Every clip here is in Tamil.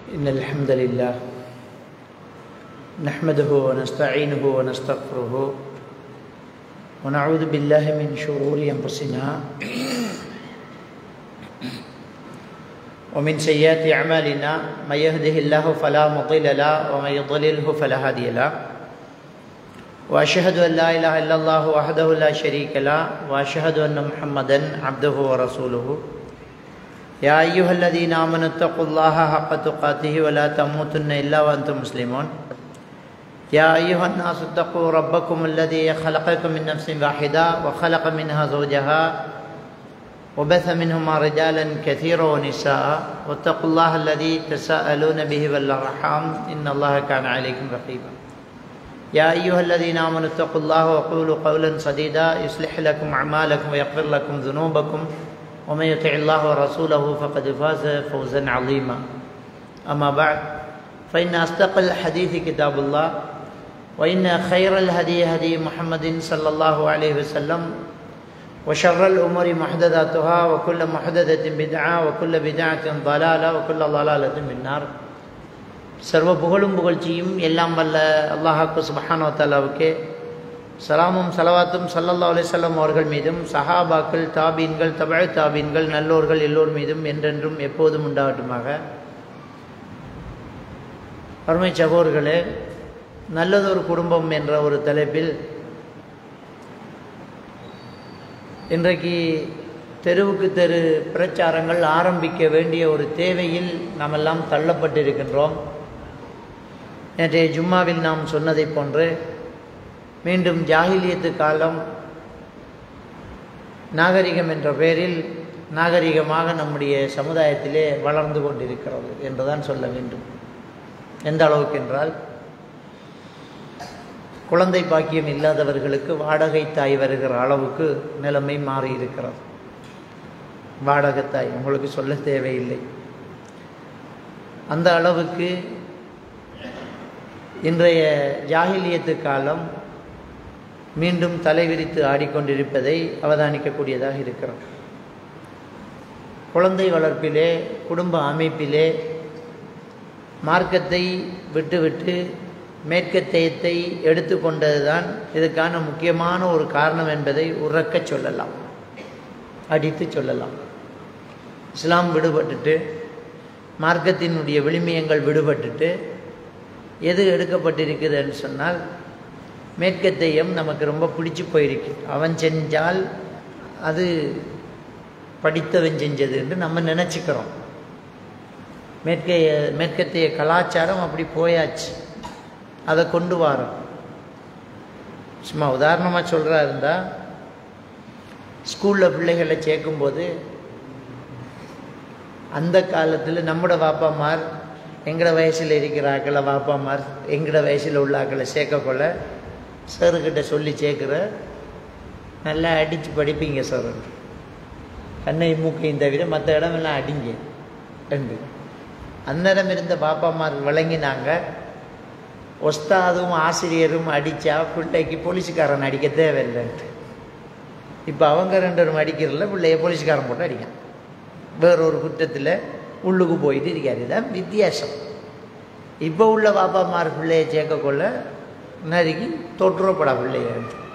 إن الحمد لله نحمده ونستعينه ونستغفره ونعوذ بالله من شرور أنفسنا ومن سيئات أعمالنا من يهده الله فلا مضل له ومن يضلله فلا هادي له وأشهد أن لا إله إلا الله وحده لا شريك له وأشهد أن محمدا عبده ورسوله يا أيها الذين آمنوا اتقوا الله حق تقاته ولا تموتن إلا وأنتم مسلمون يا أيها الناس اتقوا ربكم الذي خلقكم من نفس واحدة وخلق منها زوجها وبث منهما رجالا كثيرا ونساء واتقوا الله الذي تساءلون به والأرحام إن الله كان عليكم رقيبا يا أيها الذين آمنوا اتقوا الله وقولوا قولا سديدا يصلح لكم أعمالكم ويغفر لكم ذنوبكم ومن يطع الله ورسوله فقد فاز فوزا عظيما أما بعد فإن أصدق الحديث كتاب الله وإن خير الهدي هدي محمد صلى الله عليه وسلم وشر الأمور محدثاتها وكل محدثة بدعة وكل بدعة ضلالة وكل ضلالة في النار சர்வ புகழும் புகழ்ச்சியும் எல்லாம் வல்ல அல்லாஹாக்கு சுபஹானோ தாலாவுக்கே சலாமும் சலவாத்தும் சல்லல்லா அலிசல்லம் அவர்கள் மீதும் சஹாபாக்கள் தாபீன்கள் தமிழ் தாபீன்கள் நல்லோர்கள் எல்லோர் மீதும் என்றென்றும் எப்போதும் உண்டாகட்டுமாக அருமை சகோர்களே நல்லதொரு குடும்பம் என்ற ஒரு தலைப்பில் இன்றைக்கு தெருவுக்கு தெரு பிரச்சாரங்கள் ஆரம்பிக்க வேண்டிய ஒரு தேவையில் நாம் எல்லாம் தள்ளப்பட்டிருக்கின்றோம் நேற்றைய ஜும்மாவில் நாம் சொன்னதை போன்று மீண்டும் ஜாகிலியத்து காலம் நாகரிகம் என்ற பெயரில் நாகரிகமாக நம்முடைய சமுதாயத்திலே வளர்ந்து கொண்டிருக்கிறது என்றுதான் சொல்ல வேண்டும் எந்த அளவுக்கு என்றால் குழந்தை பாக்கியம் இல்லாதவர்களுக்கு வாடகை தாய் வருகிற அளவுக்கு நிலைமை மாறி இருக்கிறது வாடகத்தாய் உங்களுக்கு சொல்ல தேவையில்லை அந்த அளவுக்கு இன்றைய ஜாகிலியத்து காலம் மீண்டும் தலைவிரித்து ஆடிக்கொண்டிருப்பதை அவதானிக்கக்கூடியதாக இருக்கிறது குழந்தை வளர்ப்பிலே குடும்ப அமைப்பிலே மார்க்கத்தை விட்டுவிட்டு மேற்கத்தையத்தை எடுத்துக்கொண்டது தான் இதுக்கான முக்கியமான ஒரு காரணம் என்பதை உறக்க சொல்லலாம் அடித்து சொல்லலாம் இஸ்லாம் விடுபட்டுட்டு மார்க்கத்தினுடைய விளிமியங்கள் விடுபட்டுட்டு எது எடுக்கப்பட்டிருக்குதுன்னு சொன்னால் மேற்கத்தையம் நமக்கு ரொம்ப பிடிச்சி போயிருக்கு அவன் செஞ்சால் அது படித்தவன் செஞ்சது என்று நம்ம நினச்சிக்கிறோம் மேற்கைய மேற்கத்தைய கலாச்சாரம் அப்படி போயாச்சு அதை கொண்டு வரோம் சும்மா உதாரணமாக சொல்கிறா இருந்தால் ஸ்கூலில் பிள்ளைகளை சேர்க்கும்போது அந்த காலத்தில் நம்மட வாப்பாமார் எங்களோட வயசில் இருக்கிற ஆக்களை வாப்பாமார் எங்களோட வயசில் உள்ள ஆக்களை சேர்க்கக்கொள்ள சாருக்கிட்ட சொல்லி சேர்க்குற நல்லா அடித்து படிப்பீங்க சார் கண்ணை மூக்கையும் தவிர மற்ற இடமெல்லாம் அடிங்க ரெண்டு அந்நேரம் இருந்த பாப்பாமார் விளங்கினாங்க ஒஸ்தாதும் ஆசிரியரும் அடித்தா பிள்ளைக்கு போலீஸுக்காரன் அடிக்க தேவையில்லைன்ட்டு இப்போ அவங்க ரெண்டு பேரும் அடிக்கிறதில்ல பிள்ளைய போலீஸ்காரன் போட்டு அடிக்கான் வேறொரு குற்றத்தில் உள்ளுக்கு போயிட்டு இருக்காரு இதுதான் வித்தியாசம் இப்போ உள்ள பாப்பாமார் பிள்ளையை சேர்க்கக்கொள்ள நறுக்கி தொற்றுறப்படா பிள்ளைய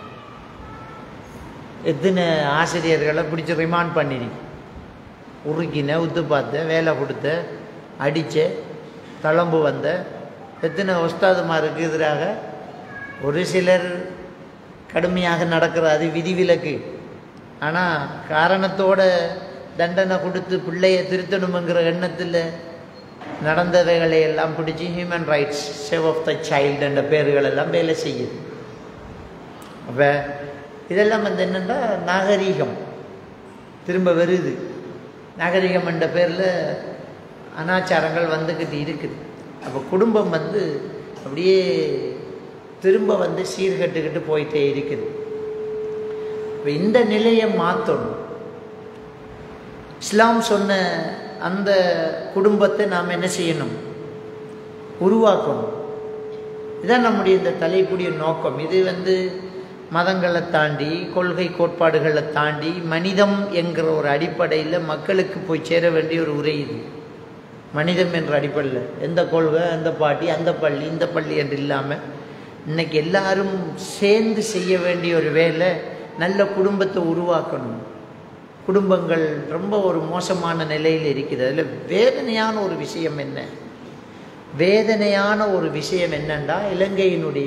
எத்தனை ஆசிரியர்களை பிடிச்சி ரிமாண்ட் பண்ணிருக்கு உருக்கின உத்து பார்த்த வேலை கொடுத்த அடித்த தளம்பு வந்த எத்தனை ஒஸ்தாதுமாருக்கு எதிராக ஒரு சிலர் கடுமையாக நடக்கிற அது விதிவிலக்கு ஆனால் காரணத்தோட தண்டனை கொடுத்து பிள்ளையை திருத்தணுங்கிற எண்ணத்தில் நடந்தவைகளை எல்லாம் பிடிச்சி human rights save of the child என்ற பேர்கள் எல்லாம் வேலை செய்யுது அப்போ இதெல்லாம் வந்து என்னென்னா நாகரீகம் திரும்ப வருது நாகரிகம் என்ற பேரில் அனாச்சாரங்கள் வந்துக்கிட்டு இருக்குது அப்போ குடும்பம் வந்து அப்படியே திரும்ப வந்து சீர்கட்டுக்கிட்டு போயிட்டே இருக்குது இப்போ இந்த நிலையை மாற்றணும் இஸ்லாம் சொன்ன அந்த குடும்பத்தை நாம் என்ன செய்யணும் உருவாக்கணும் இதான் நம்முடைய இந்த தலைப்புடைய நோக்கம் இது வந்து மதங்களை தாண்டி கொள்கை கோட்பாடுகளை தாண்டி மனிதம் என்கிற ஒரு அடிப்படையில் மக்களுக்கு போய் சேர வேண்டிய ஒரு உரை இது மனிதம் என்ற அடிப்படையில் எந்த கொள்கை அந்த பாட்டி அந்த பள்ளி இந்த பள்ளி என்று இல்லாமல் இன்னைக்கு எல்லாரும் சேர்ந்து செய்ய வேண்டிய ஒரு வேலை நல்ல குடும்பத்தை உருவாக்கணும் குடும்பங்கள் ரொம்ப ஒரு மோசமான நிலையில் இருக்குது அதில் வேதனையான ஒரு விஷயம் என்ன வேதனையான ஒரு விஷயம் என்னண்டா இலங்கையினுடைய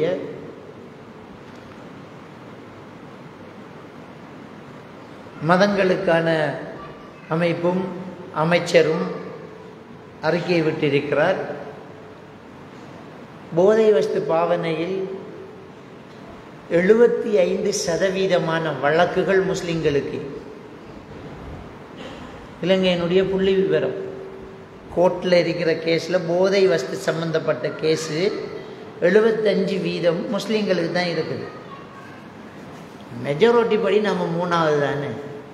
மதங்களுக்கான அமைப்பும் அமைச்சரும் அறிக்கை விட்டிருக்கிறார் போதை வஸ்து பாவனையில் எழுபத்தி ஐந்து சதவீதமான வழக்குகள் முஸ்லிம்களுக்கு இலங்கையினுடைய புள்ளி விவரம் கோர்ட்டில் இருக்கிற கேஸில் போதை வஸ்து சம்பந்தப்பட்ட கேஸு எழுபத்தஞ்சு வீதம் முஸ்லீம்களுக்கு தான் இருக்குது மெஜாரிட்டி படி நம்ம மூணாவது தானே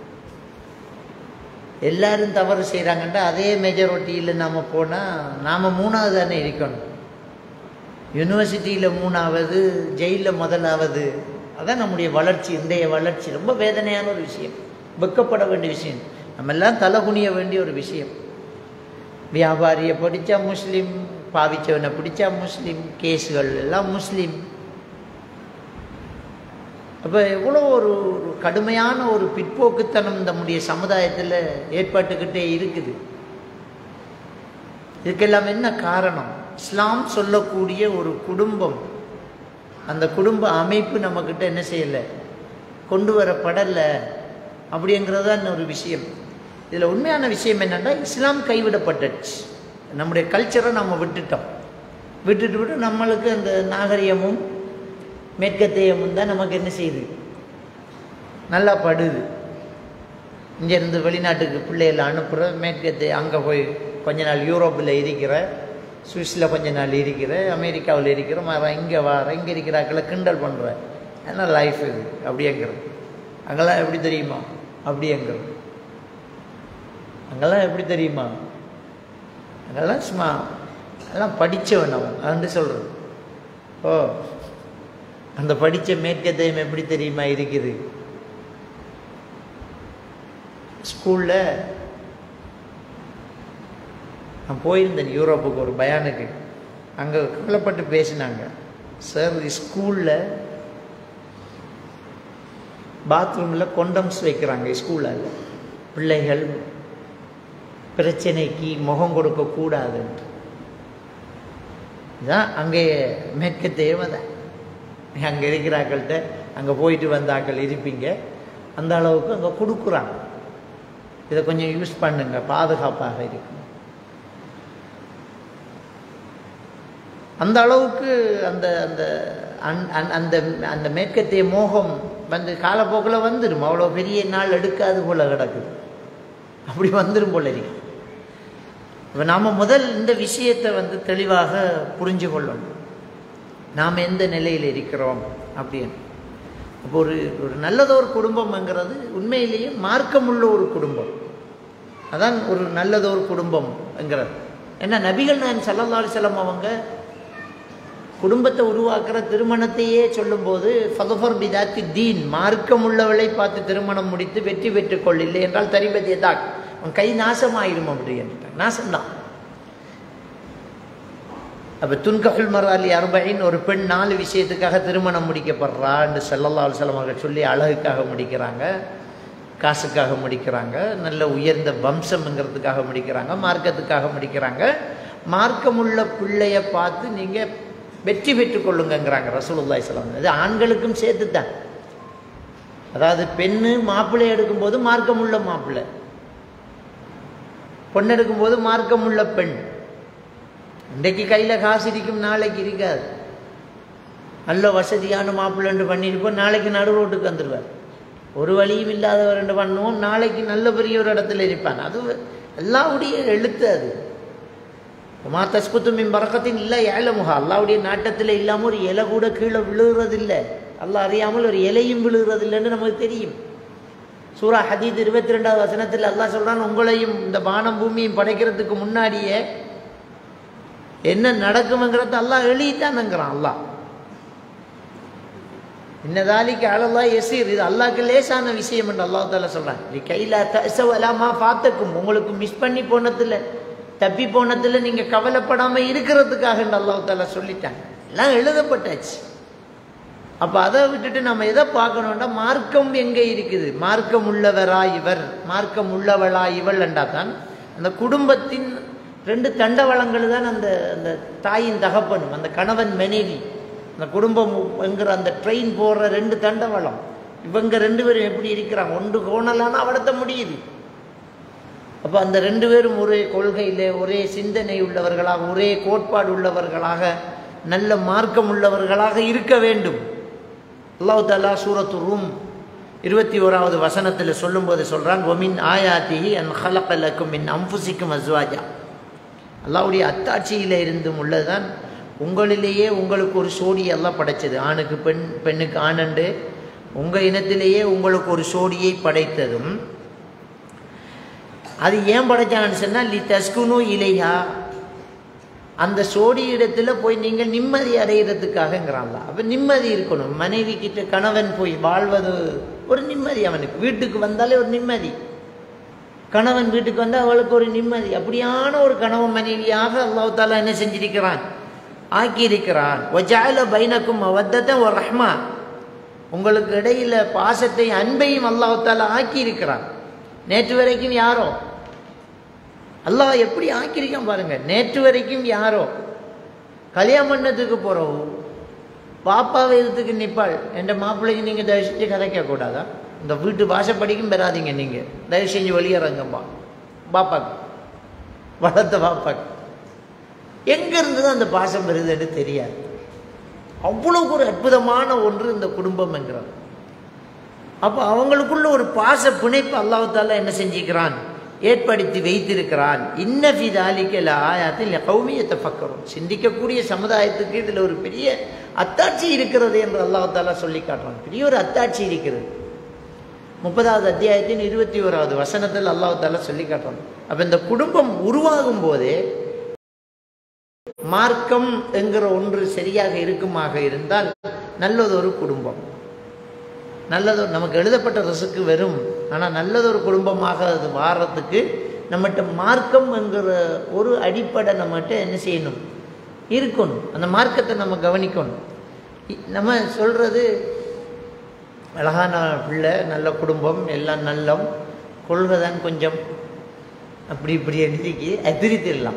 எல்லாரும் தவறு செய்கிறாங்கன்றா அதே மெஜாரிட்டியில் நாம் போனால் நாம் மூணாவது தானே இருக்கணும் யூனிவர்சிட்டியில் மூணாவது ஜெயிலில் முதலாவது அதான் நம்முடைய வளர்ச்சி இன்றைய வளர்ச்சி ரொம்ப வேதனையான ஒரு விஷயம் வெக்கப்பட வேண்டிய விஷயம் நம்ம எல்லாம் தலை குனிய வேண்டிய ஒரு விஷயம் வியாபாரியை பிடிச்சா முஸ்லீம் பாவிச்சவனை பிடிச்சா முஸ்லீம் கேஸுகள் எல்லாம் முஸ்லீம் அப்போ எவ்வளோ ஒரு ஒரு கடுமையான ஒரு பிற்போக்குத்தனம் நம்முடைய சமுதாயத்தில் ஏற்பட்டுக்கிட்டே இருக்குது இதுக்கெல்லாம் என்ன காரணம் இஸ்லாம் சொல்லக்கூடிய ஒரு குடும்பம் அந்த குடும்ப அமைப்பு நம்மக்கிட்ட என்ன செய்யலை கொண்டு வரப்படலை அப்படிங்கிறது தான் ஒரு விஷயம் இதில் உண்மையான விஷயம் என்னென்னா இஸ்லாம் கைவிடப்பட்டுச்சு நம்முடைய கல்ச்சரை நம்ம விட்டுட்டோம் விட்டுட்டு விட்டு நம்மளுக்கு அந்த நாகரிகமும் மேற்கத்தையமும் தான் நமக்கு என்ன செய்யுது நல்லா படுது இங்கேருந்து வெளிநாட்டுக்கு பிள்ளைகளை அனுப்புகிற மேற்கத்தை அங்கே போய் கொஞ்ச நாள் யூரோப்பில் இருக்கிற சுவிஸில் கொஞ்ச நாள் இருக்கிற அமெரிக்காவில் இருக்கிற வர இங்கே வர இங்கே இருக்கிறாக்களை கிண்டல் பண்ணுற என்ன லைஃப் இது அப்படிங்கிறது அங்கெல்லாம் எப்படி தெரியுமா அப்படிங்கிறது அங்கெல்லாம் எப்படி தெரியுமா அங்கெல்லாம் சும்மா எல்லாம் படித்தவன் அவன் அதுன்னு சொல்கிறது ஓ அந்த படித்த மேற்கத்தையும் எப்படி தெரியுமா இருக்குது ஸ்கூலில் நான் போயிருந்தேன் யூரோப்புக்கு ஒரு பயானுக்கு அங்கே கவலைப்பட்டு பேசினாங்க சார் ஸ்கூலில் பாத்ரூமில் கொண்டம்ஸ் வைக்கிறாங்க ஸ்கூலில் பிள்ளைகள் பிரச்சனைக்கு முகம் கொடுக்கக்கூடாதுன்ட்டு இதான் அங்கே மேற்க தேவைதான் அங்கே இருக்கிறாக்கள்கிட்ட அங்கே போயிட்டு வந்தாக்கள் இருப்பீங்க அந்த அளவுக்கு அங்கே கொடுக்குறாங்க இதை கொஞ்சம் யூஸ் பண்ணுங்க பாதுகாப்பாக இருக்கும் அந்த அளவுக்கு அந்த அந்த அந்த அந்த மேற்கத்திய மோகம் வந்து காலப்போக்கில் வந்துடும் அவ்வளோ பெரிய நாள் எடுக்காது போல கிடக்குது அப்படி வந்துடும் போல இருக்கு இப்போ நாம் முதல் இந்த விஷயத்தை வந்து தெளிவாக புரிஞ்சு கொள்ளணும் நாம் எந்த நிலையில் இருக்கிறோம் அப்படின்னு அப்போ ஒரு ஒரு நல்லதொரு குடும்பம்ங்கிறது உண்மையிலேயே மார்க்கமுள்ள ஒரு குடும்பம் அதான் ஒரு நல்லதொரு குடும்பம்ங்கிறது ஏன்னா நபிகள் நான் சல்லல்லா செல்லம் அவங்க குடும்பத்தை உருவாக்குற திருமணத்தையே சொல்லும்போது ஃபகஃபர் பிதாத்தி தீன் மார்க்கம் உள்ளவளை பார்த்து திருமணம் முடித்து வெற்றி பெற்றுக்கொள் இல்லை என்றால் தரிபதிய தாக் உன் கை நாசமாயிடும் அப்படி என்றார் நாசம்தான் அப்போ துன்கஃபுல் மராலி அருபைன்னு ஒரு பெண் நாலு விஷயத்துக்காக திருமணம் முடிக்கப்படுறா என்று செல்லல்லா அலுவலம் அவர்கள் சொல்லி அழகுக்காக முடிக்கிறாங்க காசுக்காக முடிக்கிறாங்க நல்ல உயர்ந்த வம்சம்ங்கிறதுக்காக முடிக்கிறாங்க மார்க்கத்துக்காக முடிக்கிறாங்க மார்க்கமுள்ள பிள்ளைய பார்த்து நீங்கள் வெற்றி பெற்றுக் கொள்ளுங்கிறாங்க ரசூலுல்லாய் சலாம் இது ஆண்களுக்கும் சேர்த்து தான் அதாவது பெண்ணு மாப்பிள்ளை எடுக்கும்போது மார்க்கமுள்ள மாப்பிள்ளை பொண்ணு எடுக்கும்போது மார்க்கமுள்ள பெண் இன்றைக்கு கையில் காசு இருக்கும் நாளைக்கு இருக்காது நல்ல வசதியான மாப்பிள்ளைண்டு பண்ணியிருப்போம் நாளைக்கு நடு ரோட்டுக்கு வந்துடுவார் ஒரு வழியும் இல்லாதவர் ரெண்டு பண்ணுவோம் நாளைக்கு நல்ல பெரிய ஒரு இடத்துல இருப்பான் அது எல்லாவுடைய எழுத்து அது மா தஸ்குத்துமின் பறக்கத்தின் இல்லை ஏழமுகா அல்லாவுடைய நாட்டத்தில் இல்லாமல் ஒரு இலை கூட கீழே விழுகிறதில்லை அல்லா அறியாமல் ஒரு இலையும் விழுகிறதில்லைன்னு நமக்கு தெரியும் சூரா ஹதீத் இருபத்தி ரெண்டாவது வசனத்தில் அல்லா சொல்கிறான் உங்களையும் இந்த வானம் பூமியும் படைக்கிறதுக்கு முன்னாடியே என்ன நடக்கும்ங்கிறத அல்லாஹ் எழுதிட்டானுங்கிறான் அல்லாஹ் இன்னதாலிக்கு அழலா எசீர் இது அல்லாஹ்க்கு லேசான விஷயம் என்று அல்லாஹ் தால சொல்கிறான் இது கையில் தசவலாமா பார்த்துக்கும் உங்களுக்கு மிஸ் பண்ணி போனதில்லை தப்பி போனதுல நீங்க கவலைப்படாம இருக்கிறதுக்காக அல்லாஹ் தாலா சொல்லிட்டாங்க எல்லாம் எழுதப்பட்டாச்சு அப்ப அதை விட்டுட்டு நம்ம எதை பார்க்கணும்னா மார்க்கம் எங்க இருக்குது மார்க்கம் உள்ளவரா இவர் மார்க்கம் உள்ளவளா இவள் என்றா தான் அந்த குடும்பத்தின் ரெண்டு தண்டவளங்கள் தான் அந்த அந்த தாயின் தகப்பனும் அந்த கணவன் மனைவி அந்த குடும்பம் என்கிற அந்த ட்ரெயின் போடுற ரெண்டு தண்டவளம் இவங்க ரெண்டு பேரும் எப்படி இருக்கிறாங்க ஒன்று கோணலான அவடத்த முடியுது அப்போ அந்த ரெண்டு பேரும் ஒரே கொள்கையில் ஒரே சிந்தனை உள்ளவர்களாக ஒரே கோட்பாடு உள்ளவர்களாக நல்ல மார்க்கம் உள்ளவர்களாக இருக்க வேண்டும் அல்லாஹ் தாலா சூரத்து ரூம் இருபத்தி ஓராவது வசனத்தில் சொல்லும்போது சொல்கிறான் ஒமின் ஆயாத்திஹி அன் ஹலக்கலக்கும் மின் அம்புசிக்கும் அஸ்வாஜா அல்லாவுடைய அத்தாட்சியில் இருந்தும் உள்ளதுதான் உங்களிலேயே உங்களுக்கு ஒரு சோடி எல்லாம் படைச்சது ஆணுக்கு பெண் பெண்ணுக்கு ஆணண்டு உங்கள் இனத்திலேயே உங்களுக்கு ஒரு சோடியை படைத்ததும் அது ஏன் படைச்சான்னு சொன்னால் லி தஸ்குனு இலையா அந்த சோடி இடத்துல போய் நீங்கள் நிம்மதி அடைகிறதுக்காகங்கிறான்ல அப்போ நிம்மதி இருக்கணும் மனைவி கிட்ட கணவன் போய் வாழ்வது ஒரு நிம்மதி அவனுக்கு வீட்டுக்கு வந்தாலே ஒரு நிம்மதி கணவன் வீட்டுக்கு வந்தால் அவளுக்கு ஒரு நிம்மதி அப்படியான ஒரு கணவன் மனைவியாக அல்லாஹ் தாலா என்ன செஞ்சிருக்கிறான் ஆக்கியிருக்கிறான் ஒஜால பைனக்கும் அவத்தத்தை ஒரு ரஹ்மா உங்களுக்கு இடையில பாசத்தை அன்பையும் அல்லாஹ் தாலா ஆக்கியிருக்கிறான் நேற்று வரைக்கும் யாரோ அல்லாஹ் எப்படி ஆக்கியிருக்கான் பாருங்க நேற்று வரைக்கும் யாரோ கல்யாணம் பண்ணதுக்கு போகிறோம் பாப்பாவை இதுக்கு நிற்பாள் என் மாப்பிள்ளைக்கு நீங்கள் தயவு செஞ்சு கதைக்க கூடாதா இந்த வீட்டு வாசப்படிக்கும் பெறாதீங்க நீங்கள் தயவு செஞ்சு வெளியேறங்கப்பா பாப்பாக்கு வளர்த்த பாப்பாக்கு எங்கேருந்து தான் அந்த பாசம் வருதுன்னு தெரியாது அவ்வளவு ஒரு அற்புதமான ஒன்று இந்த குடும்பம் என்கிறார் அப்போ அவங்களுக்குள்ள ஒரு பாச பிணைப்பு அல்லாஹால என்ன செஞ்சுக்கிறான் ஏற்படுத்தி வைத்திருக்கிறான் இன்ன ஃபிதாலிக்கல ஆயாத்தில் கௌமியத்தை பக்கரும் சிந்திக்கக்கூடிய சமுதாயத்துக்கு இதில் ஒரு பெரிய அத்தாட்சி இருக்கிறது என்று அல்லாஹால சொல்லி காட்டுறான் பெரிய ஒரு அத்தாட்சி இருக்கிறது முப்பதாவது அத்தியாயத்தின் இருபத்தி ஓராவது வசனத்தில் அல்லாஹால சொல்லி காட்டுறான் அப்போ இந்த குடும்பம் உருவாகும் போதே மார்க்கம் என்கிற ஒன்று சரியாக இருக்குமாக இருந்தால் நல்லதொரு குடும்பம் நல்லதொரு நமக்கு எழுதப்பட்ட ரசுக்கு வரும் ஆனால் நல்லதொரு குடும்பமாக அது வாரத்துக்கு நம்மகிட்ட மார்க்கம் என்கிற ஒரு அடிப்படை நம்மகிட்ட என்ன செய்யணும் இருக்கணும் அந்த மார்க்கத்தை நம்ம கவனிக்கணும் இ- நம்ம சொல்கிறது அழகான பிள்ளை நல்ல குடும்பம் எல்லாம் நல்லம் கொள்கை தான் கொஞ்சம் அப்படி இப்படி எழுதிக்கு அதிரித்திடலாம்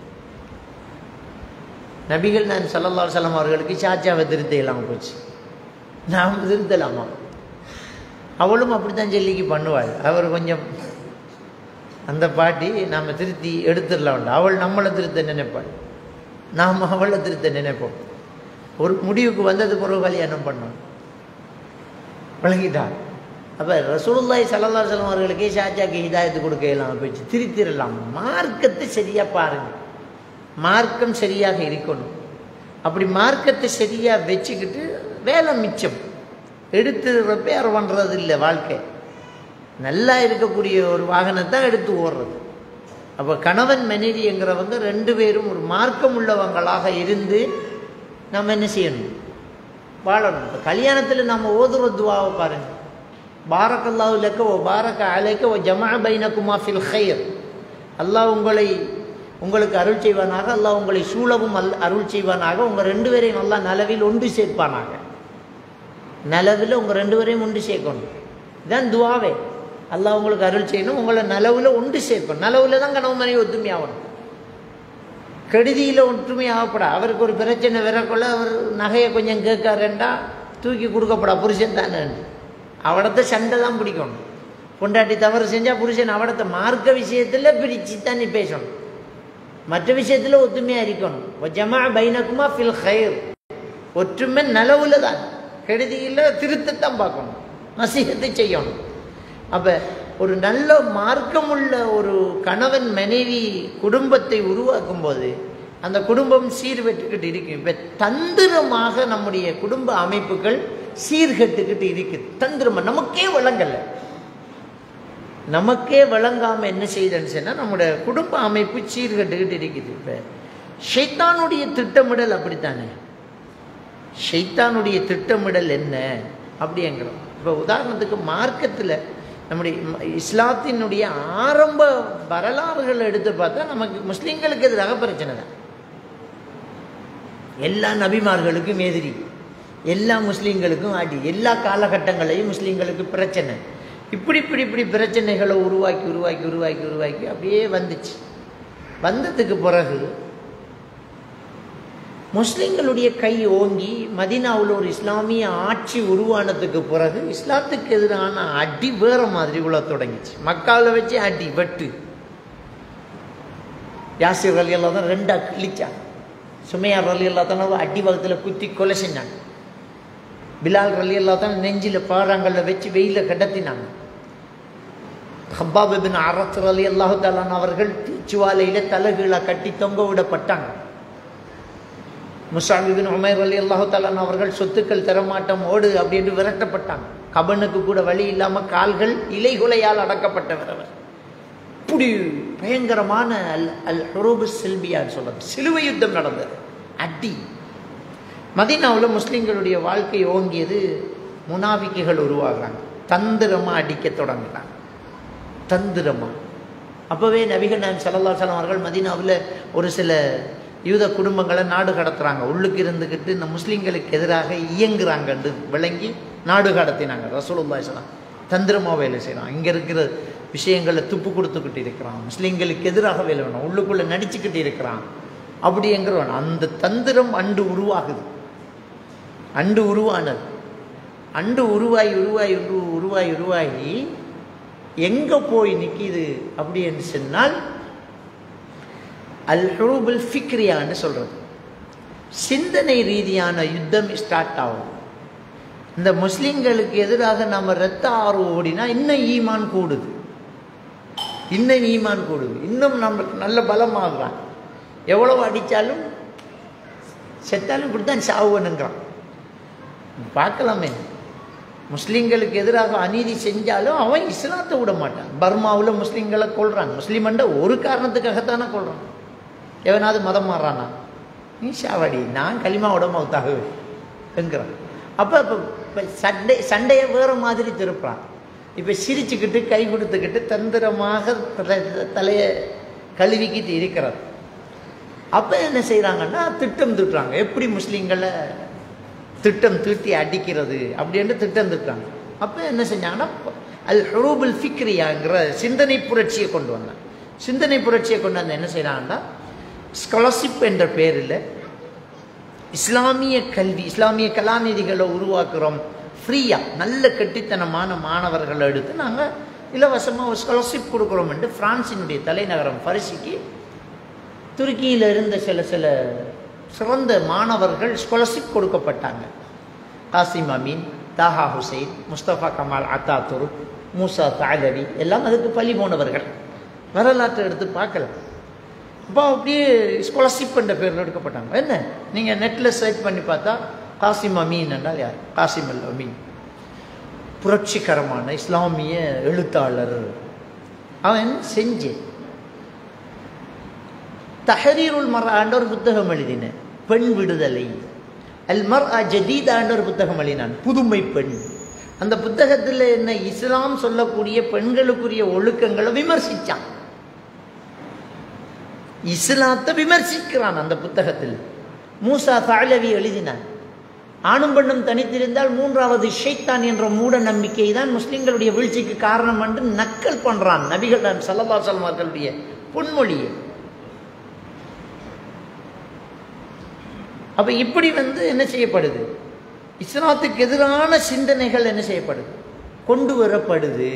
நபிகள் நான் சல்லல்லா சலம் அவர்களுக்கு சாச்சாவை திருத்த இல்லாமல் போச்சு நாம் திருத்தலாமா அவளும் அப்படித்தான் சொல்லிக்கு பண்ணுவாள் அவர் கொஞ்சம் அந்த பாட்டி நாம் திருத்தி எடுத்துடலாம் அவள் நம்மளை திருத்த நினைப்பாள் நாம் அவளை திருத்த நினைப்போம் ஒரு முடிவுக்கு வந்தது பிறகு கல்யாணம் பண்ணோம் விளங்கிட்டா அப்போ ரசூலுல்லாஹி ஸல்லல்லாஹு அலைஹி வஸல்லம் அவர்களுக்கே ஷாஜாக்கு ஹிதாயத்து கொடுக்கலாம் போயிடுச்சு திருத்திரலாம் மார்க்கத்தை சரியாக பாருங்க மார்க்கம் சரியாக இருக்கணும் அப்படி மார்க்கத்தை சரியாக வச்சுக்கிட்டு வேலை மிச்சம் எடுத்து ரிப்பேர் பண்ணுறது இல்லை வாழ்க்கை நல்லா இருக்கக்கூடிய ஒரு வாகனத்தை எடுத்து ஓடுறது அப்போ கணவன் மனைவிங்கிறவங்க ரெண்டு பேரும் ஒரு மார்க்கம் உள்ளவங்களாக இருந்து நம்ம என்ன செய்யணும் வாழணும் இப்போ கல்யாணத்தில் நம்ம ஓதுற துவாவை பாருங்க பாரக்கல்லாஹு லக்க ஓ பாரக்க அலைக்க ஓ ஜமா பைனகுமா ஃபில் ஹைர் அல்லாஹ் உங்களை உங்களுக்கு அருள் செய்வானாக அல்லாஹ் உங்களை சூழவும் அல் அருள் செய்வானாக உங்கள் ரெண்டு பேரையும் அல்லாஹ் நலவில் ஒன்று சேர்ப்பானாக நலவில் உங்கள் ரெண்டு பேரையும் ஒன்று சேர்க்கணும் இதான் துவாவே அல்லாஹ் உங்களுக்கு அருள் செய்யணும் உங்களை நலவில் ஒன்று சேர்க்கணும் நலவில் தான் கனவு மனைவி ஒத்துமையாகணும் கெடுதியில் ஒற்றுமையாகப்படா அவருக்கு ஒரு பிரச்சனை வரக்குள்ள அவர் நகையை கொஞ்சம் கேட்காருண்டா தூக்கி கொடுக்கப்படா புருஷன் தானே அவடத்தை சண்டை தான் பிடிக்கணும் பொண்டாட்டி தவறு செஞ்சால் புருஷன் அவடத்தை மார்க்க விஷயத்தில் பிரித்து தான் நீ பேசணும் மற்ற விஷயத்தில் ஒத்துமையாக இருக்கணும் ஜமா பைனக்குமா ஃபில் ஹைர் ஒற்றுமை நலவுல தான் கெடுதியில் திருத்தத்தான் பார்க்கணும் நசீகத்தை செய்யணும் அப்போ ஒரு நல்ல மார்க்கமுள்ள ஒரு கணவன் மனைவி குடும்பத்தை உருவாக்கும் போது அந்த குடும்பம் சீர்பெற்றுக்கிட்டு இருக்கு இப்போ தந்திரமாக நம்முடைய குடும்ப அமைப்புகள் சீர்கெட்டுக்கிட்டு இருக்குது தந்திரமா நமக்கே விளங்கலை நமக்கே விளங்காம என்ன செய்யுதுன்னு சொன்னா நம்முடைய குடும்ப அமைப்பு சீர்கட்டுக்கிட்டு இருக்குது இப்போ ஷைத்தானுடைய திட்டமிடல் அப்படித்தானே ஷைத்தானுடைய திட்டமிடல் என்ன அப்படிங்கிறோம் இப்போ உதாரணத்துக்கு மார்க்கத்தில் நம்முடைய ம- இஸ்லாத்தினுடைய ஆரம்ப வரலாறுகளை எடுத்து பார்த்தா நமக்கு முஸ்லீம்களுக்கு எதிராக பிரச்சனை தான் எல்லா நபிமார்களுக்கும் எதிரி எல்லா முஸ்லீம்களுக்கும் அடி எல்லா காலகட்டங்களையும் முஸ்லீம்களுக்கு பிரச்சனை இப்படி இப்படி இப்படி பிரச்சனைகளை உருவாக்கி உருவாக்கி உருவாக்கி உருவாக்கி அப்படியே வந்துச்சு வந்ததுக்கு பிறகு முஸ்லிம்களுடைய கை ஓங்கி மதீனாவில் ஒரு இஸ்லாமிய ஆட்சி உருவானதுக்கு பிறகு இஸ்லாத்துக்கு எதிரான அடி வேற மாதிரி உள்ள தொடங்கிச்சு மக்காவில் வச்சு அடி வெட்டு யாசிர் அலி அல்லா தான் ரெண்டா கிழிச்சாங்க சுமையார் அலி அல்லா தான் அடி வகத்தில் குத்தி கொலை செஞ்சாங்க பிலால் அலி அல்லா தான் நெஞ்சில் பாறாங்கல்ல வச்சு வெயில கடத்தினாங்க ஹப்பாப் பின் அரத் அலி அல்லாஹு தாலான் அவர்கள் தீச்சுவாலையில தலைகீழா கட்டி தொங்க விடப்பட்டாங்க முசாபிபின் உமேர் அலி அல்லாஹு தாலான் அவர்கள் சொத்துக்கள் தரமாட்டம் ஓடு அப்படின்னு விரட்டப்பட்டாங்க கபனுக்கு கூட வழி இல்லாம கால்கள் இலைகுலையால் அடக்கப்பட்டவர் அவர் இப்படி பயங்கரமான அல் அல் ஹுரூபு சில்பியான்னு சொல்றது சிலுவை யுத்தம் நடந்தது அடி மதீனாவில் முஸ்லிம்களுடைய வாழ்க்கை ஓங்கியது முனாபிக்குகள் உருவாகிறாங்க தந்திரமா அடிக்க தொடங்குறாங்க தந்திரமா அப்போவே நபிகள் நாயம் சல்லா சலம் அவர்கள் மதீனாவில் ஒரு சில யூத குடும்பங்களை நாடு கடத்துறாங்க உள்ளுக்கு இருந்துக்கிட்டு இந்த முஸ்லீம்களுக்கு எதிராக இயங்குறாங்கன்னு விளங்கி நாடு கடத்தினாங்க ரசூலுல்லாஹி ஸலாம் தந்திரமாக வேலை செய்கிறான் இங்கே இருக்கிற விஷயங்களை துப்பு கொடுத்துக்கிட்டு இருக்கிறான் முஸ்லீம்களுக்கு எதிராக வேலை வேணும் உள்ளுக்குள்ளே நடிச்சுக்கிட்டு இருக்கிறான் அப்படிங்கிறவன் அந்த தந்திரம் அண்டு உருவாகுது அண்டு உருவானது அண்டு உருவாகி உருவாகி உரு உருவாகி உருவாகி எங்கே போய் நிற்கிது அப்படின்னு சொன்னால் அல் ஹுரூபுல் ஃபிக்ரியான்னு சொல்கிறது சிந்தனை ரீதியான யுத்தம் ஸ்டார்ட் ஆகும் இந்த முஸ்லிம்களுக்கு எதிராக நம்ம ரத்த ஆர்வம் ஓடினா இன்னும் ஈமான் கூடுது இன்னும் ஈமான் கூடுது இன்னும் நம்மளுக்கு நல்ல பலமாகறான் எவ்வளவு அடித்தாலும் செத்தாலும் இப்படி தான் சாவுவனுங்கிறான் பார்க்கலாமே முஸ்லீம்களுக்கு எதிராக அநீதி செஞ்சாலும் அவன் இஸ்லாத்தை விட மாட்டான் பர்மாவில் முஸ்லீம்களை கொள்றான் முஸ்லீமண்ட ஒரு காரணத்துக்காகத்தானே கொள்றான் எவனாவது மதம் மாறுறானா நீ சாவடி நான் களிமாவோட மௌத்தாகவே என்கிறான் அப்போ இப்போ சண்டை சண்டையை வேறு மாதிரி திருப்புறான் இப்போ சிரிச்சுக்கிட்டு கை கொடுத்துக்கிட்டு தந்திரமாக தலை- தலையை கழுவிக்கிட்டு இருக்கிறார் அப்போ என்ன செய்கிறாங்கன்னா திட்டம் திட்டுறாங்க எப்படி முஸ்லீம்களை திட்டம் தீட்டி அடிக்கிறது அப்படின்னு திட்டம் திட்டுறாங்க அப்போ என்ன செஞ்சாங்கன்னா அல் ஹரூபுல் ஃபிக்ரியாங்கிற சிந்தனை புரட்சியை கொண்டு வந்தாங்க சிந்தனை புரட்சியை கொண்டு வந்து என்ன செய்கிறாங்கன்னா ஸ்காலர்ஷிப் என்ற பேரில் இஸ்லாமிய கல்வி இஸ்லாமிய கலாநிதிகளை உருவாக்குறோம் ஃப்ரீயாக நல்ல கெட்டித்தனமான மாணவர்களை எடுத்து நாங்கள் இலவசமாக ஒரு ஸ்காலர்ஷிப் கொடுக்குறோம்ட்டு பிரான்சினுடைய தலைநகரம் பரிசுக்கு துருக்கியில் இருந்த சில சில சிறந்த மாணவர்கள் ஸ்காலர்ஷிப் கொடுக்கப்பட்டாங்க Qasim Amin Taha Hussein Mustafa Kemal Ataturk Musa தாலவி எல்லாம் அதுக்கு பழி போனவர்கள் வரலாற்றை எடுத்து பார்க்கலாம் அப்போ அப்படியே ஸ்காலர்ஷிப் என்ற பேரில் எடுக்கப்பட்டாங்க என்ன நீங்கள் நெட்டில் சர்ச் பண்ணி பார்த்தா காசிம் அமீன் என்றால் யார் காசிம் அல் அமீன் புரட்சிகரமான இஸ்லாமிய எழுத்தாளர் அவன் செஞ்சு தஹரீருல் மர்ஆன்ற ஒரு புத்தகம் எழுதினேன் பெண் விடுதலை அல் மர் ஜதீதான்ற ஒரு புத்தகம் எழுதினான் புதுமை பெண் அந்த புத்தகத்தில் என்ன இஸ்லாம் சொல்லக்கூடிய பெண்களுக்குரிய ஒழுக்கங்களை விமர்சிச்சான் இஸ்லாத்தை விமர்சிக்கிறான் அந்த புத்தகத்தில் மூசா தாழவி எழுதினான் ஆணும் பெண்ணும் தனித்திருந்தால் மூன்றாவது ஷைத்தான் என்ற மூட நம்பிக்கை தான் முஸ்லிம்களுடைய வீழ்ச்சிக்கு காரணம் என்று நக்கல் பண்றான் நபிகள் சல்லா சலம் அவர்களுடைய பொன்மொழியை அப்ப இப்படி வந்து என்ன செய்யப்படுது இஸ்லாத்துக்கு எதிரான சிந்தனைகள் என்ன செய்யப்படுது கொண்டு வரப்படுது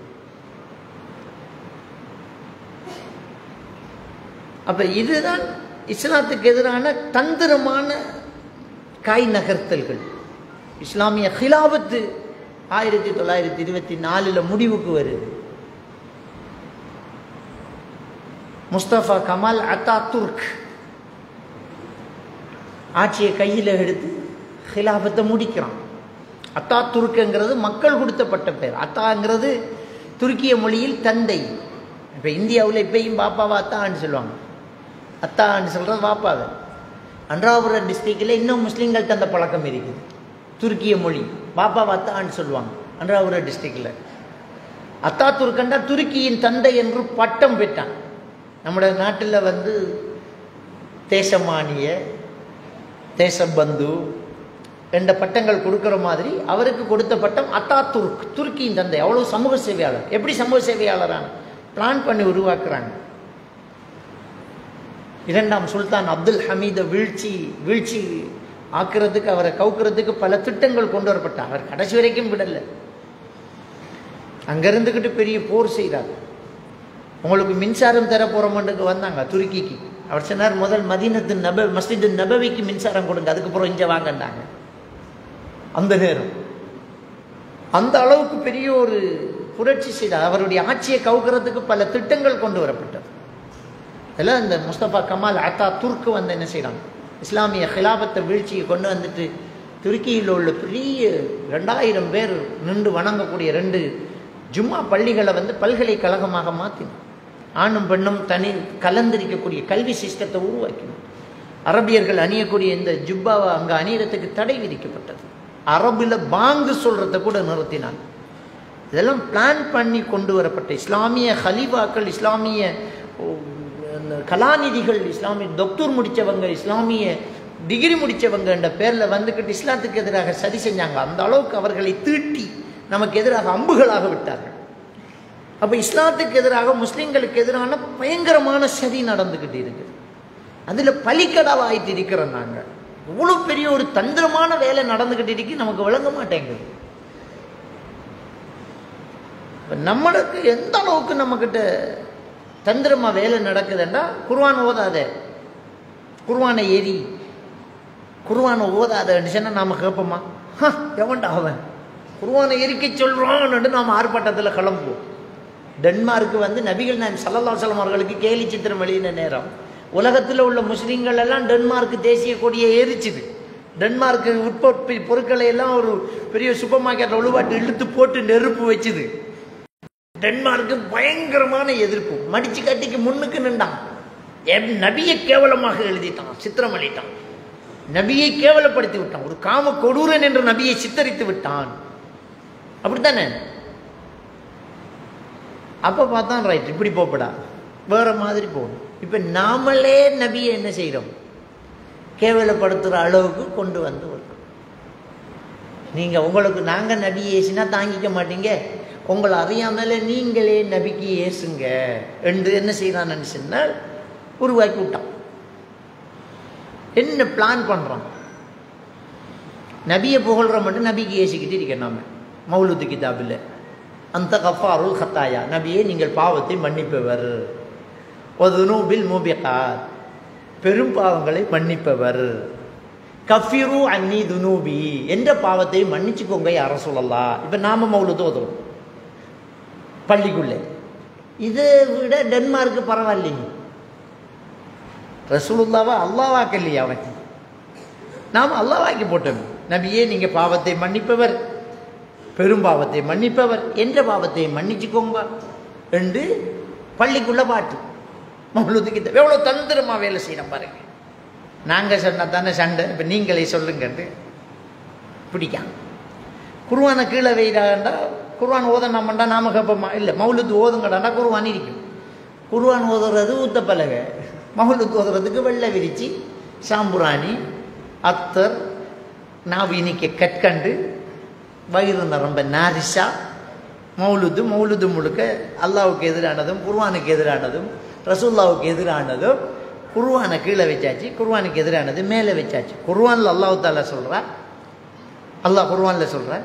அப்ப இதுதான் இஸ்லாத்துக்கு எதிரான தந்திரமான காய் நகர்த்தல்கள் இஸ்லாமிய ஹிலாபத்து ஆயிரத்தி தொள்ளாயிரத்தி இருபத்தி நாலுல முடிவுக்கு வருது முஸ்தபா கமால் அத்தா துர்க் ஆட்சியை கையில் எடுத்து ஹிலாபத்தை முடிக்கிறான் அத்தா துருக்குங்கிறது மக்கள் கொடுத்தப்பட்ட பேர் அத்தாங்கிறது துருக்கிய மொழியில் தந்தை இப்போ இந்தியாவில் இப்பயும் பாப்பாவா அத்தான்னு சொல்லுவாங்க அத்தான்னு சொல்கிறது பாப்பாவை அன்றாபுரம் டிஸ்ட்ரிக்டில் இன்னும் முஸ்லீம்கள்ட்ட அந்த பழக்கம் இருக்குது துருக்கிய மொழி பாப்பாவா அத்தான்னு சொல்லுவாங்க அன்றாபுரம் டிஸ்ட்ரிக்டில் அத்தா துருக்கண்டா துருக்கியின் தந்தை என்று பட்டம் பெற்றான் நம்முடைய நாட்டில் வந்து தேசமானிய தேசபந்து என்ற பட்டங்கள் கொடுக்குற மாதிரி அவருக்கு கொடுத்த பட்டம் அத்தா துர்க் துருக்கியின் தந்தை அவ்வளோ சமூக சேவையாளர் எப்படி சமூக சேவையாளரான பிளான் பண்ணி உருவாக்குறாங்க இரண்டாம் சுல்தான் அப்துல் ஹமீதை வீழ்ச்சி வீழ்ச்சி ஆக்குறதுக்கு அவரை கவுக்கிறதுக்கு பல திட்டங்கள் கொண்டு வரப்பட்டார் அவர் கடைசி வரைக்கும் விடலை அங்க இருந்துக்கிட்டு பெரிய போர் செய்கிறார் உங்களுக்கு மின்சாரம் தர போகிறோமன்றுக்கு வந்தாங்க துருக்கிக்கு அவர் சொன்னார் முதல் மதீனத்து நப மஸ்ஜிது நபவிக்கு மின்சாரம் கொடுங்க அதுக்கப்புறம் இங்கே வாங்கண்டாங்க அந்த நேரம் அந்த அளவுக்கு பெரிய ஒரு புரட்சி செய்தார் அவருடைய ஆட்சியை கவுக்கிறதுக்கு பல திட்டங்கள் கொண்டு வரப்பட்டது இதெல்லாம் இந்த முஸ்தபா கமால் அத்தா துர்க்கு வந்து என்ன செய்கிறாங்க இஸ்லாமிய ஹிலாபத்தை வீழ்ச்சியை கொண்டு வந்துட்டு துருக்கியில் உள்ள பெரிய ரெண்டாயிரம் பேர் நின்று வணங்கக்கூடிய ரெண்டு ஜும்மா பள்ளிகளை வந்து பல்கலைக்கழகமாக மாற்றினார் ஆணும் பெண்ணும் தனி கலந்திருக்கக்கூடிய கல்வி சிஸ்டத்தை உருவாக்கினார் அரபியர்கள் அணியக்கூடிய இந்த ஜுப்பாவை அங்கே அணியறதுக்கு தடை விதிக்கப்பட்டது அரபில் பாங்கு சொல்கிறத கூட நிறுத்தினான் இதெல்லாம் பிளான் பண்ணி கொண்டு வரப்பட்ட இஸ்லாமிய ஹலீஃபாக்கள் இஸ்லாமிய அந்த கலாநிதிகள் இஸ்லாமிய தொக்தூர் முடித்தவங்க இஸ்லாமிய டிகிரி முடித்தவங்க என்ற பேரில் வந்துக்கிட்டு இஸ்லாத்துக்கு எதிராக சதி செஞ்சாங்க அந்த அளவுக்கு அவர்களை தீட்டி நமக்கு எதிராக அம்புகளாக விட்டார்கள் அப்போ இஸ்லாத்துக்கு எதிராக முஸ்லீம்களுக்கு எதிரான பயங்கரமான சதி நடந்துக்கிட்டு இருக்குது அதில் பலிக்கடாவாயிட்டு இருக்கிறோம் நாங்கள் இவ்வளோ பெரிய ஒரு தந்திரமான வேலை நடந்துக்கிட்டு இருக்கு நமக்கு விளங்க மாட்டேங்குது இப்போ நம்மளுக்கு எந்த அளவுக்கு நம்மக்கிட்ட தந்திரமா வேலை நடக்குதுன்னா குர்வான் ஓதாத குர்வானை எரி குர்வானை ஓதாதன்னு சொன்னால் நாம் கேட்போமா எவன்டா அவன் குர்வானை எரிக்க சொல்கிறான்னு நாம் ஆர்ப்பாட்டத்தில் கிளம்புவோம் டென்மார்க்கு வந்து நபிகள் நான் சல்லல்லா சலம் அவர்களுக்கு கேலி சித்திரம் வெளியின நேரம் உலகத்தில் உள்ள முஸ்லீம்கள் எல்லாம் டென்மார்க் தேசிய கொடியை எரிச்சுது டென்மார்க்கு உட்பொற்பி பொருட்களை எல்லாம் ஒரு பெரிய சூப்பர் மார்க்கெட்டில் உழுவாட்டு இழுத்து போட்டு நெருப்பு வச்சுது டென்மார்க்கு பயங்கரமான எதிர்ப்பு மடிச்சு கட்டிக்கு முன்னுக்கு நின்றான் என் நபியை கேவலமாக எழுதிட்டான் சித்திரம் அளித்தான் நபியை கேவலப்படுத்தி விட்டான் ஒரு காம கொடூரன் என்ற நபியை சித்தரித்து விட்டான் அப்படித்தானே அப்போ பார்த்தான் ரைட் இப்படி போப்படா வேற மாதிரி போகணும் இப்போ நாமளே நபியை என்ன செய்கிறோம் கேவலப்படுத்துகிற அளவுக்கு கொண்டு வந்து விடுறோம் நீங்கள் உங்களுக்கு நாங்கள் நபி ஏசினா தாங்கிக்க மாட்டீங்க உங்களை அறியாமலே நீங்களே நபிக்கு ஏசுங்க என்று என்ன செய்யறான்னு சொன்னால் உருவாக்கி விட்டான் என்ன பிளான் பண்ணுறான் நபியை புகழ்ற மட்டும் நபிக்கு ஏசிக்கிட்டு இருக்க நாம மௌலுத்து கிதாபில் அந்த கஃபாருல் ஹத்தாயா நபியே நீங்கள் பாவத்தை மன்னிப்பவர் ஒதுனூபில் மூபிகாத் பெரும் பாவங்களை மன்னிப்பவர் கஃபிரு அன்னி துனூபி என்ற பாவத்தை மன்னிச்சுக்கோங்க யார சொல்லலாம் இப்போ நாம மௌலுத்து ஓதுறோம் பள்ளிக்குள்ளே இதை விட டென்மார்க்கு பரவாயில்லைங்க ரசூலுல்லாவா அல்லாவாக்கல்லையா அவன் நாம் அல்லாவாக்கி போட்டோம் நபியே நீங்க பாவத்தை மன்னிப்பவர் பெரும் பாவத்தை மன்னிப்பவர் என்ற பாவத்தை மன்னிச்சுக்கோங்க என்று பள்ளிக்குள்ள பாட்டு மகளுதுக்கு எவ்வளோ தந்திரமா வேலை செய்யணும் பாருங்க நாங்கள் சொன்னா தானே சண்டை இப்போ நீங்களே சொல்லுங்கன்ட்டு பிடிக்காம குருவானை கீழே வைடாண்டா குர்வான் ஓதனாமண்டா நாம கேட்போமா இல்லை மௌலுத்து ஓதுங்கடாண்டா குர்வான் இருக்கும் குர்வான் ஓதுறது ஊத்த பலகை மௌலுத்து ஓதுறதுக்கு வெள்ளை விரிச்சு சாம்புராணி அத்தர் நாவினிக்க கற்கண்டு வயிறு நரம்ப நாரிஷா மௌலுது மௌலுது முழுக்க அல்லாவுக்கு எதிரானதும் குர்வானுக்கு எதிரானதும் ரசூல்லாவுக்கு எதிரானதும் குர்வானை கீழே வச்சாச்சு குர்வானுக்கு எதிரானது மேலே வச்சாச்சு குர்வானில் அல்லாஹு தாலா சொல்கிறா அல்லாஹ் குர்வானில் சொல்கிற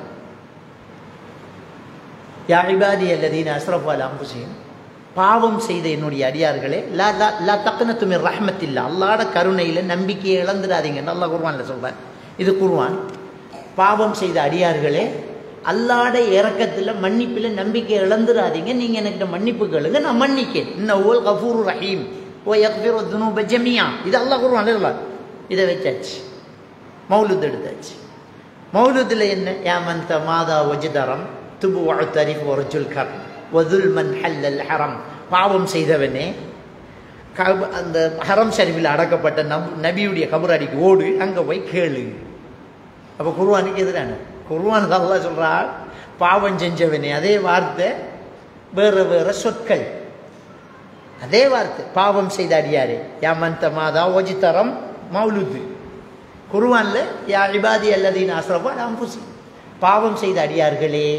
யா இபாதி அல்லதீன் அஸ்ரஃப் அல் அம்புசியும் பாவம் செய்த என்னுடைய அடியார்களே லா லா லா தக்கன துமி ரஹ்மத்தில்லா அல்லாட கருணையில் நம்பிக்கையை இழந்துடாதீங்கன்னு அல்லாஹ் குர்வானில் சொல்கிறேன் இது குர்வான் பாவம் செய்த அடியார்களே அல்லாட இறக்கத்தில் மன்னிப்பில் நம்பிக்கை இழந்துடாதீங்க நீங்கள் என்கிட்ட மன்னிப்பு கேளுங்க நான் மன்னிக்கேன் இன்னும் ஓல் கஃபூர் ரஹீம் ஓ யக்ஃபிர் துனூப ஜமியா இது அல்லாஹ் குர்வான் இல்லை இதை வச்சாச்சு மௌலுத் எடுத்தாச்சு மௌலுதில் என்ன யாமந்த மாதா ஒஜிதரம் துபு தரிஃப் ஒரஜுல் கர் வதுல் மன் ஹல்லல் ஹரம் பாவம் செய்தவனே கப அந்த ஹரம் ஷரீஃபில் அடக்கப்பட்ட நப் நபியுடைய கபராடிக்கு ஓடு அங்கே போய் கேளு அப்போ குர்வானுக்கு எதிரான குர்வான் அல்லா சொல்கிறாள் பாவம் செஞ்சவனே அதே வார்த்தை வேறு வேறு சொற்கள் அதே வார்த்தை பாவம் செய்த அடியாரே யாமந்த மாதா ஒஜித்தரம் மௌலுது குருவான்ல யா இபாதி அல்லதீன் அஸ்ரஃபா அம்புசி பாவம் செய்த அடியார்களே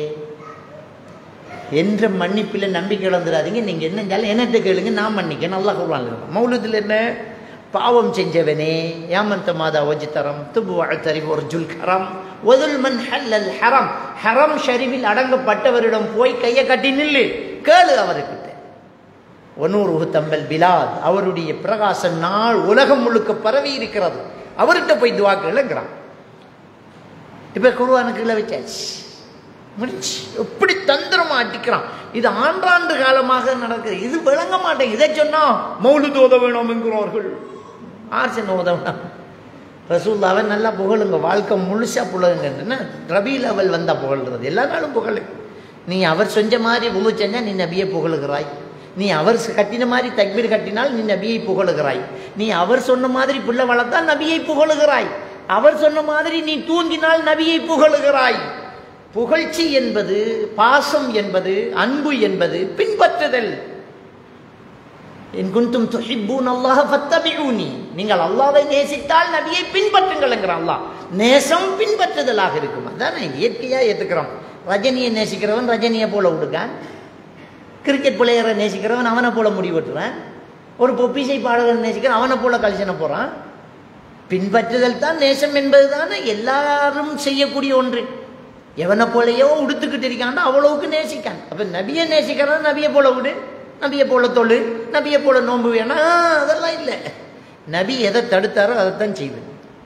என்ற மன்னிப்பில் நம்பிக்கை இழந்துடாதீங்க நீங்கள் என்ன செஞ்சாலும் என்னட்ட கேளுங்க நான் மன்னிக்க நல்லா குருவான்ல மௌலுதில் என்ன பாவம் செஞ்சவனே யாமந்த மாதா ஒஜித்தரம் துபு அழ்த்தறி ஒரு ஜுல் ஹரம் ஒதுல் மன் ஹல்லல் ஹரம் ஹரம் ஷரீஃபில் அடங்கப்பட்டவரிடம் போய் கையை கட்டி நில்லு கேளு அவர்கிட்ட ஒன்னூறு தம்பல் பிலாத் அவருடைய பிரகாச நாள் உலகம் முழுக்க பரவி இருக்கிறது அவர்கிட்ட போய் துவா கேளுங்கிறான் இப்ப குருவானுக்கு இல்லை வச்சாச்சு முடிச்சு எப்படி தந்திரமா அடிக்கிறான் இது ஆண்டாண்டு காலமாக நடக்குது இது விளங்க மாட்டேன் இதை சொன்னா மௌலுது ஓத வேணும் என்கிறார்கள் ஆர் சின்ன ஓத வேணாம் ரசூல்லாவை நல்லா புகழுங்க வாழ்க்கை முழுசா புகழுங்க ரபி லெவல் வந்தா புகழ்றது எல்லா நாளும் புகழு நீ அவர் செஞ்ச மாதிரி உழு செஞ்சா நீ நபியை புகழுகிறாய் நீ அவர் கட்டின மாதிரி தக்பீர் கட்டினால் நீ நபியை புகழுகிறாய் நீ அவர் சொன்ன மாதிரி பிள்ளை வளர்த்தா நபியை புகழுகிறாய் அவர் சொன்ன மாதிரி நீ தூங்கினால் நபியை புகழுகிறாய் புகழ்ச்சி என்பது பாசம் என்பது அன்பு என்பது பின்பற்றுதல் என் குந்தும் துஹிப்பூன் அல்லாஹ் ஃபத்தபிஊனி நீங்கள் அல்லாஹ்வை நேசித்தால் நபியை பின்பற்றுங்கள் என்கிறான் அல்லாஹ் நேசம் பின்பற்றுதலாக இருக்கும் அதானே இயற்கையா ஏத்துக்கிறோம் ரஜினியை நேசிக்கிறவன் ரஜினியை போல விடுக்கான் கிரிக்கெட் பிளேயரை நேசிக்கிறவன் அவனை போல முடிவெட்டுறான் ஒரு பொப்பிசை பாடகன் நேசிக்கிறவன் அவனை போல கலிசன போறான் பின்பற்றுதல் தான் நேசம் என்பது தானே எல்லாரும் செய்யக்கூடிய ஒன்று எவனை போலையோ உடுத்துக்கிட்டு இருக்கான்டா அவ்வளவுக்கு நேசிக்கான் அப்ப நபியை நேசிக்கிறான் நபியை போல விடு நபியை போல தொழு நபியை போல நோன்பு வேணா அதெல்லாம் இல்லை நபி எதை தடுத்தாரோ அதைத்தான் செய்வேன்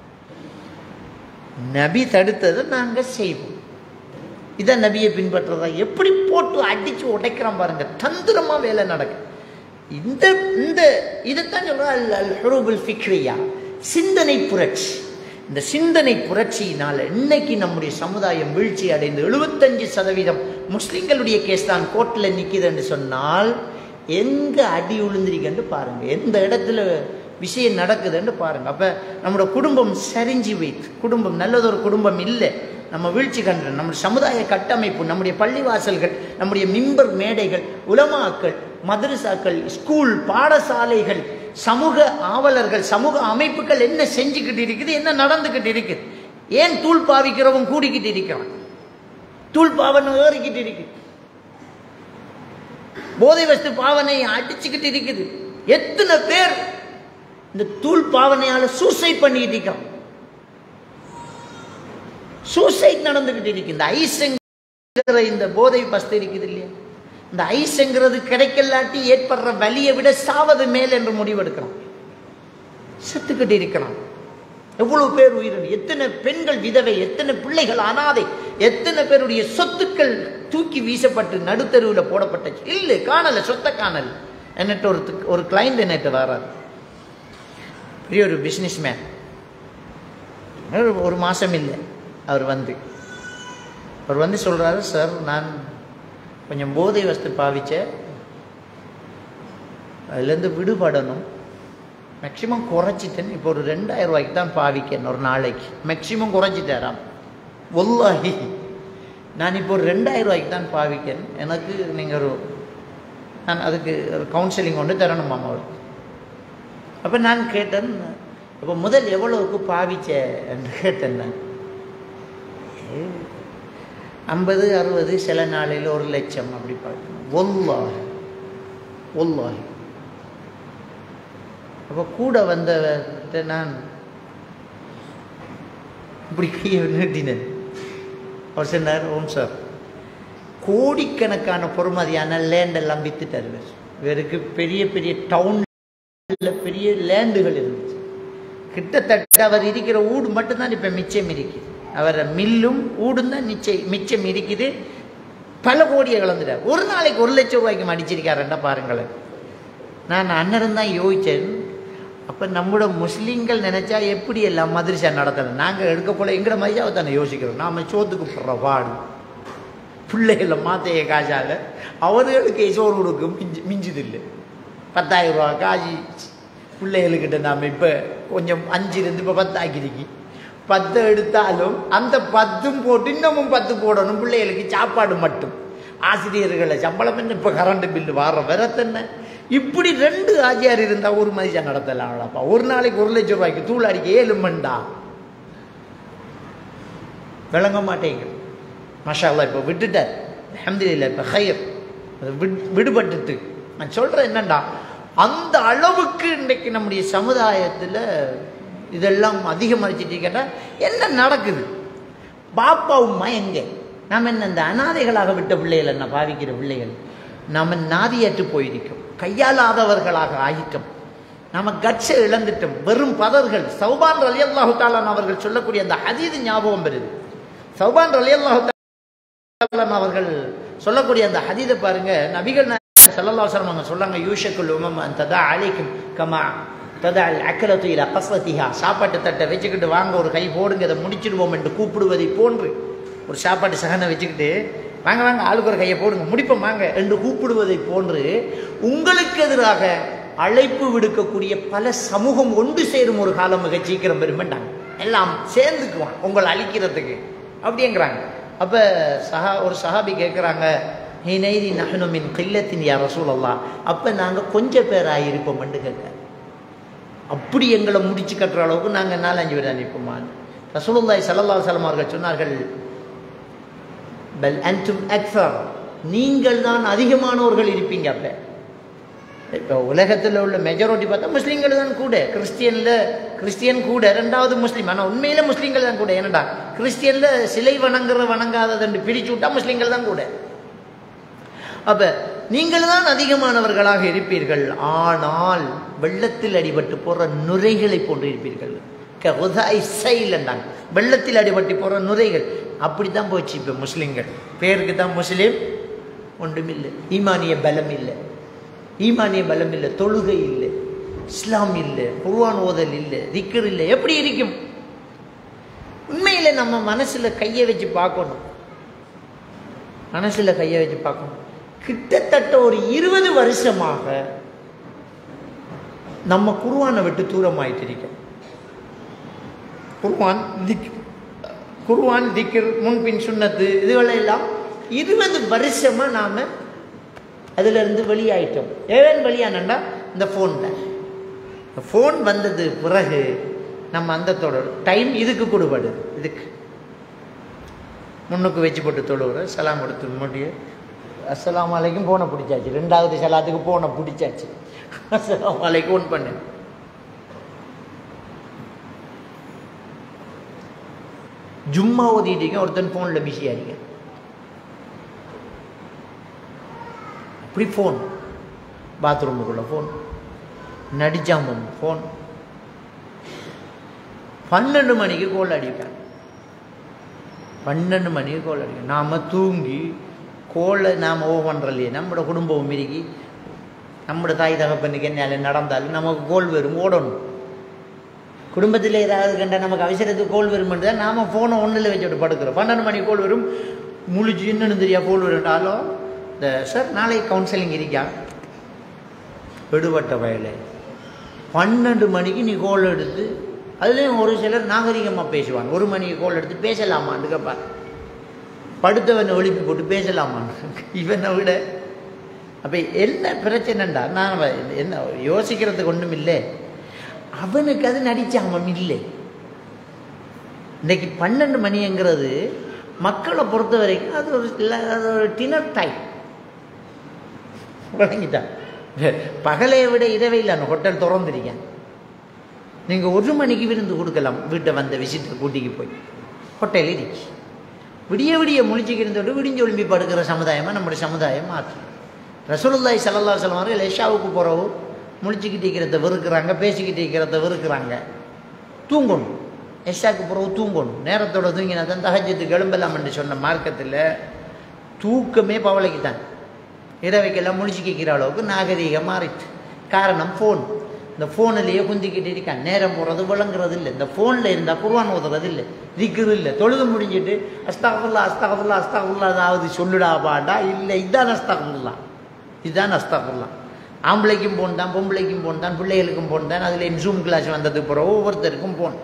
நபி தடுத்ததை நாங்க செய்வோம் இதை நபியை பின்பற்றுறதா எப்படி போட்டு அடிச்சு உடைக்கிறான் பாருங்க தந்திரமா வேலை நடக்கு இந்த இந்த இதைத்தான் சொல்றா அல் அல் ஹுரூபுல் ஃபிக்ரியா சிந்தனை புரட்சி இந்த சிந்தனை புரட்சியினால இன்னைக்கு நம்முடைய சமுதாயம் வீழ்ச்சி அடைந்து எழுபத்தஞ்சு சதவீதம் முஸ்லிம்களுடைய கேஸ் தான் கோர்ட்டில் நிற்கிதுன்னு சொன்னால் எங்க அடி விழுந்திருக்குன்னு பாருங்க எந்த இடத்துல விஷயம் நடக்குதுன்னு பாருங்க அப்ப நம்மளோட குடும்பம் சரிஞ்சு வைத்து குடும்பம் நல்லதொரு குடும்பம் இல்லை நம்ம வீழ்ச்சி கண்டு நம்முடைய சமுதாய கட்டமைப்பு நம்முடைய பள்ளிவாசல்கள் நம்முடைய மிம்பர் மேடைகள் உலமாக்கள் மதரசாக்கள் ஸ்கூல் பாடசாலைகள் சமூக ஆவலர்கள் சமூக அமைப்புகள் என்ன செஞ்சுக்கிட்டு இருக்குது என்ன நடந்துக்கிட்டு இருக்குது ஏன் தூள் பாவிக்கிறவன் கூடிக்கிட்டு இருக்கிறான் தூள் பாவனை ஏறிக்கிட்டு இருக்கு போதை வஸ்து பாவனை அடிச்சுக்கிட்டு இருக்குது எத்தனை பேர் இந்த தூள் பாவனையால சூசைட் பண்ணிக்கிட்டு இருக்கிறான் சூசைட் நடந்துகிட்டு இருக்கு இந்த ஐஸ்ங்கிற இந்த போதை வஸ்து இருக்குது இல்லையா இந்த ஐஸ்ங்கிறது கிடைக்கலாட்டி ஏற்படுற வலியை விட சாவது மேல் என்று முடிவெடுக்கிறான் செத்துக்கிட்டு இருக்கிறான் எவ்வளவு பேர் உயிரின் எத்தனை பெண்கள் விதவை எத்தனை பிள்ளைகள் அனாதை எத்தனை பேருடைய சொத்துக்கள் தூக்கி வீசப்பட்டு நடுத்தருவில் போடப்பட்ட இல்லை காணல சொத்தை காணல் என்னட்டு ஒரு ஒரு கிளைண்ட் என்னட்டு வராது பெரிய ஒரு பிஸ்னஸ் மேன் ஒரு மாதம் இல்லை அவர் வந்து அவர் வந்து சொல்கிறாரு சார் நான் கொஞ்சம் போதை வஸ்து பாவிச்சேன் அதுலேருந்து விடுபடணும் மேக்சிமம் குறைச்சிட்டேன் இப்போ ஒரு ரெண்டாயிரம் ரூபாய்க்கு தான் பாவிக்கேன் ஒரு நாளைக்கு மேக்சிமம் குறைச்சிட்டாராம் ஒல்லாஹி நான் இப்போ ஒரு ரெண்டாயிரம் ரூபாய்க்கு தான் பாவிக்கேன் எனக்கு நீங்கள் ஒரு நான் அதுக்கு ஒரு கவுன்சிலிங் கொண்டு தரணும் அவருக்கு அப்போ நான் கேட்டேன் இப்போ முதல் எவ்வளவுக்கு பாவிச்ச என்று கேட்டேன் நான் ஐம்பது அறுபது சில நாளையில் ஒரு லட்சம் அப்படி பார்க்கணும் ஒல்லாஹி ஒல்லாஹி அப்போ கூட வந்தவர்கிட்ட நான் இப்படி கையை நீட்டினேன் அவர் சொன்னார் ஓம் சார் கோடிக்கணக்கான பொறுமதியான லேண்ட் எல்லாம் வித்துட்டார் இவர் இவருக்கு பெரிய பெரிய டவுன்ல பெரிய லேண்டுகள் இருந்துச்சு கிட்டத்தட்ட அவர் இருக்கிற ஊடு மட்டும்தான் இப்போ மிச்சம் இருக்குது அவர் மில்லும் ஊடும் தான் நிச்சயம் மிச்சம் இருக்குது பல கோடியை கலந்துட்டார் ஒரு நாளைக்கு ஒரு லட்சம் ரூபாய்க்கு அடிச்சிருக்காருன்னா பாருங்களேன் நான் அன்னரும் தான் யோசித்தேன் அப்போ நம்மளோட முஸ்லீம்கள் நினைச்சா எப்படி எல்லாம் மதுரசா நடத்தணும் நாங்கள் எடுக்க போல எங்கட மதியாவை தானே யோசிக்கிறோம் நாம் சோத்துக்கு போடுற பாடு பிள்ளைகளை மாத்தைய காசால அவர்களுக்கு சோறு கொடுக்க மிஞ்சு மிஞ்சுது இல்லை பத்தாயிரம் ரூபா காசு பிள்ளைகளுக்கிட்ட நாம் இப்போ கொஞ்சம் அஞ்சு இருந்து இப்போ பத்தாக்கிருக்கு பத்து எடுத்தாலும் அந்த பத்தும் போட்டு இன்னமும் பத்து போடணும் பிள்ளைகளுக்கு சாப்பாடு மட்டும் ஆசிரியர்களை சம்பளம் என்ன இப்போ கரண்ட் பில்லு வார வரத்தென்ன இப்படி ரெண்டு ஆஜியார் இருந்தால் ஒரு மனுஷன் நடத்தலாம்லப்பா ஒரு நாளைக்கு ஒரு லட்சம் ரூபாய்க்கு தூள் அடிக்க ஏழுமண்டா விளங்க மாட்டேங்குது மஷா அல்லாஹ் இப்போ விட்டுட்டார் அஹமதுல்ல இப்போ ஹையர் அது விட்- விடுபட்டுட்டு நான் சொல்கிறேன் என்னண்டா அந்த அளவுக்கு இன்றைக்கு நம்முடைய சமுதாயத்தில் இதெல்லாம் அதிகமரிச்சிட்டு கேட்டால் என்ன நடக்குது பாப்பா உம்மா எங்க நாம் என்ன இந்த அனாதைகளாக விட்ட பிள்ளைகள் என்ன பாவிக்கிற பிள்ளைகள் நாம் நாதியற்று போயிருக்கோம் கையாளாதவர்களாக ஆகிட்டோம் நாம கட்சை இழந்துட்டோம் வெறும் பதர்கள் சௌபான் அலி அல்லாஹு தாலான் அவர்கள் சொல்லக்கூடிய அந்த ஹதீது ஞாபகம் வருது சௌபான் அலி அல்லாஹு தாலான் அவர்கள் சொல்லக்கூடிய அந்த ஹதீதை பாருங்க நபிகள் சல்லல்லாஹு அலைஹி அவங்க சொல்லாங்க யூஷக்குல் உமம் ததா அலைக்கும் கமா ததா அல் அக்கலத்து இல கஸ்வத்திஹா சாப்பாட்டு தட்டை வச்சுக்கிட்டு வாங்க ஒரு கை போடுங்க இதை முடிச்சிடுவோம் என்று கூப்பிடுவதை போன்று ஒரு சாப்பாட்டு சகனை வச்சுக்கிட்டு வாங்க வாங்க ஆளுக்கு ஒரு கையை போடுங்க முடிப்போம் வாங்க என்று கூப்பிடுவதை போன்று உங்களுக்கு எதிராக அழைப்பு விடுக்கக்கூடிய பல சமூகம் ஒன்று சேரும் ஒரு காலம் மிக சீக்கிரம் பெருமெண்டாங்க எல்லாம் சேர்ந்துக்குவான் உங்களை அழிக்கிறதுக்கு அப்படிங்கிறாங்க அப்போ சஹா ஒரு சஹாபி கேட்குறாங்க ஹினைதி நஹனு மின் கில்லத்தின் யா ரசூலல்லா அப்போ நாங்கள் கொஞ்சம் பேராக இருப்போம்னு கேட்க அப்படி எங்களை முடிச்சு கட்டுற அளவுக்கு நாங்கள் நாலஞ்சு பேர் அனுப்போமான்னு ரசூலுல்லாய் சல்லல்லா சலம் அவர்கள் சொன்னார்கள் பல் அன்தும் அக்ஃபர் நீங்கள் தான் அதிகமானவர்கள் இருப்பீங்க அப்போ இப்போ உலகத்தில் உள்ள மெஜாரிட்டி பார்த்தா முஸ்லீம்கள் தான் கூட கிறிஸ்டியனில் கிறிஸ்டியன் கூட ரெண்டாவது முஸ்லீம் ஆனால் உண்மையில முஸ்லீம்கள் தான் கூட ஏனடா கிறிஸ்டியனில் சிலை வணங்குற வணங்காததுன்னு பிரிச்சு விட்டா முஸ்லீம்கள் தான் கூட அப்போ நீங்கள் தான் அதிகமானவர்களாக இருப்பீர்கள் ஆனால் வெள்ளத்தில் அடிபட்டு போகிற நுரைகளை போன்று இருப்பீர்கள் என்றாங்க வெள்ளத்தில் அடிபட்டு போகிற நுரைகள் அப்படி தான் போச்சு இப்போ முஸ்லீம்கள் பேருக்கு தான் முஸ்லீம் ஒன்றுமில்லை ஈமானிய பலம் இல்லை ஈமானிய பலம் இல்லை தொழுகை இல்லை இஸ்லாம் இல்லை குர்வான் ஓதல் இல்லை திக்கர் இல்லை எப்படி இருக்கும் உண்மையில் நம்ம மனசில் கையை வச்சு பார்க்கணும் மனசில் கையை வச்சு பார்க்கணும் கிட்டத்தட்ட ஒரு இருபது வருஷமாக நம்ம குருவானை விட்டு தூரமாயிட்டு இருக்கோம் குர்வான் திக் குர்வான் திக்கர் முன்பின் சுண்ணத்து இதுகளெல்லாம் இருபது வருஷமா நாம அதுல இருந்து வெளியாயிட்டோம் ஏன் வெளியானண்டா இந்த ஃபோனில் ஃபோன் வந்தது பிறகு நம்ம அந்த தொடர் டைம் இதுக்கு கொடுபடுது இதுக்கு முன்னுக்கு வச்சு போட்டு தொழுவுற சலாம் கொடுத்து முடிய அஸ்ஸலாமு அலைக்கும் போனை பிடிச்சாச்சு ரெண்டாவது சலாத்துக்கு போனை பிடிச்சாச்சு அஸ்ஸலாமு அலைக்கும் ஒன் பண்ணு ஜும்மா ஓதிட்டீங்க ஒருத்தன் ஃபோனில் பிஸியாக இருக்க அப்படி ஃபோன் பாத்ரூமுக்குள்ளே ஃபோன் நடிச்சாமம் ஃபோன் பன்னெண்டு மணிக்கு கோல் அடிப்பேன் பன்னெண்டு மணிக்கு கோல் அடிக்கும் நாம் தூங்கி கோலை நாம் ஓ பண்ணுறலையே நம்மளோட குடும்பம் மிருகி நம்மளோட தாய் தகப்பனுக்கு என்ன நடந்தாலும் நமக்கு கோல் வரும் ஓடணும் குடும்பத்தில் ஏதாவது கண்டா நமக்கு அவசரத்துக்கு கோல் வருமென்று தான் நாம் ஃபோனை ஒன்றில் வச்சுட்டு படுக்கிறோம் பன்னெண்டு மணி கோல் வரும் முழிச்சு இன்னொன்று தெரியா கோல் வரும்னாலும் இந்த சார் நாளைக்கு கவுன்சிலிங் இருக்கா விடுபட்ட வயலை பன்னெண்டு மணிக்கு நீ கோல் எடுத்து அதுலேயும் ஒரு சிலர் நாகரிகமாக பேசுவாங்க ஒரு மணிக்கு கோல் எடுத்து பேசலாமான்னு கேட்பார் படுத்தவனை ஒழிப்பு போட்டு பேசலாமான்னு இவனை விட அப்போ என்ன பிரச்சனைண்டா நான் என்ன யோசிக்கிறதுக்கு ஒன்றும் இல்லை அவனுக்கு அது நடிச்சாமம் இல்லை இன்னைக்கு பன்னெண்டு மணிங்கிறது மக்களை பொறுத்த வரைக்கும் அது ஒரு அது ஒரு டினர் டைம் விளங்கிட்டான் பகலையை விட இரவையில் அந்த ஹோட்டல் திறந்துருக்கேன் நீங்கள் ஒரு மணிக்கு விருந்து கொடுக்கலாம் வீட்டை வந்த விசிட்டை கூட்டிக்கு போய் ஹோட்டல் இருக்கு விடிய விடிய முழிச்சுக்கிருந்தோடு விடிஞ்சு ஒளிம்பி படுக்கிற சமுதாயமாக நம்முடைய சமுதாயம் மாற்று ரசூலுல்லாய் சல்லல்லா சொல்லுவாங்க லெஷாவுக்கு போகிறவோ முழிச்சுக்கிட்டு இருக்கிறத வெறுக்கிறாங்க பேசிக்கிட்டு இருக்கிறத வெறுக்கிறாங்க தூங்கணும் எஷாக்கு பிறகு தூங்கணும் நேரத்தோட தூங்கினா தான் தகஜத்துக்கு எழும்பலாம் என்று சொன்ன மார்க்கத்தில் தூக்கமே பவளைக்கு தான் இரவைக்கெல்லாம் முழிச்சுக்கிற அளவுக்கு நாகரீகம் மாறிட்டு காரணம் ஃபோன் இந்த ஃபோனிலேயே குந்திக்கிட்டு இருக்கான் நேரம் போகிறது விளங்குறது இல்லை இந்த ஃபோனில் இருந்தால் குர்வான் ஓதுறது இல்லை திக்கிறது இல்லை தொழுது முடிஞ்சிட்டு அஸ்தாகுல்லா அஸ்தாகுல்லா அஸ்தாகுல்லா அதாவது சொல்லுடா பாடா இல்லை இதுதான் அஸ்தாகுல்லா இதுதான் அஸ்தாகுல்லா ஆம்பளைக்கும் போன் தான் பொம்பளைக்கும் போன் தான் பிள்ளைகளுக்கும் போன் தான் அதில் ஜூம் கிளாஸ் வந்ததுக்கு பிறகு ஒவ்வொருத்தருக்கும் போன்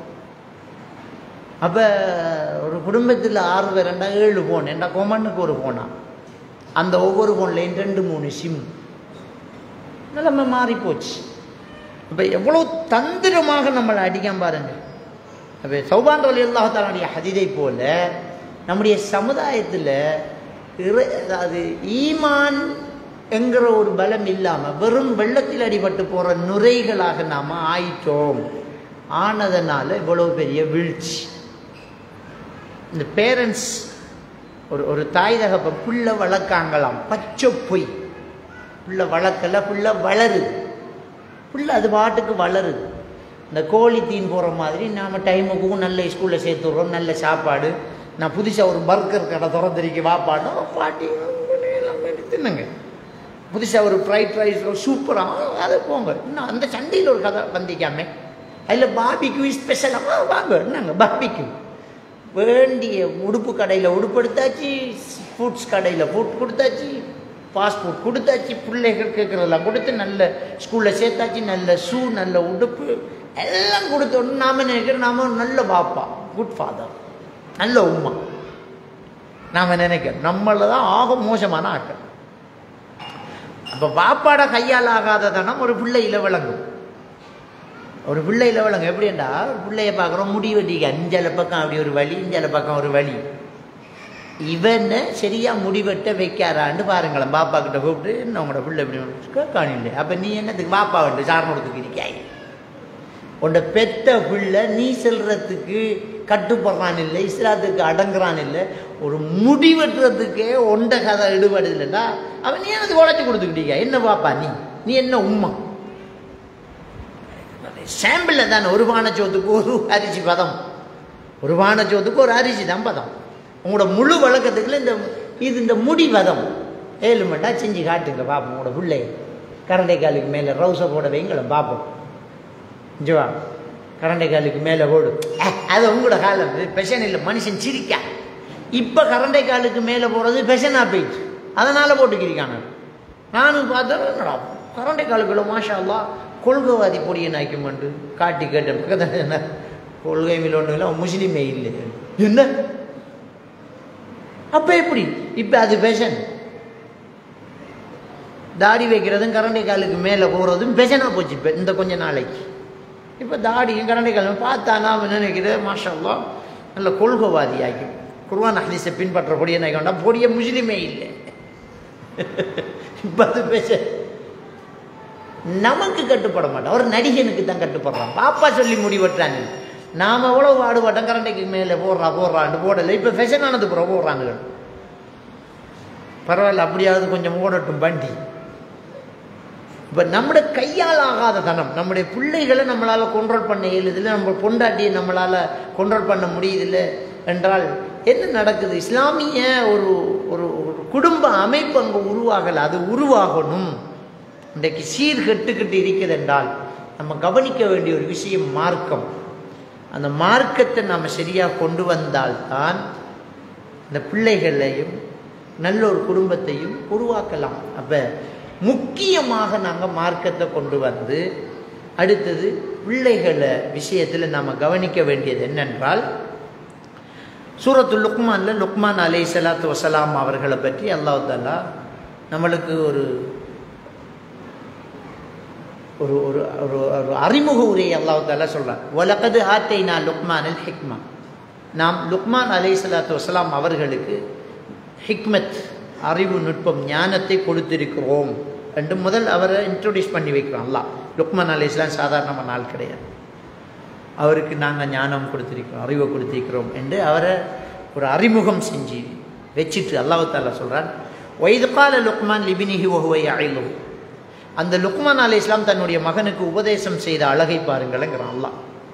அப்போ ஒரு குடும்பத்தில் ஆறு பேர் ரெண்டா ஏழு ஃபோன் ஏண்டா கொமனுக்கு ஒரு ஃபோனா அந்த ஒவ்வொரு ஃபோன்லேயும் ரெண்டு மூணு சிம் நிலைமை மாறி போச்சு இப்போ எவ்வளோ தந்திரமாக நம்மளை அடிக்காம பாருங்க அப்போ சௌபான் அலி அல்லாஹாலுடைய ஹதிதை போல நம்முடைய சமுதாயத்தில் அதாவது ஈமான் என்கிற ஒரு பலம் இல்லாமல் வெறும் வெள்ளத்தில் அடிபட்டு போகிற நுரைகளாக நாம் ஆயிட்டோம் ஆனதுனால இவ்வளோ பெரிய வீழ்ச்சி இந்த பேரண்ட்ஸ் ஒரு ஒரு தாய் தகப்ப புள்ள வளர்க்காங்களாம் பச்சை பொய் புள்ள வளர்க்கல புள்ள வளருது புள்ள அது பாட்டுக்கு வளருது இந்த கோழி தீன் போகிற மாதிரி நாம் டைமுக்கும் நல்ல ஸ்கூலில் சேர்த்துடுறோம் நல்ல சாப்பாடு நான் புதுசாக ஒரு பர்கர் கடை திறந்திருக்கி வாப்பாடும் பாட்டி எல்லாம் தின்னுங்க புதுசாக ஒரு ஃப்ரைட் ரைஸ் சூப்பராக அதை போங்க இன்னும் அந்த சண்டையில் ஒரு கதை வந்திக்காமே அதில் பாபிக்கு ஸ்பெஷலாக வாங்க என்னங்க பாபிக்கு வேண்டிய உடுப்பு கடையில் உடுப்படுத்தாச்சு ஃபுட்ஸ் கடையில் ஃபுட் கொடுத்தாச்சு பாஸ்போர்ட் கொடுத்தாச்சு பிள்ளைகள் கேட்குறதெல்லாம் கொடுத்து நல்ல ஸ்கூலில் சேர்த்தாச்சு நல்ல ஷூ நல்ல உடுப்பு எல்லாம் கொடுத்தோன்னு நாம் நினைக்கிறோம் நாம நல்ல பாப்பா குட் ஃபாதர் நல்ல உமா நாம் நினைக்கிறோம் நம்மள தான் ஆக மோசமான ஆக்கள் அப்போ பாப்பாட கையால் ஆகாத தனம் ஒரு பிள்ளையில் விளங்கும் ஒரு பிள்ளையில் விளங்கும் எப்படின்னா ஒரு பிள்ளைய பார்க்குறோம் முடி வெட்டிக்க அஞ்சல பக்கம் அப்படி ஒரு வழி இஞ்சல பக்கம் ஒரு வழி இவனை சரியா முடிவெட்ட வைக்காரான்னு பாருங்களேன் பாப்பா கிட்ட கூப்பிட்டு என்ன உங்களோட பிள்ளை இப்படி காணில்லை அப்போ நீ என்னத்துக்கு பாப்பா வந்து சாரணத்துக்கு இருக்காய் உன்னோட பெத்த பிள்ளை நீ செல்றதுக்கு கட்டுப்படுறான் இல்லை இஸ்லாத்துக்கு அடங்குறான் இல்லை ஒரு முடிவெட்டுறதுக்கே ஒண்ட கதை ஈடுபடுது இல்லைடா அவன் நீ எனக்கு உழைச்சி கொடுத்துக்கிட்டீங்க என்ன பாப்பா நீ நீ என்ன உம்மா சாம்பிளில் தானே ஒரு பானச்சோத்துக்கு ஒரு அரிசி பதம் ஒரு பானச்சோத்துக்கு ஒரு அரிசி தான் பதம் உங்களோட முழு வழக்கத்துக்குள்ள இந்த இது இந்த முடி பதம் ஏழு மட்டா செஞ்சு காட்டுங்க பார்ப்போம் உங்களோட பிள்ளை கரண்டை காலுக்கு மேலே ரவுசை போட வைங்கள பார்ப்போம் ஜுவா கரண்டை காலுக்கு மேலே போடு அது உங்களோட காலம் பெஷன் இல்லை மனுஷன் சிரிக்கா இப்போ கரண்டை காலுக்கு மேலே போகிறது பெஷனாக போயிடுச்சு அதனால் போட்டுக்கிறிக்கான நானும் பார்த்தேன் என்னடா கரண்டை காலுக்குள்ள மாஷா அல்லா கொள்கைவாதி பொடியை நாய்க்குமெண்டு காட்டி கேட்ட பக்கத்தில் என்ன கொள்கை மேல ஒன்றும் இல்லை அவன் முஸ்லீமே இல்லை என்ன அப்போ எப்படி இப்போ அது ஃபேஷன் தாடி வைக்கிறதும் கரண்டை காலுக்கு மேலே போகிறதும் ஃபேஷனாக போச்சு இப்போ இந்த கொஞ்ச நாளைக்கு இப்போ தாடியும் கரண்டை காலும் பார்த்தா நாம் நினைக்கிறது மாஷல்லா நல்ல கொள்கைவாதி ஆக்கி குர்வான் ஹதீஸை பின்பற்ற பொடியை நாய்க்கொண்டா பொடிய முஸ்லீமே இல்லை இப்போ அது ஃபேஷன் நமக்கு கட்டுப்பட மாட்டோம் ஒரு நடிகனுக்கு தான் கட்டுப்படுறான் பாப்பா சொல்லி முடிவெட்டுறாங்க நாம் எவ்வளோ பாடுபட்டோம் கரண்டைக்கு மேலே போடுறா போடுறான்னு போடலை இப்போ ஃபெஷன் ஆனது ப்ரோ போடுறாங்க பரவாயில்ல அப்படியாவது கொஞ்சம் ஓடட்டும் வண்டி இப்போ நம்முடைய கையால் ஆகாத தனம் நம்முடைய பிள்ளைகளை நம்மளால் கண்ட்ரோல் பண்ண இயலுதில்லை நம்ம பொண்டாட்டியை நம்மளால் கண்ட்ரோல் பண்ண முடியுதில்லை என்றால் என்ன நடக்குது இஸ்லாமிய ஒரு ஒரு ஒரு குடும்ப அமைப்பு அங்கே உருவாகலை அது உருவாகணும் இன்றைக்கு சீர்கெட்டுக்கிட்டு இருக்கிறது என்றால் நம்ம கவனிக்க வேண்டிய ஒரு விஷயம் மார்க்கம் அந்த மார்க்கத்தை நாம் சரியாக கொண்டு வந்தால்தான் இந்த பிள்ளைகளையும் நல்ல ஒரு குடும்பத்தையும் உருவாக்கலாம் அப்போ முக்கியமாக நாங்கள் மார்க்கத்தை கொண்டு வந்து அடுத்தது பிள்ளைகளை விஷயத்தில் நாம் கவனிக்க வேண்டியது என்னென்றால் சூரத்து லுக்மானில் லுக்மான் அலை சலாத்து வசலாம் அவர்களை பற்றி அல்லாஹ் தாலா நம்மளுக்கு ஒரு ஒரு ஒரு ஒரு ஒரு அறிமுக உரையை அல்லாஹ் தாலா சொல்கிறார் ஒலகது ஆத்தை நான் லுக்மானில் ஹிக்மா நாம் லுக்மான் அலை சலாத்து வசலாம் அவர்களுக்கு ஹிக்மத் அறிவு நுட்பம் ஞானத்தை கொடுத்திருக்கிறோம் என்று முதல் அவரை இன்ட்ரோடியூஸ் பண்ணி வைக்கிறோம் அல்லாஹ் லுக்மான் அலை இஸ்லாம் சாதாரணமான நாள் கிடையாது அவருக்கு நாங்கள் ஞானம் கொடுத்திருக்கிறோம் அறிவை கொடுத்திருக்கிறோம் என்று அவரை ஒரு அறிமுகம் செஞ்சு வச்சுட்டு அல்லாஹ் தாலா சொல்கிறார் ஒய்துகால லுக்மான் லிபினிஹி ஒஹுவை அழிலும் அந்த லுக்மான் அலி இஸ்லாம் தன்னுடைய மகனுக்கு உபதேசம் செய்த அழகை பாருங்களேங்கிறான் அல்லாஹ்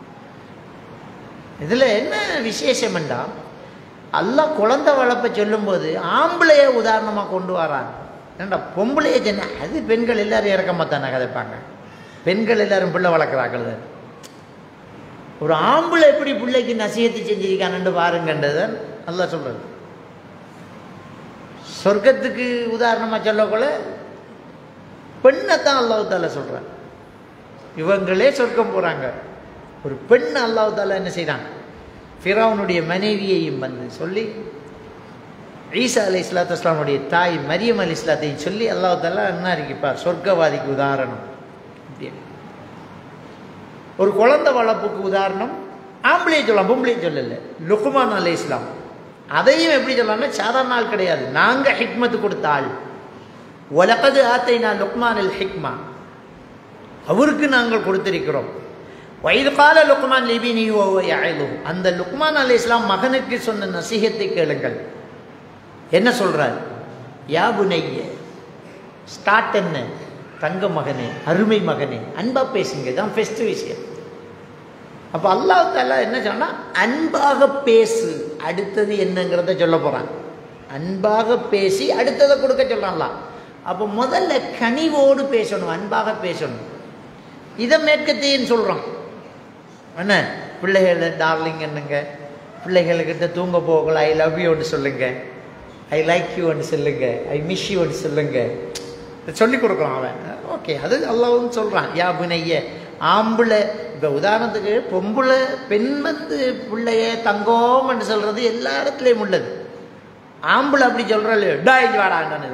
இதில் என்ன விசேஷம் என்றா அல்லாஹ் குழந்தை வளர்ப்பை சொல்லும்போது ஆம்பளைய உதாரணமாக கொண்டு வரான் ஏன்டா பொம்பளைய சொன்ன அது பெண்கள் எல்லாரும் இறக்கமாக தானே கதைப்பாங்க பெண்கள் எல்லாரும் பிள்ளை வளர்க்குறாக்கள் தான் ஒரு ஆம்பளை எப்படி பிள்ளைக்கு நசியத்தை செஞ்சிருக்கான்னு பாருங்கன்றது நல்லா சொல்கிறது சொர்க்கத்துக்கு உதாரணமாக சொல்லக்குள்ள பெண்ணை தான் அல்லாஹால சொல்கிறான் இவங்களே சொர்க்கம் போகிறாங்க ஒரு பெண் அல்லாஹால என்ன செய்கிறான் ஃபிரௌனுடைய மனைவியையும் வந்து சொல்லி ஈசா அலி இஸ்லாத்து இஸ்லாமுடைய தாய் மரியம் அலி இஸ்லாத்தையும் சொல்லி அல்லாஹால என்ன இருக்கிப்பார் சொர்க்கவாதிக்கு உதாரணம் அப்படின்னு ஒரு குழந்தை வளர்ப்புக்கு உதாரணம் ஆம்பளையை சொல்லலாம் பொம்பளையை சொல்லல லுக்குமான் அலி இஸ்லாம் அதையும் எப்படி சொல்லலாம்னா சாதாரண ஆள் கிடையாது நாங்கள் ஹிக்மத்து கொடுத்த ஆள் உலகது ஆத்தை நான் லுக்மான் அல் ஹிக்மா அவருக்கு நாங்கள் கொடுத்திருக்கிறோம் வயது கால லுக்மான் லிபினி அந்த லுக்மான் அலி இஸ்லாம் மகனுக்கு சொன்ன நசீகத்தை கேளுங்கள் என்ன சொல்றார் யா புனைய ஸ்டார்ட் என்ன தங்க மகனே அருமை மகனே அன்பா பேசுங்க தான் ஃபெஸ்ட் விஷயம் அப்போ அல்லாஹ் தாலா என்ன சொன்னா அன்பாக பேசு அடுத்தது என்னங்கிறத சொல்ல போறான் அன்பாக பேசி அடுத்ததை கொடுக்க சொல்றான்லாம் அப்போ முதல்ல கனிவோடு பேசணும் அன்பாக பேசணும் இதை மேற்கத்தையும் சொல்றோம் என்ன பிள்ளைகளை டார்லிங் என்னங்க பிள்ளைகளுக்கிட்ட தூங்க போகல ஐ லவ் யூன்னு சொல்லுங்க ஐ லைக் யூன்னு சொல்லுங்க ஐ மிஸ் யூன்னு சொல்லுங்க சொல்லி கொடுக்குறான் அவன் ஓகே அது அல்லாவும் சொல்கிறான் யா புனைய ஆம்பளை இப்போ உதாரணத்துக்கு பொம்பளை பெண் வந்து பிள்ளைய தங்கோம்னு சொல்கிறது எல்லா இடத்துலையும் உள்ளது ஆம்பளை அப்படி சொல்கிறாள் டா இங்கே வாடான்னு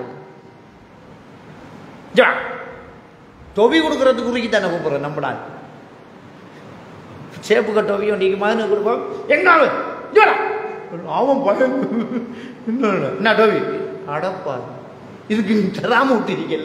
ஜா தொவி கொடுக்கறதுக்கு குறுக்கி தானே கூப்பிட்றோம் நம்மளால் சேப்புக்க டொவி ஒன்றைக்கு மகனுக்கு கொடுப்போம் எங்காவது ஜோடா அவன் பயம் என்ன டோவி அடப்பா இதுக்கு நீ தராம விட்டுருக்கல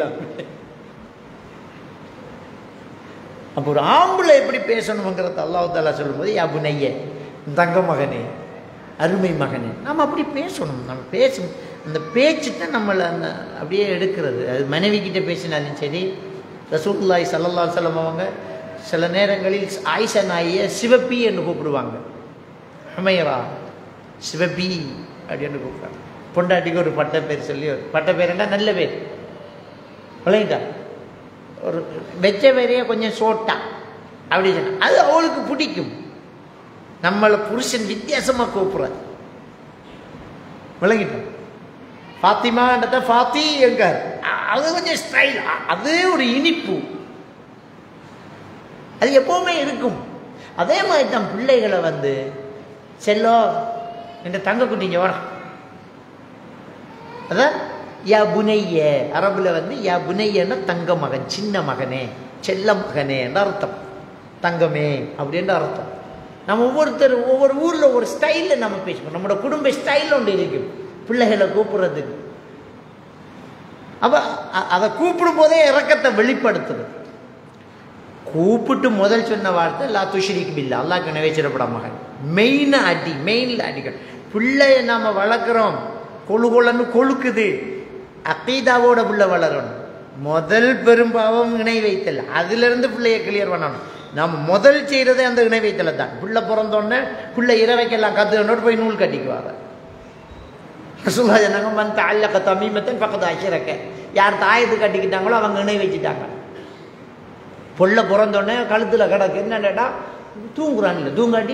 அப்போ ஒரு ஆம்பளை எப்படி பேசணுங்கிறத அல்லாஹ் தாலா சொல்லும்போது யா புனைய தங்க மகனே அருமை மகனே நம்ம அப்படி பேசணும் நம்ம பேசணும் அந்த பேச்சு தான் நம்மளை அந்த அப்படியே எடுக்கிறது அது மனைவி கிட்ட பேசினாலும் சரி ரசூல்லாய் சல்லல்லா சொல்லம் அவங்க சில நேரங்களில் ஆயிஷா நாயை சிவப்பி என்று கூப்பிடுவாங்க ஹமையரா சிவப்பி அப்படின்னு கூப்பிடுறாங்க பொண்டாட்டிக்கு ஒரு பட்ட பேர் சொல்லி ஒரு பட்ட பேருண்டா நல்ல பேர் விளங்கிட்டா ஒரு வெச்ச பேரையே கொஞ்சம் சோட்டா அப்படி சொன்னா அது அவளுக்கு பிடிக்கும் நம்மளை புருஷன் வித்தியாசமாக கூப்பிட்றாரு விளங்கிட்டோம் ஃபாத்திமான்றத ஃபாத்தி எங்கார் அது கொஞ்சம் ஸ்டைல் அதே ஒரு இனிப்பு அது எப்பவுமே இருக்கும் அதே மாதிரி தான் பிள்ளைகளை வந்து செல்லோ இந்த தங்க குட்டிங்க வர அதான் யா புனைய அரபுல வந்து யா புனையன்னா தங்க மகன் சின்ன மகனே செல்ல மகனே என்ற அர்த்தம் தங்கமே அப்படின்ற அர்த்தம் நம்ம ஒவ்வொருத்தர் ஒவ்வொரு ஊரில் ஒரு ஸ்டைலில் நம்ம பேசுவோம் நம்மளோட குடும்ப ஸ்டைல் ஒன்று இருக்கும் பிள்ளைகளை கூப்பிடுறதுக்கு அப்போ அதை கூப்பிடும் போதே இறக்கத்தை வெளிப்படுத்துது கூப்பிட்டு முதல் சொன்ன வார்த்தை லா துஷிரிக்கு பில்லா அல்லாக்கு நினைச்சிடப்பட மகன் மெயினாக அடி மெயினில் அடிக்கணும் பிள்ளைய நாம் வளர்க்குறோம் கொழு கொழுன்னு கொழுக்குது அக்கீதாவோட பிள்ளை வளரணும் முதல் பெரும்பாவம் இணை வைத்தல் அதிலிருந்து பிள்ளைய கிளியர் பண்ணணும் நம்ம முதல் செய்கிறதே அந்த இணை வைத்தல தான் பிள்ளை பிறந்தோடனே பிள்ளை இரவைக்கெல்லாம் கற்றுக்கணுட்டு போய் நூல் கட்டிக்குவாங்க ரசூல்லா சொன்னாங்க மன் தாழ்லக்க தமீமத்தன் பக்கத்து அஷரக்க யார் தாயத்து கட்டிக்கிட்டாங்களோ அவங்க இணை வச்சுட்டாங்க பொல்ல பிறந்தோடனே கழுத்தில் கிடக்கு என்னடா தூங்குறான் இல்லை தூங்காட்டி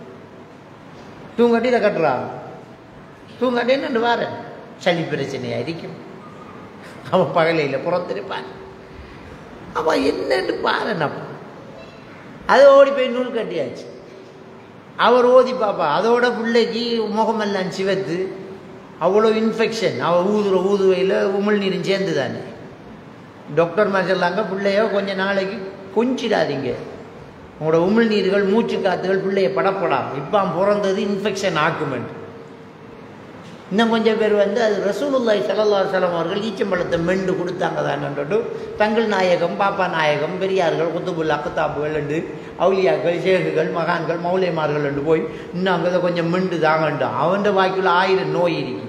தூங்காட்டி இதை கட்டுறான் தூங்காட்டி என்னண்டு வார சளி பிரச்சனையாக இருக்கும் அவன் பகலையில் புறத்திருப்பான் அவன் என்னன்னு பாருனப்பா அதை ஓடி போய் நூல் கட்டியாச்சு அவர் ஓதி பாப்பா அதோட பிள்ளைக்கு முகமெல்லாம் சிவத்து அவ்வளோ இன்ஃபெக்ஷன் அவள் ஊதுற ஊதுவையில் உமிழ்நீரும் சேர்ந்து தானே டாக்டர் மாதிரி சொல்லாங்க பிள்ளைய கொஞ்ச நாளைக்கு கொஞ்சிடாதீங்க உங்களோட உமிழ்நீர்கள் மூச்சு காத்துகள் பிள்ளைய படப்படாம் இப்போ பிறந்தது இன்ஃபெக்ஷன் ஆக்குமெண்ட் இன்னும் கொஞ்சம் பேர் வந்து அது ரசூலுல்லாய் சல்லா சலம் அவர்கள் ஈச்சம்பழத்தை மெண்டு கொடுத்தாங்க தானன்ட்டு தங்கள் நாயகம் பாப்பா நாயகம் பெரியார்கள் குத்துபுல் அக்கத்தாப்புகள் என்று அவுலியாக்கள் ஷேகுகள் மகான்கள் மௌலியமார்கள் என்று போய் இன்னும் அங்கே கொஞ்சம் மெண்டு தாங்கண்டு அவன் வாய்க்குள்ள ஆயிரம் நோய் இருக்கு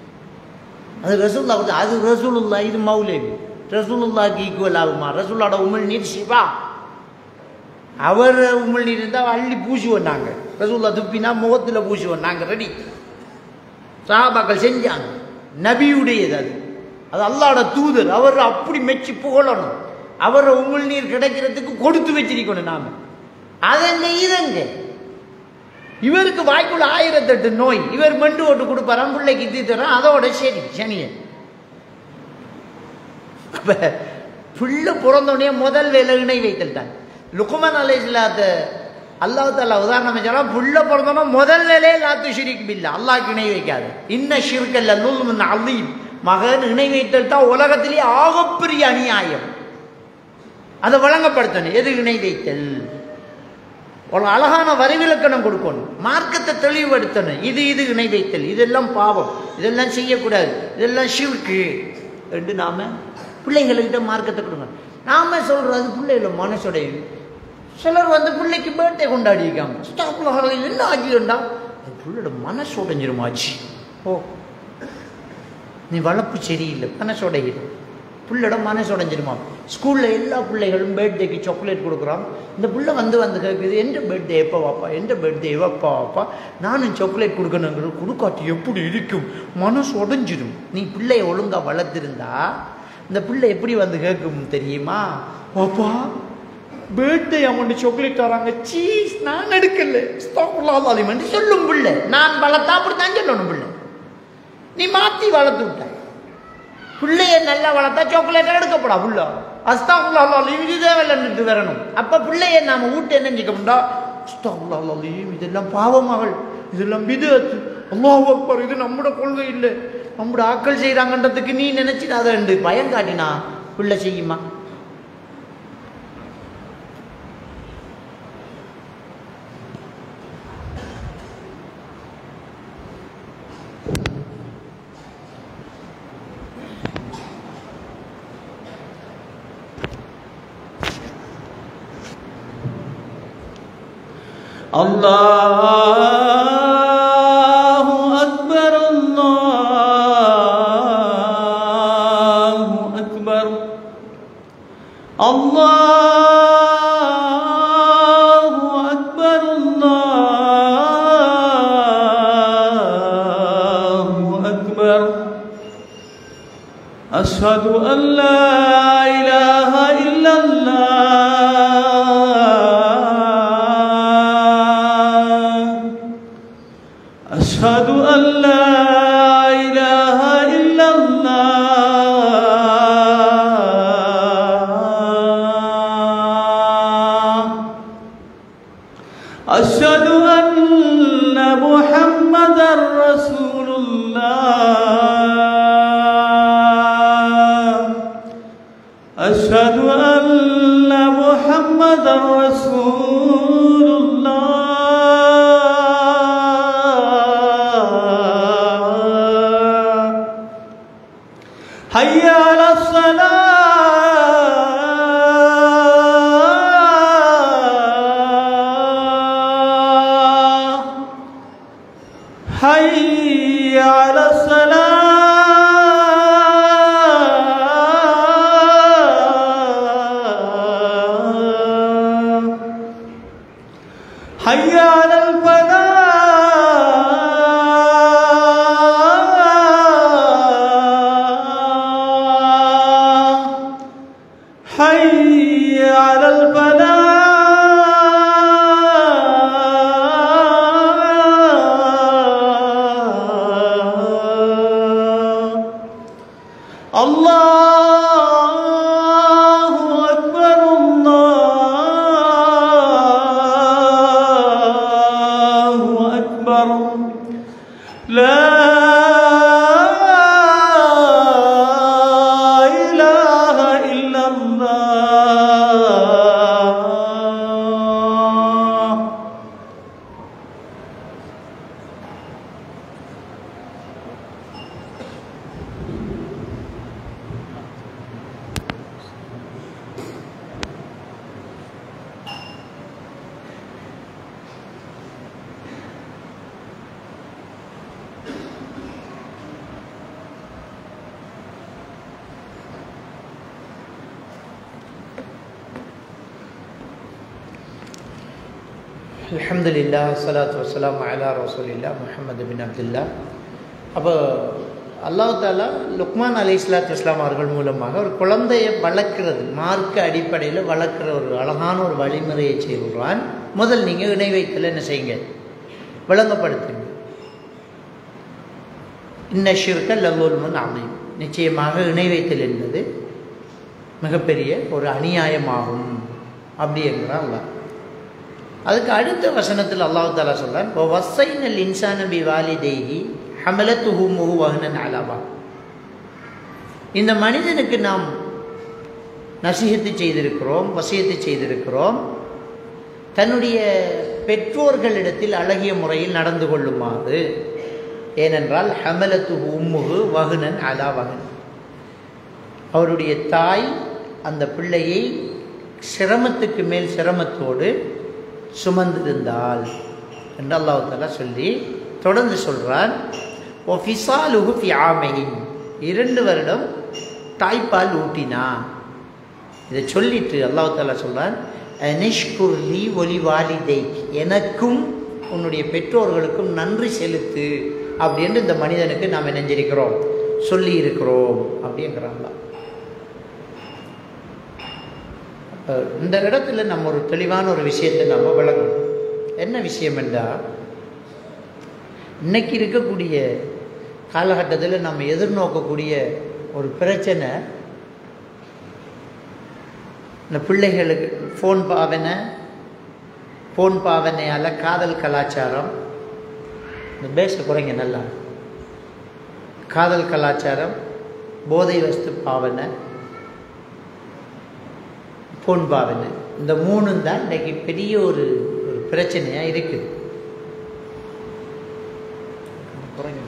அது ரசூல்லா அது ரசூலுல்லா இது மௌலேவி ரசூலுல்லாக்கு ஈக்குவல் ஆகுமா ரசூல்லோட உமிழ்நீர் சிவா அவர் உமிழ்நீர் இருந்தால் அள்ளி பூசுவோம் நாங்கள் ரசூல்லா துப்பினா முகத்தில் பூசுவோம் நாங்கள் ரெடி சஹாபாக்கள் செஞ்சாங்க நபியுடையது அது அது அல்லாட தூதர் அவர் அப்படி மெச்சி புகழணும் அவரை உமிழ்நீர் கிடைக்கிறதுக்கு கொடுத்து வச்சிருக்கணும் நாம அதெங்க இதங்க இவருக்கு வாய்க்குள்ள ஆயிரத்தெட்டு நோய் இவர் மெண்டு ஓட்டு கொடுப்பாராம் பிள்ளைக்கு இது தரான் அதோட சரி சனியன் அப்ப பிள்ளை பிறந்தோடனே முதல் வேலை இணை வைத்தல் தான் லுக்குமன் அலை இல்லாத அல்லாஹ் தாலா உதாரணம் சொன்னா புள்ள பிறந்தோன்னா முதல்லே லாத்து ஷிரிக் பில்லா அல்லாஹ்க்கு இணை வைக்காது இன்ன ஷிர்கல்ல நுல்முன் அலீம் மகன் இணை வைத்தல் தான் உலகத்திலேயே ஆகப்பெரிய அநியாயம் அதை வழங்கப்படுத்தணும் எது இணை வைத்தல் ஒரு அழகான வரிவிலக்கணம் கொடுக்கணும் மார்க்கத்தை தெளிவுபடுத்தணும் இது இது இணை வைத்தல் இதெல்லாம் பாவம் இதெல்லாம் செய்யக்கூடாது இதெல்லாம் ஷிர்க்கு என்று நாம பிள்ளைங்கள்கிட்ட மார்க்கத்தை கொடுங்க நாம சொல்றது பிள்ளைகள மனசுடைய சிலர் வந்து பிள்ளைக்கு பர்த்டே கொண்டாடி இருக்காங்க ஸ்டாப்ல என்ன ஆச்சுண்டா பிள்ளையோட மனசு உடைஞ்சிருமாச்சு ஓ நீ வளர்ப்பு சரியில்லை மனசு உடையுது பிள்ளையோட மனசு உடைஞ்சிருமா ஸ்கூலில் எல்லா பிள்ளைகளும் பர்த்டேக்கு சாக்லேட் கொடுக்குறான் இந்த பிள்ளை வந்து வந்து கேட்குது எந்த பர்த்டே எப்போ வாப்பா எந்த பர்த்டே எப்பா வாப்பா நானும் சாக்லேட் கொடுக்கணுங்கிற கொடுக்காட்டி எப்படி இருக்கும் மனசு உடைஞ்சிடும் நீ பிள்ளைய ஒழுங்காக வளர்த்துருந்தா இந்த பிள்ளை எப்படி வந்து கேட்கும் தெரியுமா வாப்பா பர்த்டே அவன் சாக்லேட் தராங்க சீஸ் நான் எடுக்கல ஸ்டாப்லாலிமெண்ட் சொல்லும் பிள்ளை நான் வளர்த்தா அப்படித்தான் சொல்லணும் பிள்ளை நீ மாற்றி வளர்த்து விட்ட பிள்ளைய நல்லா வளர்த்தா சாக்லேட் எடுக்கப்படா புள்ள அஸ்தாஃபுல்லாஹ் இது தேவையில்லைன்னுட்டு வரணும் அப்ப பிள்ளைய நாம ஊட்டு என்ன நிற்கமுண்டா அஸ்தாஃபுல்லாஹ் இதெல்லாம் பாவமகள் இதெல்லாம் பிதத்து அல்லாஹ் அக்பர் இது நம்மட கொள்கை இல்லை நம்மட ஆக்கள் செய்கிறாங்கன்றதுக்கு நீ நினைச்சிடாத என்று பயம் காட்டினா பிள்ளை செய்யுமா الله أكبر الله أكبر الله أكبر الله أكبر أشهد أن لا إله إلا الله أشهد أن لا إله إلا الله أشهد أن محمدا رسول الله أشهد أن محمدا رسول الله حي على الصلاة حي على الصلاة حي على الفلاح حي على الفلاح الله أكبر الله أكبر لا إله إلا الله அல்ஹம்துலில்லா சலாத்து வசலாம் அலா ரசூலில்லா முஹம்மது பின் அப்துல்லா அப்போ அல்லாஹ் தாலா லுக்மான் அலி இஸ்லாத்து இஸ்லாம் அவர்கள் மூலமாக ஒரு குழந்தையை வளர்க்கிறது மார்க்க அடிப்படையில் வளர்க்குற ஒரு அழகான ஒரு வழிமுறையை செய்கிறான் முதல் நீங்கள் இணை வைத்தல் என்ன செய்யுங்க விளங்கப்படுத்துங்க இன்ன ஷிர்க லல்லோல்மன் அமையும் நிச்சயமாக இணை வைத்தல் என்பது மிகப்பெரிய ஒரு அநியாயமாகும் அப்படி என்கிறான் அல்லாஹ் அதுக்கு அடுத்த வசனத்தில் அல்லாஹ் தாலா சொல்றான் "வ வஸ்ஸைனல் இன்சான பி வாலிதைஹி ஹமலத்துஹு முஹு வஹனன் அலவா இந்த மனிதனுக்கு நாம் நசிகத்து செய்திருக்கிறோம் வசியத்து செய்திருக்கிறோம் தன்னுடைய பெற்றோர்களிடத்தில் அழகிய முறையில் நடந்து கொள்ளுமாறு ஏனென்றால் ஹமலத்து உம்முகு வகுனன் அலா வகன் அவருடைய தாய் அந்த பிள்ளையை சிரமத்துக்கு மேல் சிரமத்தோடு சுமந்திருந்தாள் என்று அல்லாஹ் தாலா சொல்லி தொடர்ந்து சொல்றான் ஓ ஃபிசாலுஹு ஃபி ஆமையின் இரண்டு வருடம் தாய்ப்பால் ஊட்டினா இதை சொல்லிட்டு அல்லாஹ் தாலா சொல்றான் அனிஷ்குர்லி ஒலி வாலிதை எனக்கும் உன்னுடைய பெற்றோர்களுக்கும் நன்றி செலுத்து அப்படின்னு இந்த மனிதனுக்கு நாம் நினைஞ்சிருக்கிறோம் சொல்லி இருக்கிறோம் அப்படிங்கிறாங்களா இந்த இடத்துல நம்ம ஒரு தெளிவான ஒரு விஷயத்தை நம்ம விளங்கணும் என்ன விஷயம் என்றால் இன்னைக்கு இருக்கக்கூடிய காலகட்டத்தில் நம்ம எதிர்நோக்கக்கூடிய ஒரு பிரச்சனை இந்த பிள்ளைகளுக்கு ஃபோன் பாவனை ஃபோன் பாவனையால் காதல் கலாச்சாரம் இந்த பேச குறைங்க நல்லா காதல் கலாச்சாரம் போதை வஸ்து பாவனை ஃபோன் பாவனை இந்த மூணும் தான் இன்றைக்கி பெரிய ஒரு ஒரு பிரச்சனையாக இருக்குது குறைங்க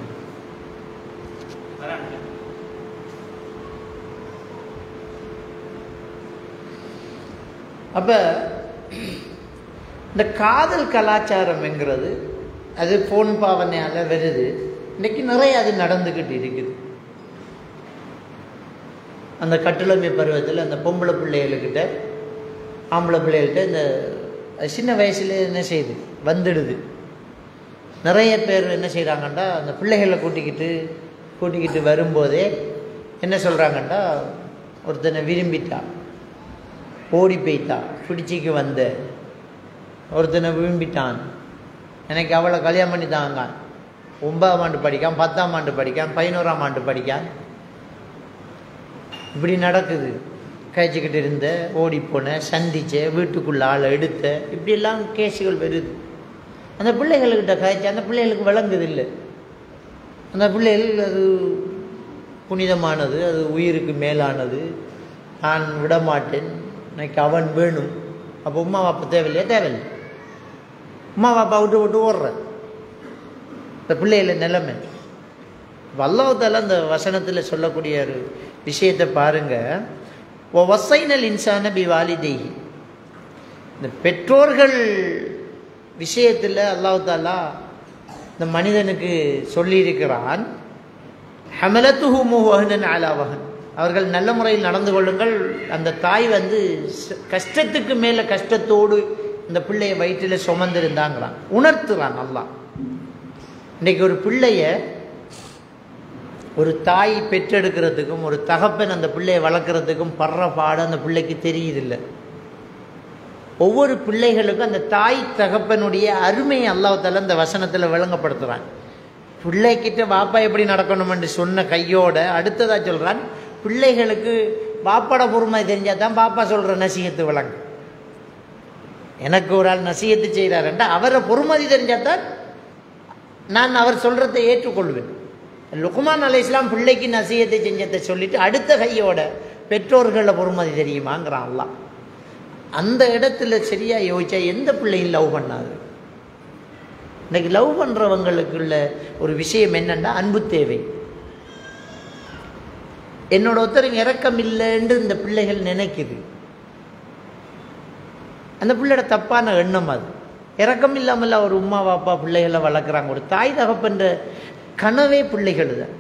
அப்போ இந்த காதல் கலாச்சாரம்ங்கிறது அது ஃபோன் பாவனையால் வருது இன்றைக்கி நிறைய அது நடந்துக்கிட்டு இருக்குது அந்த கட்டுளமை பருவத்தில் அந்த பொம்பளை பிள்ளைகளுக்கிட்ட ஆம்பளை பிள்ளைகள்கிட்ட இந்த சின்ன வயசுல என்ன செய்யுது வந்துடுது நிறைய பேர் என்ன செய்கிறாங்கண்டா அந்த பிள்ளைகளை கூட்டிக்கிட்டு கூட்டிக்கிட்டு வரும்போதே என்ன சொல்கிறாங்கண்டா ஒருத்தனை விரும்பிட்டா ஓடி போய்த்தா பிடிச்சிக்கு வந்த ஒருத்தனை விரும்பிட்டான் எனக்கு அவளை கல்யாணம் பண்ணி தாங்க ஒன்பதாம் ஆண்டு படிக்கான் பத்தாம் ஆண்டு படிக்கான் பதினோராம் ஆண்டு படிக்கான் இப்படி நடக்குது கழிச்சிக்கிட்டு இருந்த ஓடி போன சந்திச்ச வீட்டுக்குள்ள ஆளை எடுத்த இப்படியெல்லாம் கேஸுகள் வருது அந்த பிள்ளைகள்கிட்ட காய்ச்சி அந்த பிள்ளைகளுக்கு விளங்குது இல்லை அந்த பிள்ளைகள் அது புனிதமானது அது உயிருக்கு மேலானது நான் விடமாட்டேன் எனக்கு அவன் வேணும் அப்போ உமா பாப்பா தேவையில்லையா தேவையில்லை உமா பாப்பா விட்டு விட்டு ஓடுற இந்த பிள்ளைகள நிலைமை வல்லவத்தால் அந்த வசனத்தில் சொல்லக்கூடிய ஒரு விஷயத்தை பாருங்க ஓ வசைனல் இன்சான பி வாலிதேகி இந்த பெற்றோர்கள் விஷயத்தில் அல்லாஹாலா இந்த மனிதனுக்கு சொல்லியிருக்கிறான் ஹமலத்துஹு முஹனன் அலாவகன் அவர்கள் நல்ல முறையில் நடந்து கொள்ளுங்கள் அந்த தாய் வந்து கஷ்டத்துக்கு மேலே கஷ்டத்தோடு இந்த பிள்ளைய வயிற்றில் சுமந்திருந்தாங்கிறான் உணர்த்துறான் நல்லா இன்றைக்கி ஒரு பிள்ளைய ஒரு தாய் பெற்றெடுக்கிறதுக்கும் ஒரு தகப்பன் அந்த பிள்ளையை வளர்க்குறதுக்கும் படுற பாடு அந்த பிள்ளைக்கு தெரியுதில்லை ஒவ்வொரு பிள்ளைகளுக்கும் அந்த தாய் தகப்பனுடைய அருமையை அல்லாஹால இந்த வசனத்தில் விளங்கப்படுத்துகிறான் பிள்ளைக்கிட்ட பாப்பா எப்படி நடக்கணும்னு சொன்ன கையோட அடுத்ததாக சொல்கிறான் பிள்ளைகளுக்கு பாப்பாட பொறுமை தெரிஞ்சால் தான் பாப்பா சொல்கிற நசிகத்து விளங்கு எனக்கு ஒரு ஆள் நசிகத்து செய்கிறாருன்றா அவரை பொறுமதி தெரிஞ்சால் தான் நான் அவர் சொல்கிறத ஏற்றுக்கொள்வேன் லுக்குமான் அலை இஸ்லாம் பிள்ளைக்கு நசியத்தை செஞ்சதை சொல்லிட்டு அடுத்த கையோட பெற்றோர்களை பொறுமதி தெரியுமாங்கிறான் அல்லாஹ் அந்த இடத்துல சரியாக யோசிச்சா எந்த பிள்ளையும் லவ் பண்ணாது இன்னைக்கு லவ் பண்ணுறவங்களுக்குள்ள ஒரு விஷயம் என்னன்னா அன்பு தேவை என்னோட ஒருத்தருக்கு இறக்கம் இல்லைன்னு இந்த பிள்ளைகள் நினைக்குது அந்த பிள்ளையோட தப்பான எண்ணம் அது இறக்கம் இல்லாமல் ஒரு உமா பாப்பா பிள்ளைகளை வளர்க்குறாங்க ஒரு தாய் தகப்பன்ற கனவே பிள்ளைகள் தான்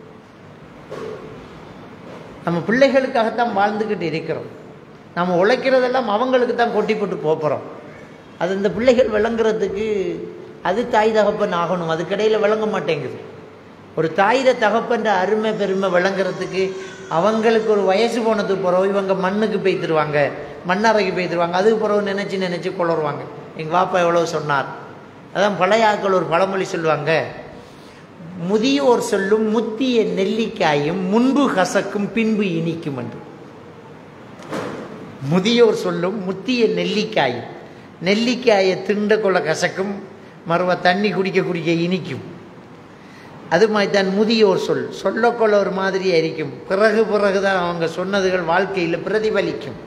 நம்ம பிள்ளைகளுக்காகத்தான் வாழ்ந்துக்கிட்டு இருக்கிறோம் நம்ம உழைக்கிறதெல்லாம் அவங்களுக்கு தான் கொட்டி போட்டு போகிறோம் அது இந்த பிள்ளைகள் விளங்குறதுக்கு அது தாய் தகப்பன் ஆகணும் அதுக்கிடையில் விளங்க மாட்டேங்குது ஒரு தாயிர தகப்பன்ற அருமை பெருமை விளங்குறதுக்கு அவங்களுக்கு ஒரு வயசு போனதுக்கு பிறகு இவங்க மண்ணுக்கு பெய்த்துருவாங்க மண்ணறைக்கு பெய்த்துருவாங்க அதுக்கு பிறகு நினச்சி நினச்சி குளருவாங்க எங்கள் பாப்பா எவ்வளோ சொன்னார் அதான் பழைய ஆட்கள் ஒரு பழமொழி சொல்லுவாங்க முதியோர் சொல்லும் முத்திய நெல்லிக்காயும் முன்பு கசக்கும் பின்பு இனிக்கும் என்று முதியோர் சொல்லும் முத்திய நெல்லிக்காய் நெல்லிக்காயை திண்டக்குள்ள கசக்கும் மறுவ தண்ணி குடிக்க குடிக்க இனிக்கும் அது மாதிரி தான் முதியோர் சொல் சொல்லக்கொள்ள ஒரு மாதிரி இருக்கும் பிறகு பிறகு தான் அவங்க சொன்னதுகள் வாழ்க்கையில் பிரதிபலிக்கும்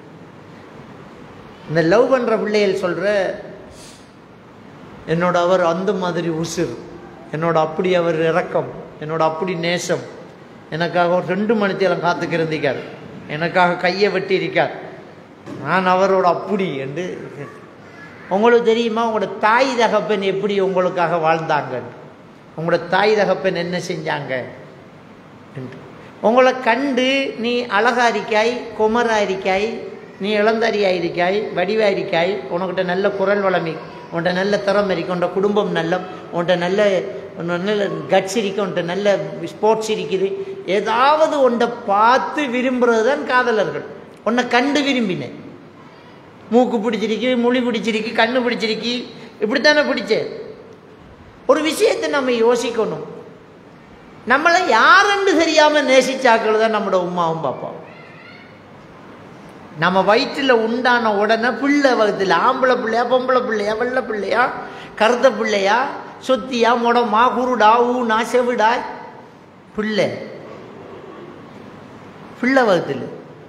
இந்த லவ் பண்ணுற பிள்ளைகள் சொல்கிற என்னோட அவர் அந்த மாதிரி உசுர் என்னோட அப்படி அவர் இறக்கம் என்னோட அப்படி நேசம் எனக்காக ஒரு ரெண்டு மணித்தேலம் காத்துக்கு இருந்திருக்கார் எனக்காக கையை வெட்டி இருக்கார் நான் அவரோட அப்படி என்று உங்களுக்கு தெரியுமா உங்களோட தாய் தகப்பன் எப்படி உங்களுக்காக வாழ்ந்தாங்க உங்களோட தாய் தகப்பன் என்ன செஞ்சாங்க என்று உங்களை கண்டு நீ அழகா இருக்காய் குமரா இருக்காய் நீ இளந்தரியா இருக்காய் வடிவா இருக்காய் உனக்கிட்ட நல்ல குரல் வளமி உன்கிட்ட நல்ல திறமை இருக்கு உன்கிட்ட குடும்பம் நல்ல உன்கிட்ட நல்ல உன்ன நல்ல கட்ஸ் இருக்கு உன்கிட்ட நல்ல ஸ்போர்ட்ஸ் இருக்குது ஏதாவது உன்னை பார்த்து விரும்புறது தான் காதலர்கள் உன்னை கண்டு விரும்பினேன் மூக்கு பிடிச்சிருக்கு மொழி பிடிச்சிருக்கு கண்ணு பிடிச்சிருக்கு இப்படித்தானே பிடிச்ச ஒரு விஷயத்தை நம்ம யோசிக்கணும் நம்மளை யாருன்னு தெரியாம நேசிச்சாக்கள் தான் நம்மளோட உமாவும் பாப்பாவும் நம்ம வயிற்றுல உண்டான உடனே பிள்ளை வகுத்துல ஆம்பளை பிள்ளையா பொம்பளை பிள்ளையா வெள்ளை பிள்ளையா கருத்த பிள்ளையா சொத்தியா முடமா குருடா ஊனா செவிடா பிள்ளை பிள்ளை வகுத்துல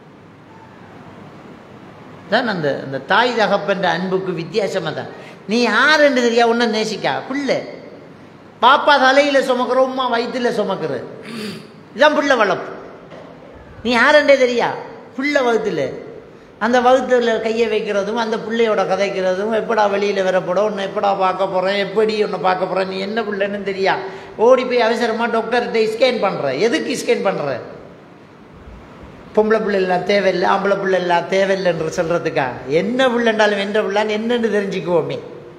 தான் அந்த அந்த தாய் தகப்பன்ற அன்புக்கு வித்தியாசமாக தான் நீ யாருன்னு தெரியா ஒன்றை நேசிக்கா பிள்ளை பாப்பா தலையில சுமக்கிற உமா வயிற்றுல சுமக்கிற இதான் பிள்ளை வளர்ப்பு நீ யாருன்றே தெரியா பிள்ளை வகுத்துல அந்த வகுத்துல கையை வைக்கிறதும் அந்த பிள்ளையோட கதைக்கிறதும் எப்படா வெளியில் வரப்படும் உன்னை எப்படா பார்க்க போகிறேன் எப்படி உன்னை பார்க்க போகிறேன் நீ என்ன பிள்ளைன்னு தெரியா ஓடி போய் அவசரமாக டாக்டர்கிட்ட ஸ்கேன் பண்ணுற எதுக்கு ஸ்கேன் பண்ணுற பொம்பளை பிள்ளை எல்லாம் தேவையில்லை ஆம்பளை பிள்ளை எல்லாம் தேவையில்லைன்ற சொல்கிறதுக்கா என்ன பிள்ளைண்டாலும் என்ற பிள்ளைன்னு என்னன்னு தெரிஞ்சுக்குவோமே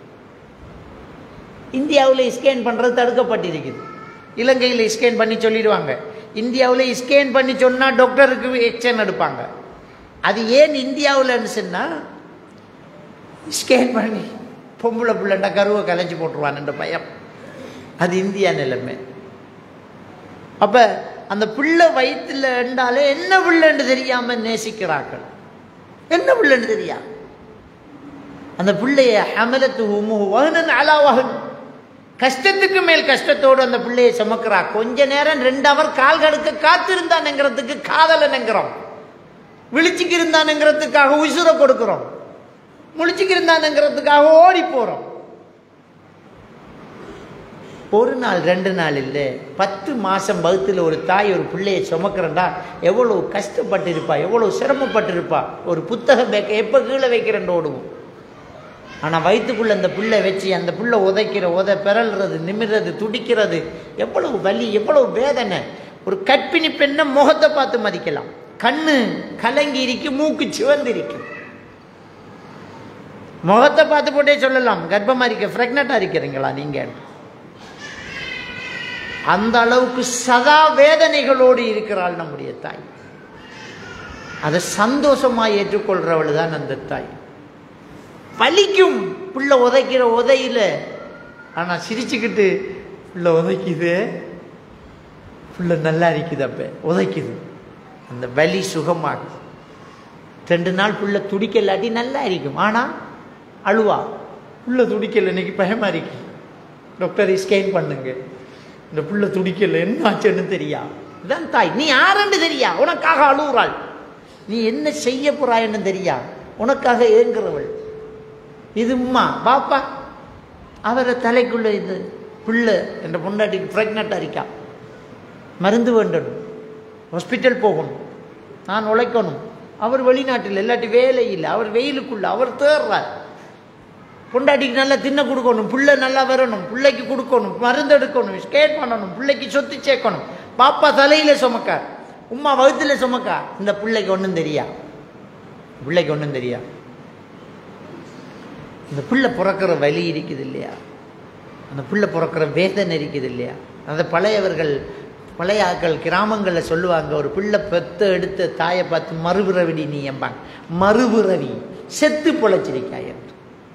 இந்தியாவில் ஸ்கேன் பண்ணுறது தடுக்கப்பட்டிருக்குது இலங்கையில் ஸ்கேன் பண்ணி சொல்லிடுவாங்க இந்தியாவில் ஸ்கேன் பண்ணி சொன்னால் டாக்டருக்கு எக்ஷன் எடுப்பாங்க அது ஏன் இந்தியாவில்னு சொன்னால் ஸ்கேன் பண்ணி பொம்பளை பிள்ளைண்டா கருவை கலைஞ்சி போட்டுருவான்ன்ற பயம் அது இந்தியா நிலைமை அப்போ அந்த பிள்ளை வயிற்றுல இருந்தாலே என்ன பிள்ளைன்னு தெரியாம நேசிக்கிறார்கள் என்ன பிள்ளைன்னு தெரியா அந்த பிள்ளைய ஹமலத்து வகனன் அலா வகன் கஷ்டத்துக்கு மேல் கஷ்டத்தோடு அந்த பிள்ளையை சுமக்கிறா கொஞ்ச நேரம் ரெண்டு அவர் கால் கடுக்க காத்திருந்தானுங்கிறதுக்கு காதலனுங்கிறோம் விழிச்சுக்கு இருந்தானுங்கிறதுக்காக உசுரை கொடுக்கிறோம் முழிச்சுக்கு இருந்தானுங்கிறதுக்காக ஓடி போறோம் ஒரு நாள் ரெண்டு நாள் இல்லை பத்து மாதம் வகுத்தில் ஒரு தாய் ஒரு பிள்ளையை சுமக்கிறண்டா எவ்வளோ கஷ்டப்பட்டு இருப்பா எவ்வளோ சிரமப்பட்டு இருப்பா ஒரு புத்தகம் பேக்க எப்போ கீழே வைக்கிறேன் ஓடுவோம் ஆனால் வயிற்றுக்குள்ளே அந்த பிள்ளை வச்சு அந்த பிள்ளை உதைக்கிற உத பிறல்றது நிமிர்றது துடிக்கிறது எவ்வளவு வலி எவ்வளவு வேதனை ஒரு கற்பிணி பெண்ணை முகத்தை பார்த்து மதிக்கலாம் கண்ணு கலங்கி இருக்கு மூக்கு சிவந்து இருக்கு முகத்தை பார்த்து போட்டே சொல்லலாம் கர்ப்பமாக இருக்க ப்ரெக்னெண்ட்டாக இருக்கிறீங்களா நீங்கள் அந்த அளவுக்கு சதா வேதனைகளோடு இருக்கிறாள் நம்முடைய தாய் அதை சந்தோஷமா ஏற்றுக்கொள்றவள் தான் அந்த தாய் வலிக்கும் பிள்ளை உதைக்கிற உதையில ஆனா சிரிச்சுக்கிட்டு பிள்ளை உதைக்குது பிள்ளை நல்லா இருக்குது அப்ப உதைக்குது அந்த வலி சுகமாகுது ரெண்டு நாள் பிள்ளை துடிக்கலாட்டி நல்லா இருக்கும் ஆனா அழுவா பிள்ளை துடிக்கல இன்னைக்கு பயமா இருக்கு டாக்டர் ஸ்கேன் பண்ணுங்க இந்த புள்ள துடிக்கல என்ன ஆச்சுன்னு தெரியா இதான் தாய் நீ யாருன்னு தெரியா உனக்காக அழுகுறாள் நீ என்ன செய்ய போறாய்ன்னு தெரியா உனக்காக ஏங்குறவள் இது உம்மா பாப்பா அவரை தலைக்குள்ள இது பிள்ளை என்ற பொண்டாட்டிக்கு ப்ரெக்னெண்ட்டாக இருக்கா மருந்து வேண்டும் ஹாஸ்பிட்டல் போகணும் நான் உழைக்கணும் அவர் வெளிநாட்டில் இல்லாட்டி வேலை இல்லை அவர் வெயிலுக்குள்ள அவர் தேர்றார் பொண்டாட்டிக்கு நல்லா தின்ன கொடுக்கணும் பிள்ளை நல்லா வரணும் பிள்ளைக்கு கொடுக்கணும் மருந்து எடுக்கணும் ஸ்கேட் பண்ணணும் பிள்ளைக்கு சொத்து சேர்க்கணும் பாப்பா தலையில சுமக்கார் உம்மா வகுத்துல சுமக்கா இந்த பிள்ளைக்கு ஒன்றும் தெரியா பிள்ளைக்கு ஒன்றும் தெரியா இந்த பிள்ளை பிறக்கிற வலி இருக்குது இல்லையா அந்த பிள்ளை பிறக்கிற வேதனை இருக்குது இல்லையா அந்த பழையவர்கள் பழைய ஆக்கள் கிராமங்களில் சொல்லுவாங்க ஒரு பிள்ளை பெத்த எடுத்த தாயை பார்த்து மறுபிறவிடி நீ எம்பாங்க மறுபிறவி செத்து பொழைச்சிருக்காய் என்று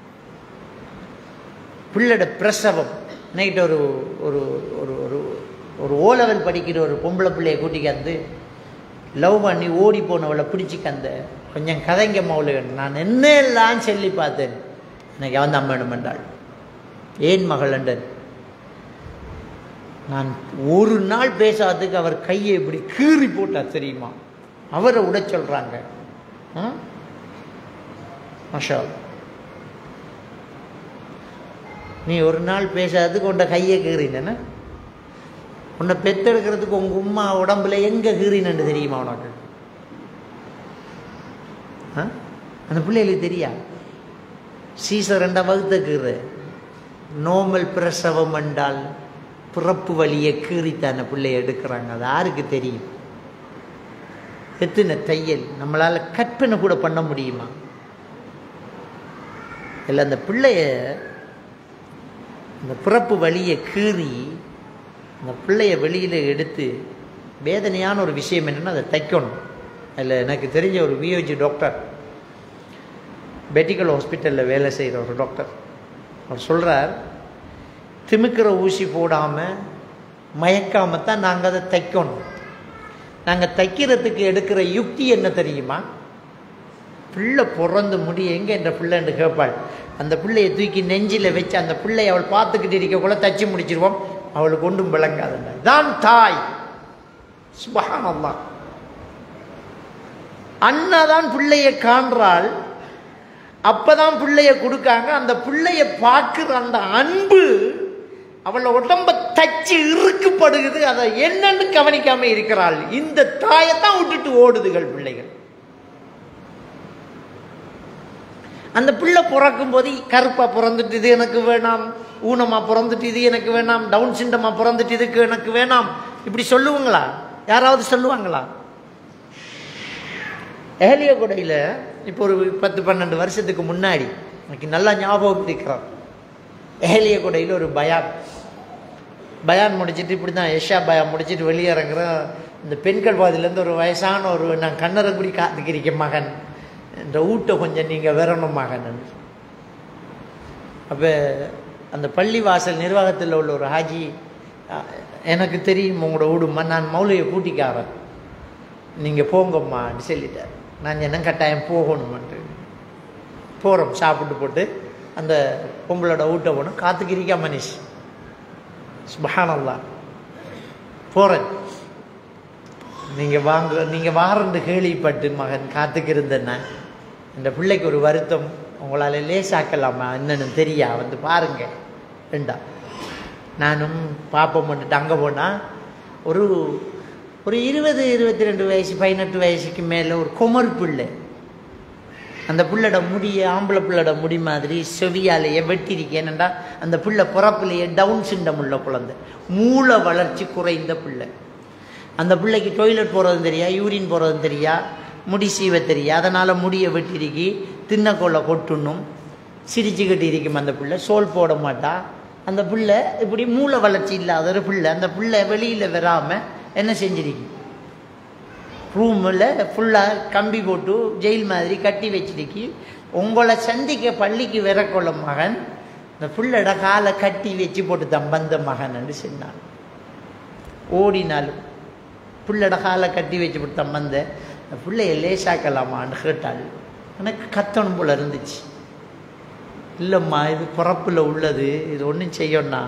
பிள்ளோட பிரசவம் நைட்டு ஒரு ஒரு ஒரு ஒரு ஒரு ஓ லெவல் படிக்கிற ஒரு பொம்பளை பிள்ளைய கூட்டிக்காந்து லவ் பண்ணி ஓடி போனவளை பிடிச்சிக்கந்த கொஞ்சம் கதைங்க மௌலுகன் நான் என்ன எல்லாம் சொல்லி பார்த்தேன் எனக்கு வந்து அம்மனும் என்றாள் ஏன் மகள் என்றன் நான் ஒரு நாள் பேசாததுக்கு அவர் கையை இப்படி கீறி போட்டார் தெரியுமா அவரை விட சொல்றாங்க ஆ? மாஷா அல்லாஹ். நீ ஒரு நாள் பேசாததுக்கு உன்ட கையை கீறின உன்னை பெத்தெடுக்கிறதுக்கு உங்க உம்மா உடம்புல எங்க கீறினு தெரியுமா உனக்கு ஆ? அந்த பிள்ளைகளுக்கு தெரியா சீசர் ரெண்டா வகுத்த கீறு நோமல் பிரசவம் என்றால் பிறப்பு வழியை கீறித்தான பிள்ளைய எடுக்கிறாங்க அது யாருக்கு தெரியும் எத்தனை தையல் நம்மளால கற்பனை கூட பண்ண முடியுமா இல்லை அந்த பிள்ளைய அந்த பிறப்பு வழியை கீறி அந்த பிள்ளைய வெளியில் எடுத்து வேதனையான ஒரு விஷயம் என்னன்னா அதை தைக்கணும் அதில் எனக்கு தெரிஞ்ச ஒரு வியோஜி டாக்டர் மெடிக்கல் ஹாஸ்பிட்டலில் வேலை செய்கிற ஒரு டாக்டர் அவர் சொல்கிறார் திமுக்கிற ஊசி போடாமல் மயக்காம தான் நாங்கள் அதை தைக்கணும் நாங்கள் தைக்கிறதுக்கு எடுக்கிற யுக்தி என்ன தெரியுமா பிள்ளை பிறந்து முடி எங்கே என்ற பிள்ளைன்னு கேட்பாள் அந்த பிள்ளையை தூக்கி நெஞ்சில் வச்சு அந்த பிள்ளையை அவள் பார்த்துக்கிட்டு இருக்கக்குள்ள தச்சு முடிச்சிருவோம் அவளுக்கு ஒன்றும் விளங்காதுங்க தான் தாய் சுபஹானல்லாஹ் அண்ணா தான் பிள்ளையை காண்றாள் அப்பதான் பிள்ளைய கொடுக்காங்க அந்த பிள்ளைய பார்க்குற அந்த அன்பு அவளை உடம்ப தச்சு இறுக்குப்படுகிறது அதை என்னன்னு கவனிக்காம இருக்கிறாள் இந்த தாயத்தான் விட்டுட்டு ஓடுதுகள் பிள்ளைகள் அந்த பிள்ளை பிறக்கும் போது கருப்பா பிறந்துட்டு இது எனக்கு வேணாம் ஊனமா பிறந்துட்டு இது எனக்கு வேணாம் டவுன் சிண்டமா பிறந்துட்டு இதுக்கு எனக்கு வேணாம் இப்படி சொல்லுவாங்களா யாராவது சொல்லுவாங்களா ஏலியகுடையில் இப்போ ஒரு பத்து பன்னெண்டு வருஷத்துக்கு முன்னாடி எனக்கு நல்லா ஞாபகம் இருக்கிறார் ஏலியகுடையில் ஒரு பயான் பயான் முடிச்சிட்டு இப்படி தான் யஷா பயான் முடிச்சிட்டு வெளியே இறங்குறோம் இந்த பெண்கள் பாதியிலேருந்து ஒரு வயசான ஒரு நான் கண்ணரங்குடி காத்துக்கிறீங்க மகன் இந்த ஊட்ட கொஞ்சம் நீங்கள் வரணும் மகன் அப்போ அந்த பள்ளி வாசல் நிர்வாகத்தில் உள்ள ஒரு ஹாஜி அஹ், எனக்கு தெரியும் உங்களோட வீடுமா நான் மௌலையை கூட்டிக்காரன் நீங்கள் போங்கம்மான்னு சொல்லிட்டார் நான் என்ன கட்டாயம் போகணுமான்ட்டு போகிறோம் சாப்பிட்டு போட்டு அந்த பொம்பளோட வீட்டை போனோம் காத்துக்கிரிக்கா மனிஷ் சுபஹானல்லா போகிறேன் நீங்கள் வாங்க நீங்கள் வாரண்டு கேள்விப்பட்டு மகன் காத்துக்கிருந்தேன்னா இந்த பிள்ளைக்கு ஒரு வருத்தம் உங்களால் லேசாக்கலாமா என்னன்னு தெரியா வந்து பாருங்க ரெண்டா நானும் பாப்பம் பண்ணிட்டு அங்கே போனால் ஒரு ஒரு இருபது இருபத்தி ரெண்டு வயசு பதினெட்டு வயசுக்கு மேலே ஒரு குமர் பிள்ளை அந்த புள்ளோட முடிய ஆம்பளை புள்ளோட முடி மாதிரி செவியாலேயே வெட்டியிருக்கேன் என்னண்டா அந்த புள்ள பிறப்புலையே டவுன் சிண்டம் உள்ள குழந்தை மூளை வளர்ச்சி குறைந்த பிள்ளை அந்த பிள்ளைக்கு டொய்லெட் போகிறதும் தெரியா யூரின் போகிறதும் தெரியா முடி சீவ தெரியா அதனால் முடியை வெட்டிருக்கி தின்னக்கொள்ள கொட்டுணும் சிரிச்சுக்கிட்டு இருக்கும் அந்த பிள்ளை சோல் போட மாட்டா அந்த பிள்ளை இப்படி மூளை வளர்ச்சி இல்லாத ஒரு பிள்ளை அந்த பிள்ளை வெளியில் வராமல் என்ன செஞ்சிருக்கு ரூமில் ஃபுல்லாக கம்பி போட்டு ஜெயில் மாதிரி கட்டி வச்சிருக்கி உங்களை சந்திக்க பள்ளிக்கு விரக்கொள்ள மகன் இந்த புள்ளட காலை கட்டி வச்சு போட்டு தான் வந்த மகன் சொன்னான் ஓடினாலும் புள்ளட காலை கட்டி வச்சு போட்டு தான் வந்த இந்த பிள்ளைய லேசாக்கலாமான்னு கேட்டாள் எனக்கு கத்தணும் போல இருந்துச்சு இல்லைம்மா இது பிறப்பில் உள்ளது இது ஒன்றும் செய்யணும்னா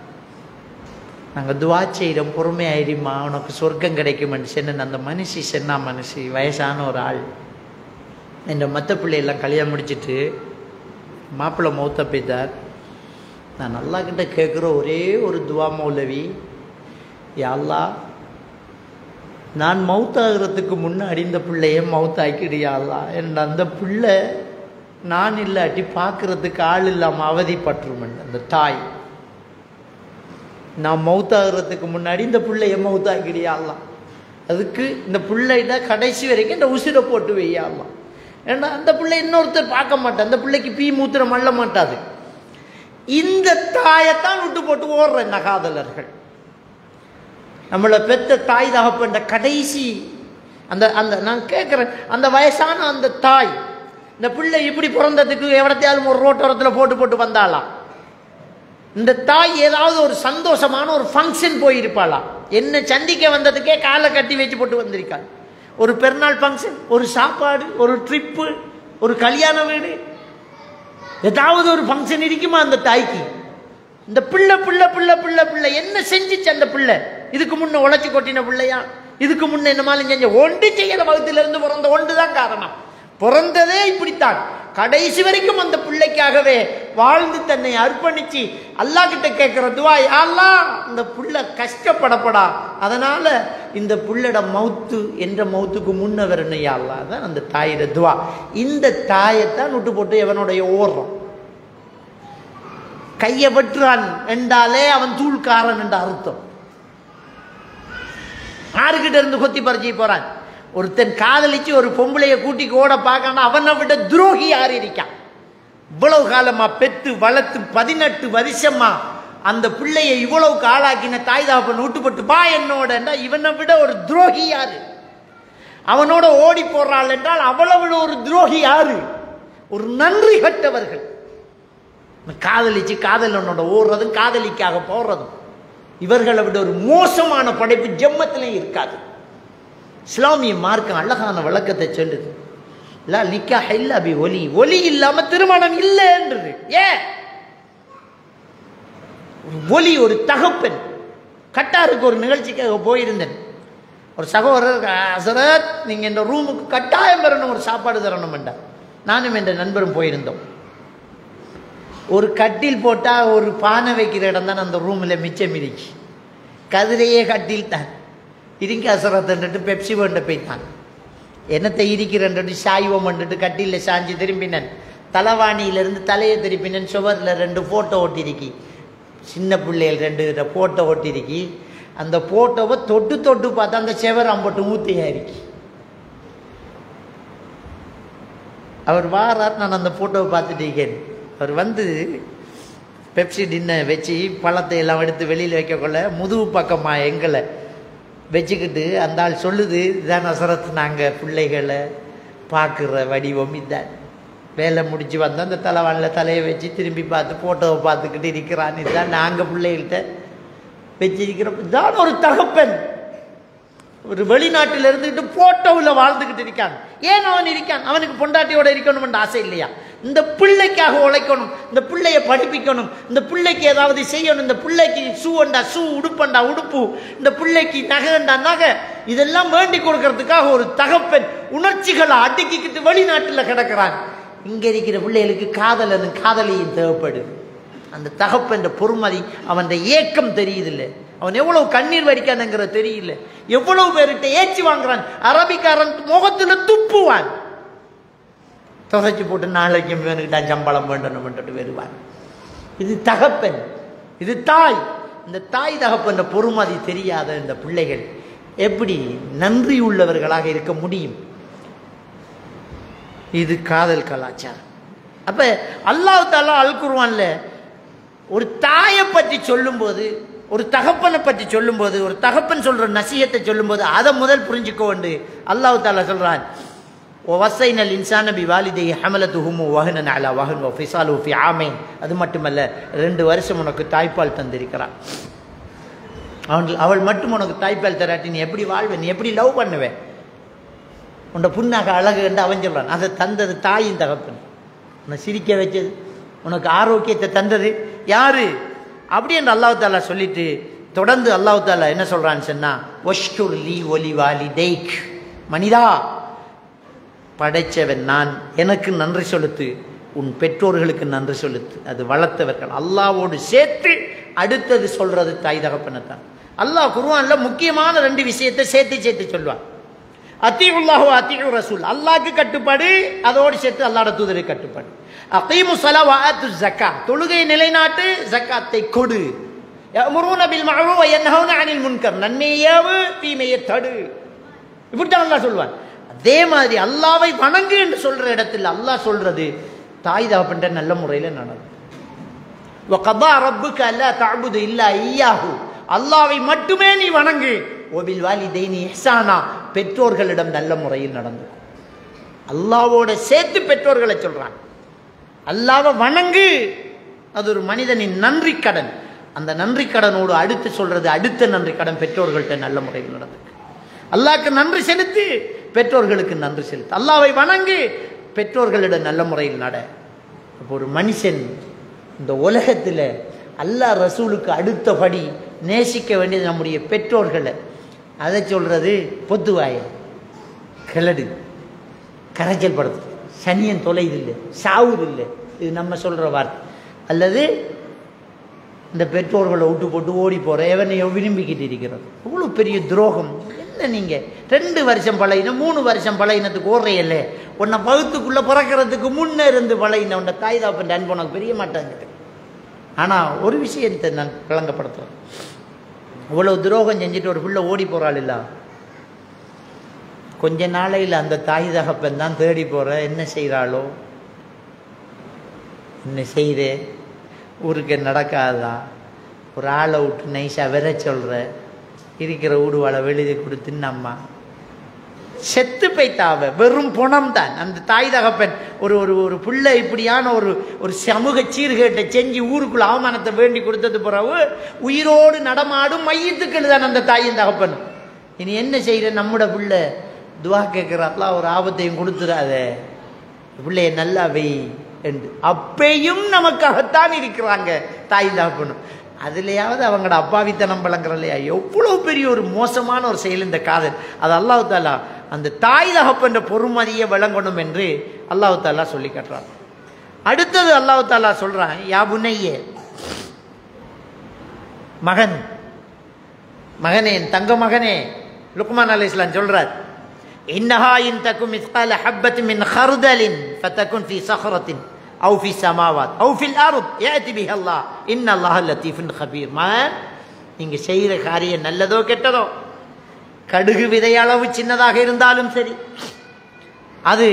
நாங்கள் துவா செய்கிறோம் பொறுமையாயிடுமா உனக்கு சொர்க்கம் கிடைக்குமென்னு சொன்ன அந்த மனுஷி சென்னா மனுஷி வயசான ஒரு ஆள் இந்த மற்ற பிள்ளையெல்லாம் கல்யாணம் முடிச்சிட்டு மாப்பிள்ளை மௌத்த போய்த்தார் நான் நல்லா கிட்ட கேட்குற ஒரே ஒரு துவா மௌலவி யாழ்லா நான் மவுத்தாகிறதுக்கு முன்னாடி இந்த பிள்ளைய மவுத்தாக்கிடியாளா என் அந்த பிள்ளை நான் இல்லாட்டி பார்க்கறதுக்கு ஆள் இல்லாமல் அவதிப்பட்டுருமன் அந்த தாய் நான் மவுத்தாகிறதுக்கு முன்னாடி இந்த பிள்ளைய மவுத்தாக்கிடியாடலாம் அதுக்கு இந்த பிள்ளையிட கடைசி வரைக்கும் இந்த உசிரை போட்டு வையாடலாம் ஏன்னா அந்த பிள்ளை இன்னொருத்தர் பார்க்க மாட்டேன் அந்த பிள்ளைக்கு பீ மூத்திரம் மள்ள மாட்டாது இந்த தாயத்தான் விட்டு போட்டு ஓடுற நகாதலர்கள் நம்மளை பெத்த தாய் தகப்பன்ற கடைசி அந்த அந்த நான் கேட்குறேன் அந்த வயசான அந்த தாய் இந்த பிள்ளை இப்படி பிறந்ததுக்கு எவ்வளத்தையாலும் ஒரு ரோட்டோரத்தில் போட்டு போட்டு வந்தாலாம் இந்த தாய் ஏதாவது ஒரு சந்தோஷமான ஒரு ஃபங்க்ஷன் போயிருப்பாளா என்ன சந்திக்க வந்ததுக்கே காலை கட்டி வச்சு போட்டு வந்திருக்காள் ஒரு பெருநாள் ஃபங்க்ஷன் ஒரு சாப்பாடு ஒரு ட்ரிப்பு ஒரு கல்யாண வீடு ஏதாவது ஒரு ஃபங்க்ஷன் இருக்குமா அந்த தாய்க்கு இந்த பிள்ளை பிள்ளை பிள்ளை பிள்ளை பிள்ளை என்ன செஞ்சுச்சு அந்த பிள்ளை இதுக்கு முன்ன உழைச்சி கொட்டின பிள்ளையா இதுக்கு முன்ன என்ன மாதிரி செஞ்ச ஒன்று செய்யற வகுத்துல இருந்து பிறந்த ஒன்று தான் காரணம் பிறந்ததே இப்படித்தான் கடைசி வரைக்கும் அந்த பிள்ளைக்காகவே வாழ்ந்து தன்னை அர்ப்பணிச்சு அல்லா கிட்ட கேட்கிற துவா அல்லா இந்த புள்ள கஷ்டப்படப்படா அதனால இந்த புள்ளட மவுத்து என்ற மவுத்துக்கு முன்ன வரணும் அல்லா தான் அந்த தாயிட துவா இந்த தாயைத்தான் விட்டு போட்டு எவனுடைய ஓடுறோம் கையை வெட்டுறான் என்றாலே அவன் தூள்காரன் என்ற அர்த்தம் ஆறுகிட்ட இருந்து கொத்தி பறிச்சு போறான் ஒருத்தன் காதலிச்சு ஒரு பொம்பளைய கூட்டி ஓட பார்க்கணும் அவனை விட துரோகி யார் இருக்கான் இவ்வளவு காலமா பெத்து வளர்த்து பதினெட்டு வருஷமா அந்த பிள்ளையை இவ்வளவுக்கு ஆளாக்கின தாய் தாப்பன் விட்டுப்பட்டு பா என்னோட இவனை விட ஒரு துரோகி யாரு அவனோட ஓடி போறாள் என்றால் அவளை விட ஒரு துரோகி யாரு ஒரு நன்றி கட்டவர்கள் காதலிச்சு காதலனோட ஓடுறதும் காதலிக்காக போடுறதும் இவர்களை விட ஒரு மோசமான படைப்பு ஜெம்மத்திலையும் இருக்காது இஸ்லாமிய மார்க்கம் அழகான விளக்கத்தை சொல்லுது லா நிக்கா இல்ல அபி ஒலி ஒலி இல்லாம திருமணம் இல்லைன்றது ஏன் ஒலி ஒரு தகப்பன் கட்டாருக்கு ஒரு நிகழ்ச்சிக்காக போயிருந்தேன் ஒரு சகோதரர் ஹசரத் நீங்க இந்த ரூமுக்கு கட்டாயம் வரணும் ஒரு சாப்பாடு தரணும் நானும் என்ற நண்பரும் போயிருந்தோம் ஒரு கட்டில் போட்டால் ஒரு பானை வைக்கிற இடம் தான் அந்த ரூமில் மிச்சம் இருக்கு கதிரையே கட்டில் தான் இடிங்க அசரத்துன்ட்டு பெப்சி வேண்ட போய்த்தான் என்னத்தை இருக்கிறன்ட்டு சாய்வம் வந்துட்டு கட்டிலில் சாஞ்சி திரும்பினன் தலைவாணியிலேருந்து தலையை திருப்பினன் சுவரில் ரெண்டு ஃபோட்டோ ஒட்டிருக்கி சின்ன பிள்ளைகள் ரெண்டு ஃபோட்டோ ஒட்டிருக்கி அந்த ஃபோட்டோவை தொட்டு தொட்டு பார்த்தா அந்த செவர் அம்பட்டு ஊத்தையா இருக்கு அவர் வாரார் நான் அந்த ஃபோட்டோவை பார்த்துட்டு இருக்கேன் அவர் வந்து பெப்சி டின்னை வச்சு பழத்தை எல்லாம் எடுத்து வெளியில் வைக்கக்குள்ள முதுகு பக்கமா எங்களை வச்சுக்கிட்டு அந்த ஆள் சொல்லுது இதான் நசரத்து நாங்கள் பிள்ளைகளை பார்க்குற வடிவம் இதான் வேலை முடிச்சு வந்து அந்த தலைவானில் தலையை வச்சு திரும்பி பார்த்து ஃபோட்டோவை பார்த்துக்கிட்டு இருக்கிறான் இதுதான் நாங்கள் பிள்ளைகள்கிட்ட வச்சிருக்கிறோம் இதான் ஒரு தகப்பன் ஒரு வெளிநாட்டில் இருந்துக்கிட்டு போட்டோவில் வாழ்ந்துக்கிட்டு இருக்கான் ஏன் அவன் இருக்கான் அவனுக்கு பொண்டாட்டியோட இருக்கணும்னு ஆசை இல்லையா இந்த பிள்ளைக்காக உழைக்கணும் இந்த பிள்ளைய படிப்பிக்கணும் இந்த பிள்ளைக்கு ஏதாவது செய்யணும் இந்த பிள்ளைக்கு ஷூண்டா ஷூ உடுப்பண்டா உடுப்பு இந்த பிள்ளைக்கு நகைண்டா நகை இதெல்லாம் வேண்டி கொடுக்கறதுக்காக ஒரு தகப்பன் உணர்ச்சிகளை அடுக்கிக்கிட்டு வெளிநாட்டில் கிடக்கிறான் இங்க இருக்கிற பிள்ளைகளுக்கு காதலனும் காதலியும் தேவைப்படுது அந்த தகப்பன் பொறுமதி அவன் ஏக்கம் தெரியுதில்லை அவன் எவ்வளவு கண்ணீர் வடிக்கானுங்கிற தெரியல எவ்வளவு பேர்கிட்ட ஏச்சி வாங்குறான் அரபிக்காரன் முகத்துல துப்புவான் துவைச்சு போட்டு நாளைக்கு இவனுக்கிட்ட சம்பளம் வேண்டணும் வருவான் இது தகப்பன் இது தாய் இந்த தாய் தகப்பன் பொறுமதி தெரியாத இந்த பிள்ளைகள் எப்படி நன்றி உள்ளவர்களாக இருக்க முடியும் இது காதல் கலாச்சாரம் அப்ப அல்லாஹ் தாலா அல் குருவான்ல ஒரு தாயை பற்றி சொல்லும்போது ஒரு தகப்பனை பற்றி சொல்லும்போது ஒரு தகப்பன் சொல்ற நசியத்தை சொல்லும்போது அதை முதல் புரிஞ்சுக்கோ வேண்டு அல்லாஹ் தாலா சொல்றான் வசைனல் இன்சான பி வாலிதை ஹமலத்து ஹுமு வஹனன் அலா வஹன் ஃபிசாலு ஃபி ஆமைன் அது மட்டுமல்ல ரெண்டு வருஷம் உனக்கு தாய்ப்பால் தந்திருக்கிறான் அவன் அவள் மட்டும் உனக்கு தாய்ப்பால் தராட்டி நீ எப்படி வாழ்வே நீ எப்படி லவ் பண்ணுவேன் உன்னை புண்ணாக அழகு என்று அவன் சொல்றான் அதை தந்தது தாயின் தகப்பன் உன்னை சிரிக்க வச்சது உனக்கு ஆரோக்கியத்தை தந்தது யாரு அப்படி என்று அல்லாஹ் தாலா சொல்லிட்டு தொடர்ந்து அல்லாஹ் தாலா என்ன சொல்றான்னு சொன்னா ஒஷ்குர் லீ ஒலி வாலி தெய்க் மனிதா படைச்சவன் நான் எனக்கு நன்றி செலுத்து உன் பெற்றோர்களுக்கு நன்றி செலுத்து அது வளர்த்தவர்கள் அல்லாவோடு சேர்த்து அடுத்தது சொல்றது தாய் தகப்பனைத்தான் அல்லாஹ் குருவான்ல முக்கியமான ரெண்டு விஷயத்தை சேர்த்து சேர்த்து சொல்லுவான் அத்தீவுல்லாஹு அத்தீவு ரசூல் அல்லாஹ்க்கு கட்டுப்பாடு அதோடு சேர்த்து அல்லாட தூதருக்கு கட்டுப்பாடு அகீமு ஸலவாத்து ஜக்கா தொழுகை நிலைநாட்டு ஜக்காத்தை கொடு யஅமுரூன பில் மஅரூஃப் வ யன்ஹவுன அனில் முன்கர் நன்மையேவு தீமையை தடு இப்படித்தான் அல்லாஹ் சொல்வான் அதே மாதிரி அல்லாவை வணங்கு என்று சொல்ற இடத்தில் அல்லாஹ் சொல்றது தாய் தகப்பன்ற நல்ல முறையில் நடக்கும் وَقَضَى رَبُّكَ أَلَّا تَعْبُدُ إِلَّا إِيَّاهُ அல்லாவை மட்டுமே நீ வணங்கு ஒபில் வாலிதைனி இஹ்சானா பெற்றோர்களிடம் நல்ல முறையில் நடந்து அல்லாவோட சேர்த்து பெற்றோர்களை சொல்றான் அல்லாவை வணங்கு அது ஒரு மனிதனின் நன்றி கடன் அந்த நன்றி கடனோடு அடுத்து சொல்றது அடுத்த நன்றி கடன் பெற்றோர்கள்ட்ட நல்ல முறையில் நடந்து அல்லாஹ்க்கு நன்றி செலுத்து பெற்றோர்களுக்கு நன்றி செலுத்து அல்லாவை வணங்கு பெற்றோர்களிடம் நல்ல முறையில் நட இப்போ ஒரு மனுஷன் இந்த உலகத்தில் அல்லாஹ் ரசூலுக்கு அடுத்தபடி நேசிக்க வேண்டியது நம்முடைய பெற்றோர்களை அதை சொல்கிறது பொத்துவாயம் கிளடு கரைச்சல் படுத்து சனியன் தொலைது இல்லை சாவுது இல்லை இது நம்ம சொல்கிற வார்த்தை அல்லது இந்த பெற்றோர்களை விட்டு போட்டு ஓடி போகிற எவனையோ விரும்பிக்கிட்டு இருக்கிறோம் இவ்வளோ பெரிய துரோகம் என்ன நீங்கள் ரெண்டு வருஷம் பழகின மூணு வருஷம் பழகினத்துக்கு ஓடுறையல்ல உன்னை பகுத்துக்குள்ளே பிறக்கிறதுக்கு முன்னே இருந்து பழகின உன்னை தாய் தாப்பன் அன்பு உனக்கு பெரிய மாட்டாங்க ஆனால் ஒரு விஷயத்தை நான் விளங்கப்படுத்துகிறேன் இவ்வளோ துரோகம் செஞ்சுட்டு ஒரு பிள்ளை ஓடி போகிறாள் இல்ல கொஞ்ச நாளையில் அந்த தாய் தகப்பன் தான் தேடி போகிற என்ன செய்கிறாளோ என்ன செய்தே ஊருக்கு நடக்காதா ஒரு ஆளை விட்டு நைஸாக விர சொல்கிற இருக்கிற ஊடுவாளை வெளியே கொடுத்துன்னு அம்மா செத்து போய்த்தாவ வெறும் புணம் தான் அந்த தாய் தகப்பன் ஒரு ஒரு ஒரு பிள்ளை இப்படியான ஒரு ஒரு சமூக சீர்கேட்டை செஞ்சு ஊருக்குள்ள அவமானத்தை வேண்டி கொடுத்தது பிறகு உயிரோடு நடமாடும் மையத்துக்கள் தான் அந்த தாயின் தகப்பன் இனி என்ன செய்யற நம்மட பிள்ளை துவா கேட்கிறாங்களா ஒரு ஆபத்தையும் கொடுத்துடாத பிள்ளைய நல்லா வெய் என்று அப்பையும் நமக்காகத்தான் இருக்கிறாங்க தாய் தகப்பனும் அதுலேயாவது அவங்களோட அப்பாவித்தனம் பழங்குற இல்லையா எவ்வளோ பெரிய ஒரு மோசமான ஒரு செயல் இந்த காதல் அது அல்லாஹு தாலா அந்த தாய் தகப்பன்ற பொறுமதியை விளங்கணும் என்று அல்லாஹு தாலா சொல்லி காட்டுறான் அடுத்தது அல்லாஹு தாலா சொல்றான் யா புனையே மகன் மகனே என் தங்க மகனே லுக்மான் அலி இஸ்லாம் சொல்றார் இன்னஹா இன் தக்கும் மிஸ்கால ஹப்பத் மின் ஹர்தலின் ஃபதகுன் ஃபி சஹரத்தின் أو في السماوات أو في الأرض يأتي بها الله إن الله لطيف خبير மகன் நீங்க செய்கிற காரியம் நல்லதோ கெட்டதோ கடுகு விதை அளவு சின்னதாக இருந்தாலும் சரி அது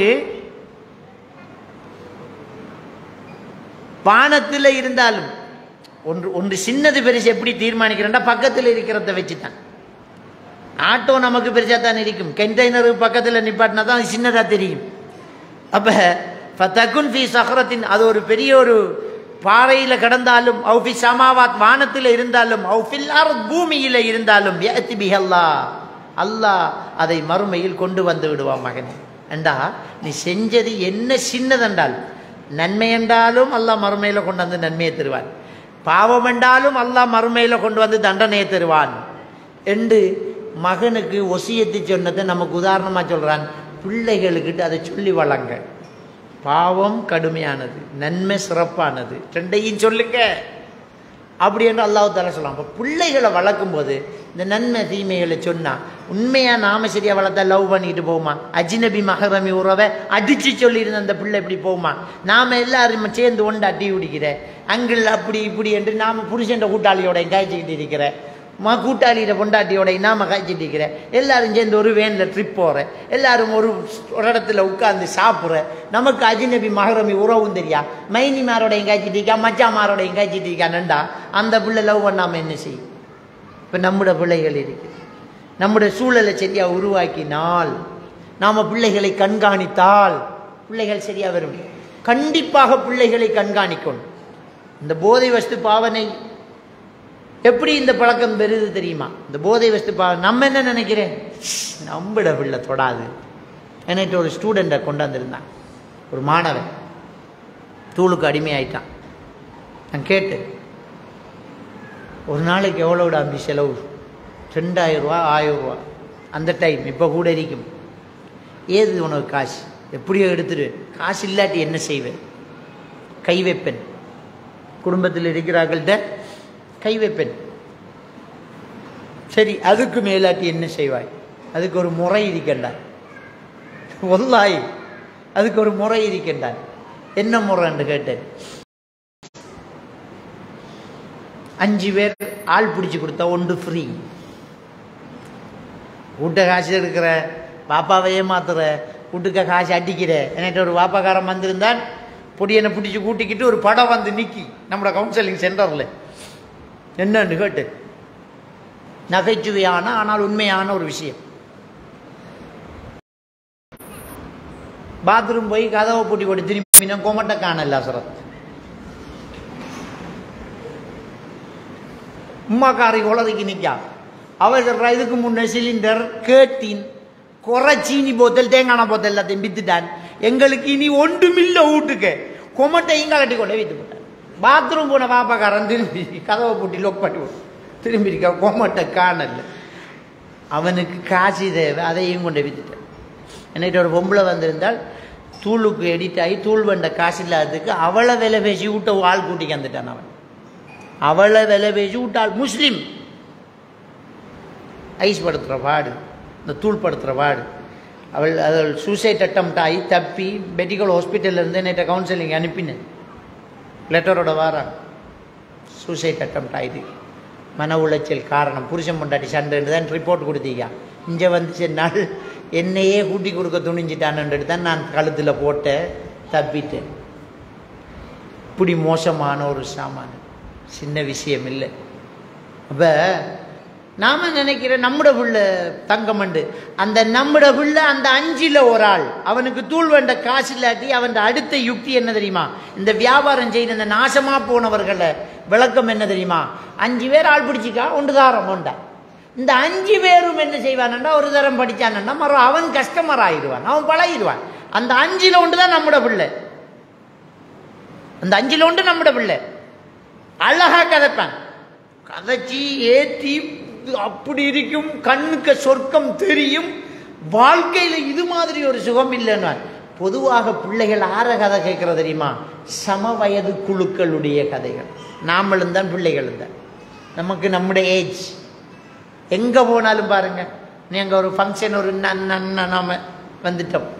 வானத்தில் இருந்தாலும் ஒன்று ஒன்று சின்னது பெருசு எப்படி தீர்மானிக்கிறேன்டா பக்கத்தில் இருக்கிறத வச்சு தான் ஆட்டோ நமக்கு பெருசாக தான் இருக்கும் கண்டெய்னரு பக்கத்தில் நிப்பாட்டினா தான் அது சின்னதாக தெரியும் அப்போ ஃபத்தகுன் ஃபி சஹரத்தின் அது ஒரு பெரிய ஒரு பாறையில் கிடந்தாலும் அவுஃபி சமாவாத் வானத்தில் இருந்தாலும் அவுஃபில் அர்த் பூமியில் இருந்தாலும் யஅதி பிஹல்லா அல்லாஹ் அதை மறுமையில் கொண்டு வந்து விடுவான் மகனே ஏண்டா நீ செஞ்சது என்ன சின்னதென்றால் நன்மை என்றாலும் அல்லாஹ் மறுமையில் கொண்டு வந்து நன்மையை தருவான் பாவம் என்றாலும் அல்லாஹ் மறுமையில் கொண்டு வந்து தண்டனையை தருவான் என்று மகனுக்கு ஒசியத்து சொன்னதை நமக்கு உதாரணமாக சொல்கிறான் பிள்ளைகளுக்கிட்ட அதை சொல்லி வளங்க பாவம் கடுமையானது நன்மை சிறப்பானது ரெண்டையும் சொல்லுங்க அப்படி என்று அல்லாஹு தாலா சொல்லலாம் அப்போ பிள்ளைகளை வளர்க்கும் போது இந்த நன்மை தீமைகளை சொன்னால் உண்மையாக நாம சரியாக வளர்த்தா லவ் பண்ணிட்டு போகுமா அஜினபி மகரமி உறவை அடித்து சொல்லியிருந்த அந்த பிள்ளை இப்படி போகுமா நாம் எல்லாரும் சேர்ந்து ஒன்று அட்டி குடிக்கிற அங்கிள் அப்படி இப்படி என்று நாம் புருஷன் கூட்டாளியோட காய்ச்சிக்கிட்டு இருக்கிற மா கூட்டாளியிட பொண்டாட்டியோட நாம காய்ச்சிட்டு இருக்கிற எல்லாரும் சேர்ந்து ஒரு வேனில் ட்ரிப் போகிற எல்லாரும் ஒரு ஒரு இடத்துல உட்காந்து சாப்பிட்ற நமக்கு அஜினபி மகரமி உறவும் தெரியா மைனிமாரோடையும் காய்ச்சிட்டு இருக்கா மச்சாமாரோடையும் காய்ச்சிட்டு இருக்கானண்டா அந்த பிள்ளை லவ் பண்ணாமல் என்ன செய்யும் இப்போ நம்முடைய பிள்ளைகள் இருக்கு நம்முடைய சூழலை சரியாக உருவாக்கினால் நாம் பிள்ளைகளை கண்காணித்தால் பிள்ளைகள் சரியாக வரும் கண்டிப்பாக பிள்ளைகளை கண்காணிக்கணும் இந்த போதை வஸ்து பாவனை எப்படி இந்த பழக்கம் பெறுது தெரியுமா இந்த போதை வஸ்து பா நம்ம என்ன நினைக்கிறேன் நம்பிட பிள்ளை தொடாது என்கிட்ட ஒரு ஸ்டூடெண்ட்டை கொண்டாந்துருந்தான் ஒரு மாணவன் தூளுக்கு அடிமையாயிட்டான் நான் கேட்டேன் ஒரு நாளைக்கு எவ்வளோட அப்படி செலவு ரெண்டாயிரம் ரூபா ஆயிரம் ரூபா அந்த டைம் இப்போ கூட இருக்கும் ஏது உனக்கு காசு எப்படியோ எடுத்துருவேன் காசு இல்லாட்டி என்ன செய்வேன் கை வைப்பேன் குடும்பத்தில் இருக்கிறார்கள்ட்ட கை வைப்பேன் சரி அதுக்கு மேலாட்டி என்ன செய்வாய் அதுக்கு ஒரு முறை இருக்கின்றான் ஒல்லாய் அதுக்கு ஒரு முறை இருக்கின்றான் என்ன முறைன்னு கேட்டேன் அஞ்சு பேர் ஆள் பிடிச்சி கொடுத்தா ஒன்று ஃப்ரீ வீட்டை காசு எடுக்கிற பாப்பாவை ஏமாத்துற வீட்டுக்க காசு அடிக்கிற என்கிட்ட ஒரு பாப்பாக்காரன் வந்திருந்தான் பொடியனை பிடிச்சி கூட்டிக்கிட்டு ஒரு படம் வந்து நிக்கி நம்மளோட கவுன்சிலிங் சென்டரில் என்னன்னு கேட்டு நகைச்சுவையான ஆனால் உண்மையான ஒரு விஷயம் பாத்ரூம் போய் கதவை பூட்டி போட்டு திரும்பி கொமட்ட காணல அசரத் உம்மாக்காரி உலகைக்கு நிற்கா அவ சொல்றா இதுக்கு முன்ன சிலிண்டர் கேட்டின் குறை சீனி போத்தல் தேங்காய் போத்தல் எல்லாத்தையும் வித்துட்டான் எங்களுக்கு இனி ஒன்றுமில்ல வீட்டுக்கு கொமட்டையும் கலட்டி கொண்டே வைத்து போட்டார் பாத்ரூம் போன பாப்பாக்காரன் திரும்பி கதவை பூட்டி லொக் பண்ணி விட்டு திரும்பி இருக்க கொமட்டை காணல அவனுக்கு காசு தேவை அதையும் கொண்டு வித்துட்டான் என்னைட்டு ஒரு பொம்பளை வந்திருந்தால் தூளுக்கு எடிட் ஆகி தூள் வந்த காசு இல்லாததுக்கு அவளை விலை பேசி விட்ட ஆள் கூட்டிக்கு வந்துட்டான் அவன் அவளை விலை பேசி விட்டாள் முஸ்லீம் ஐஸ் படுத்துகிற வார்டு இந்த தூள் படுத்துகிற வார்டு அவள் அவள் சூசைட் அட்டம் ஆகி தப்பி மெடிக்கல் ஹாஸ்பிட்டல்லேருந்து நேற்று கவுன்சிலிங் அனுப்பினேன் லெட்டரோட வாரான் சூசைட் அட்டம் ஆயுது மன உளைச்சல் காரணம் புருஷன் பொண்டாட்டி சண்டைன்னு தான் ரிப்போர்ட் கொடுத்தீங்க இங்கே வந்துச்சு நாள் என்னையே கூட்டி கொடுக்க துணிஞ்சிட்டான்னு தான் நான் கழுத்தில் போட்ட தப்பிட்டேன் இப்படி மோசமான ஒரு சாமான் சின்ன விஷயம் இல்லை அப்போ நாம நினைக்கிற நம்மட புள்ள தங்கமண்டு அந்த நம்மட புள்ள அந்த அஞ்சில் ஒரு ஆள் அவனுக்கு தூள் வேண்ட காசு இல்லாட்டி அவன் அடுத்த யுக்தி என்ன தெரியுமா இந்த வியாபாரம் செய்த இந்த நாசமா போனவர்களை விளக்கம் என்ன தெரியுமா அஞ்சு பேர் ஆள் பிடிச்சிக்கா ஒன்று தாரம் கொண்டா இந்த அஞ்சு பேரும் என்ன செய்வான்டா ஒரு தரம் படிச்சானண்டா மறும் அவன் கஸ்டமர் ஆயிடுவான் அவன் பழகிடுவான் அந்த அஞ்சில் ஒன்று தான் நம்மட பிள்ளை அந்த அஞ்சில் ஒன்று நம்மட பிள்ளை அழகா கதைப்பான் கதைச்சி ஏற்றி அப்படி இருக்கும் கண்ணுக்கு சொர்க்கம் தெரியும் வாழ்க்கையில இது மாதிரி ஒரு சுகம் இல்லைன்னு பொதுவாக பிள்ளைகள் ஆற கதை கேட்கறது தெரியுமா சம வயது குழுக்களுடைய கதைகள் நாமளும் தான் பிள்ளைகளும் தான் நமக்கு நம்முடைய ஏஜ் எங்கே போனாலும் பாருங்க நீங்க ஒரு ஃபங்க்ஷன் ஒரு நன்ன நாம வந்துட்டோம்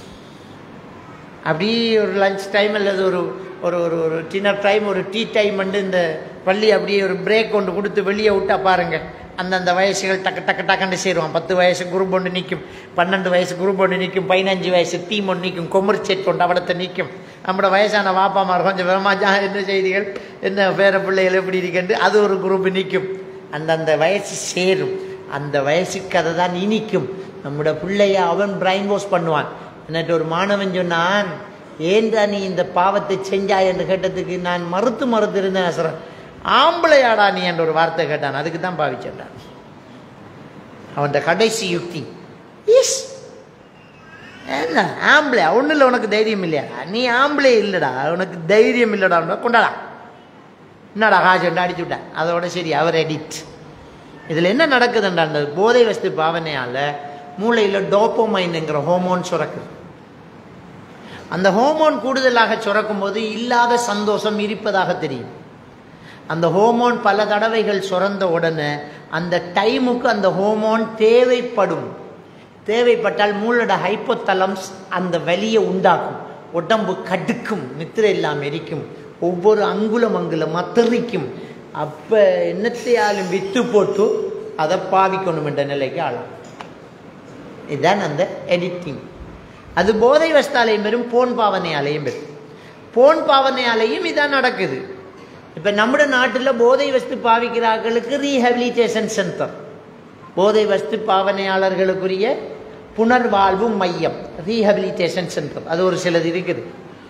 அப்படி ஒரு லஞ்ச் டைம் அல்லது ஒரு ஒரு ஒரு ஒரு டின்னர் டைம் ஒரு டீ டைம் வந்து இந்த பள்ளி அப்படியே ஒரு பிரேக் கொண்டு கொடுத்து வெளியே விட்டா பாருங்க அந்தந்த வயசுகள் டக்கு டக்கு டக்குன்னு சேருவான் பத்து வயசு குரூப் ஒன்று நிற்கும் பன்னெண்டு வயசு குரூப் ஒன்று நிற்கும் பதினஞ்சு வயசு டீம் ஒன்று நிற்கும் கொமர் செட் கொண்டு அவடத்தை நிற்கும் நம்மளோட வயசான வாப்பாமார் கொஞ்சம் விரமா என்ன செய்திகள் என்ன பேர பிள்ளைகள் எப்படி இருக்குன்னு அது ஒரு குரூப் நிற்கும் அந்தந்த வயசு சேரும் அந்த வயசுக்கு அதை தான் இனிக்கும் நம்மளோட பிள்ளைய அவன் பிரைன் வாஷ் பண்ணுவான் എന്നിട്ട് ஒரு மாணவன் சொன்னான் ஏன்டா நீ இந்த பாவத்தை செஞ்சாய் என்று கேட்டதுக்கு நான் மறுத்து மறுத்து இருந்தேன் அசரன் ஆம்பளையாடா நீ என்ற ஒரு வார்த்தை கேட்டான் அதுக்கு தான் பாவிச்சேன்டான் அவன் கடைசி யுக்தி இஸ் என்ன ஆம்பளை ஒன்றும் இல்லை உனக்கு தைரியம் இல்லையா நீ ஆம்பளை இல்லைடா உனக்கு தைரியம் இல்லைடா கொண்டாடா என்னடா காசு அடிச்சு விட்டேன் அதோட சரி அவர் எடிட் இதில் என்ன நடக்குதுன்றா அந்த போதை வஸ்து பாவனையால் மூளையில் டோப்போமைன்ங்கிற ஹோமோன் சுரக்குது அந்த ஹோமோன் கூடுதலாக சுரக்கும் போது இல்லாத சந்தோஷம் இருப்பதாக தெரியும் அந்த ஹோமோன் பல தடவைகள் சுரந்த உடனே அந்த டைமுக்கு அந்த ஹோமோன் தேவைப்படும் தேவைப்பட்டால் மூளோட ஹைப்போத்தலம்ஸ் அந்த வலியை உண்டாக்கும் உடம்பு கடுக்கும் நித்திரை இல்லாமல் எரிக்கும் ஒவ்வொரு அங்குலம் அங்குலமாக தெறிக்கும் அப்போ என்னத்தையாலும் வித்து போட்டு அதை பாவிக்கணும் என்ற நிலைக்கு ஆளும் இதுதான் அந்த எடிட்டிங் அது போதை வஸ்தாலையும் பெறும் போன் பாவனையாலையும் பெறும் போன் பாவனையாலையும் இதான் நடக்குது இப்போ நம்ம நாட்டில் போதை வஸ்து பாவிக்கிறார்களுக்கு ரீஹபிலிட்டேஷன் சென்டர் போதை வஸ்து பாவனையாளர்களுக்குரிய புனர்வாழ்வு மையம் ரீஹபிலிட்டேஷன் சென்டர் அது ஒரு சிலது இருக்குது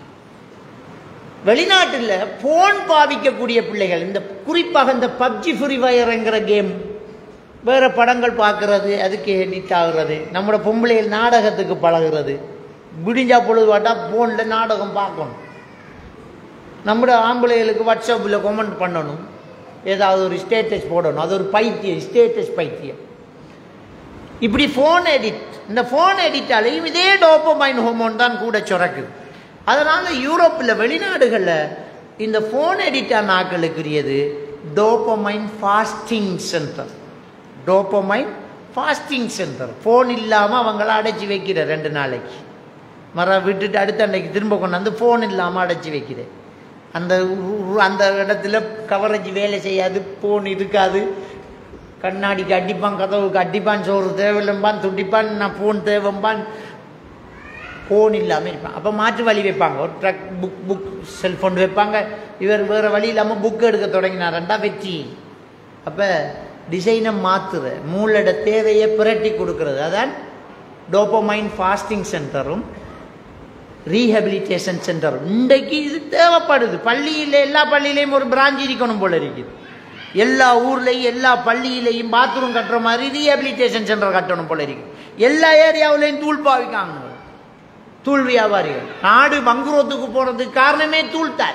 வெளிநாட்டில் போன் பாவிக்கக்கூடிய பிள்ளைகள் இந்த குறிப்பாக இந்த பப்ஜி ஃப்ரீ ஃபயர்ங்கிற கேம் வேறு படங்கள் பார்க்கறது அதுக்கு எடிட் ஆகுறது நம்மளோட பொம்பளைகள் நாடகத்துக்கு பழகுறது விடிஞ்சா பொழுது பார்த்தா ஃபோனில் நாடகம் பார்க்கணும் நம்மளோட ஆம்பளைகளுக்கு வாட்ஸ்அப்பில் கமெண்ட் பண்ணணும் ஏதாவது ஒரு ஸ்டேட்டஸ் போடணும் அது ஒரு பைத்தியம் ஸ்டேட்டஸ் பைத்தியம் இப்படி ஃபோன் எடிட் இந்த ஃபோன் எடிட்டாலையும் இதே டோப்பமைன் ஹோமோன் தான் கூட சுரக்குது அதனால் யூரோப்பில் வெளிநாடுகளில் இந்த ஃபோன் எடிட்டான ஆக்களுக்குரியது dopamine fasting centre dopamine fasting centre phone இல்லாமல் அவங்கள அடைச்சி வைக்கிற ரெண்டு நாளைக்கு மர விட்டுட்டு அடுத்த அன்னைக்கு திரும்ப கொண்டாந்து ஃபோன் இல்லாமல் அடைச்சி வைக்கிறேன் அந்த அந்த இடத்துல கவரேஜ் வேலை செய்யாது ஃபோன் இருக்காது கண்ணாடிக்கு அடிப்பான் கதவுக்கு அடிப்பான் சோறு தேவையில்லைம்பான் துடிப்பான் நான் ஃபோன் தேவைம்பான் ஃபோன் இல்லாமல் இருப்பான் அப்போ மாற்று வழி வைப்பாங்க ஒரு ட்ரக் புக் புக் செல்ஃபோன் வைப்பாங்க இவர் வேறு வழி இல்லாமல் புக் எடுக்க தொடங்கினாரண்டா வெற்றி அப்போ டிசைனை மாற்றுற மூளோட தேவையை புரட்டி கொடுக்கறது அதான் டோப்பமைன் ஃபாஸ்டிங் சென்டரும் ரீஹபிலிட்டேஷன் சென்டரும் இன்றைக்கு இது தேவைப்படுது பள்ளியில் எல்லா பள்ளியிலையும் ஒரு பிரான்ச் இருக்கணும் போல இருக்குது எல்லா ஊர்லேயும் எல்லா பள்ளியிலையும் பாத்ரூம் கட்டுற மாதிரி ரீஹபிலிட்டேஷன் சென்டர் கட்டணும் போல இருக்கு எல்லா ஏரியாவிலையும் தூள் பாவிக்காங்க தூள் வியாபாரிகள் நாடு பங்குரோத்துக்கு போறதுக்கு காரணமே தூள் தான்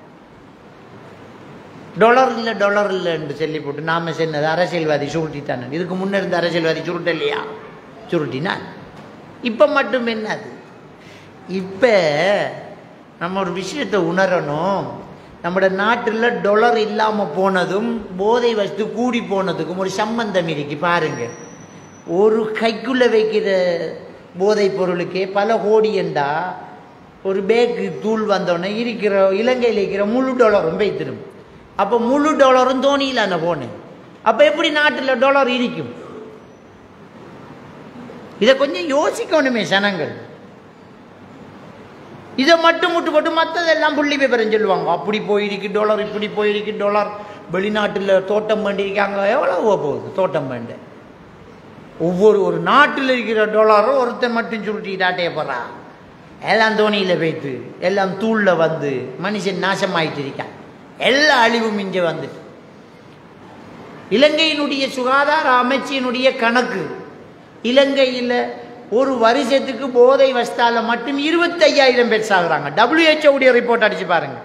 டொலர் இல்லை டொலர் இல்லைன்னு சொல்லி போட்டு நாம சொன்னது அரசியல்வாதி சுருட்டித்தானே இதுக்கு முன்ன இருந்த அரசியல்வாதி சுருட்டலையா சுருட்டினான் இப்போ மட்டும் என்னது இப்போ நம்ம ஒரு விஷயத்தை உணரணும் நம்மட நாட்டில் டொலர் இல்லாமல் போனதும் போதை வஸ்து கூடி போனதுக்கும் ஒரு சம்பந்தம் இருக்கு பாருங்க ஒரு கைக்குள்ள வைக்கிற போதைப் பொருளுக்கே பல கோடி என்றா ஒரு பேக்கு தூள் வந்தோடனே இருக்கிற இலங்கையில் இருக்கிற முழு டாலரும் வைத்திரும் அப்போ முழு டாலரும் தோணியில் அந்த போனேன் அப்போ எப்படி நாட்டில் டாலர் இருக்கும் இதை கொஞ்சம் யோசிக்கணுமே சனங்கள் இதை மட்டும் விட்டு போட்டு மற்றதெல்லாம் புள்ளி விவரம் சொல்லுவாங்க அப்படி போயிருக்கு டாலர் இப்படி போயிருக்கு டாலர் வெளிநாட்டில் தோட்டம் பண்ணியிருக்காங்க எவ்வளோ போகுது தோட்டம் பண்ண ஒவ்வொரு ஒரு நாட்டில் இருக்கிற டாலரும் ஒருத்தன் மட்டும் சுருட்டிட்டாட்டே போறா எல்லாம் தோணியில் வைத்து எல்லாம் தூளில் வந்து மனுஷன் நாசமாயிட்டு இருக்கான் எல்லா அழிவும் இங்கே வந்துட்டு இலங்கையினுடைய சுகாதார அமைச்சினுடைய கணக்கு இலங்கையில் ஒரு வருஷத்துக்கு போதை வஸ்தால மட்டும் இருபத்தையாயிரம் பேர் சாகுறாங்க டபிள்யூஹெச்ஓ உடைய ரிப்போர்ட் அடிச்சு பாருங்க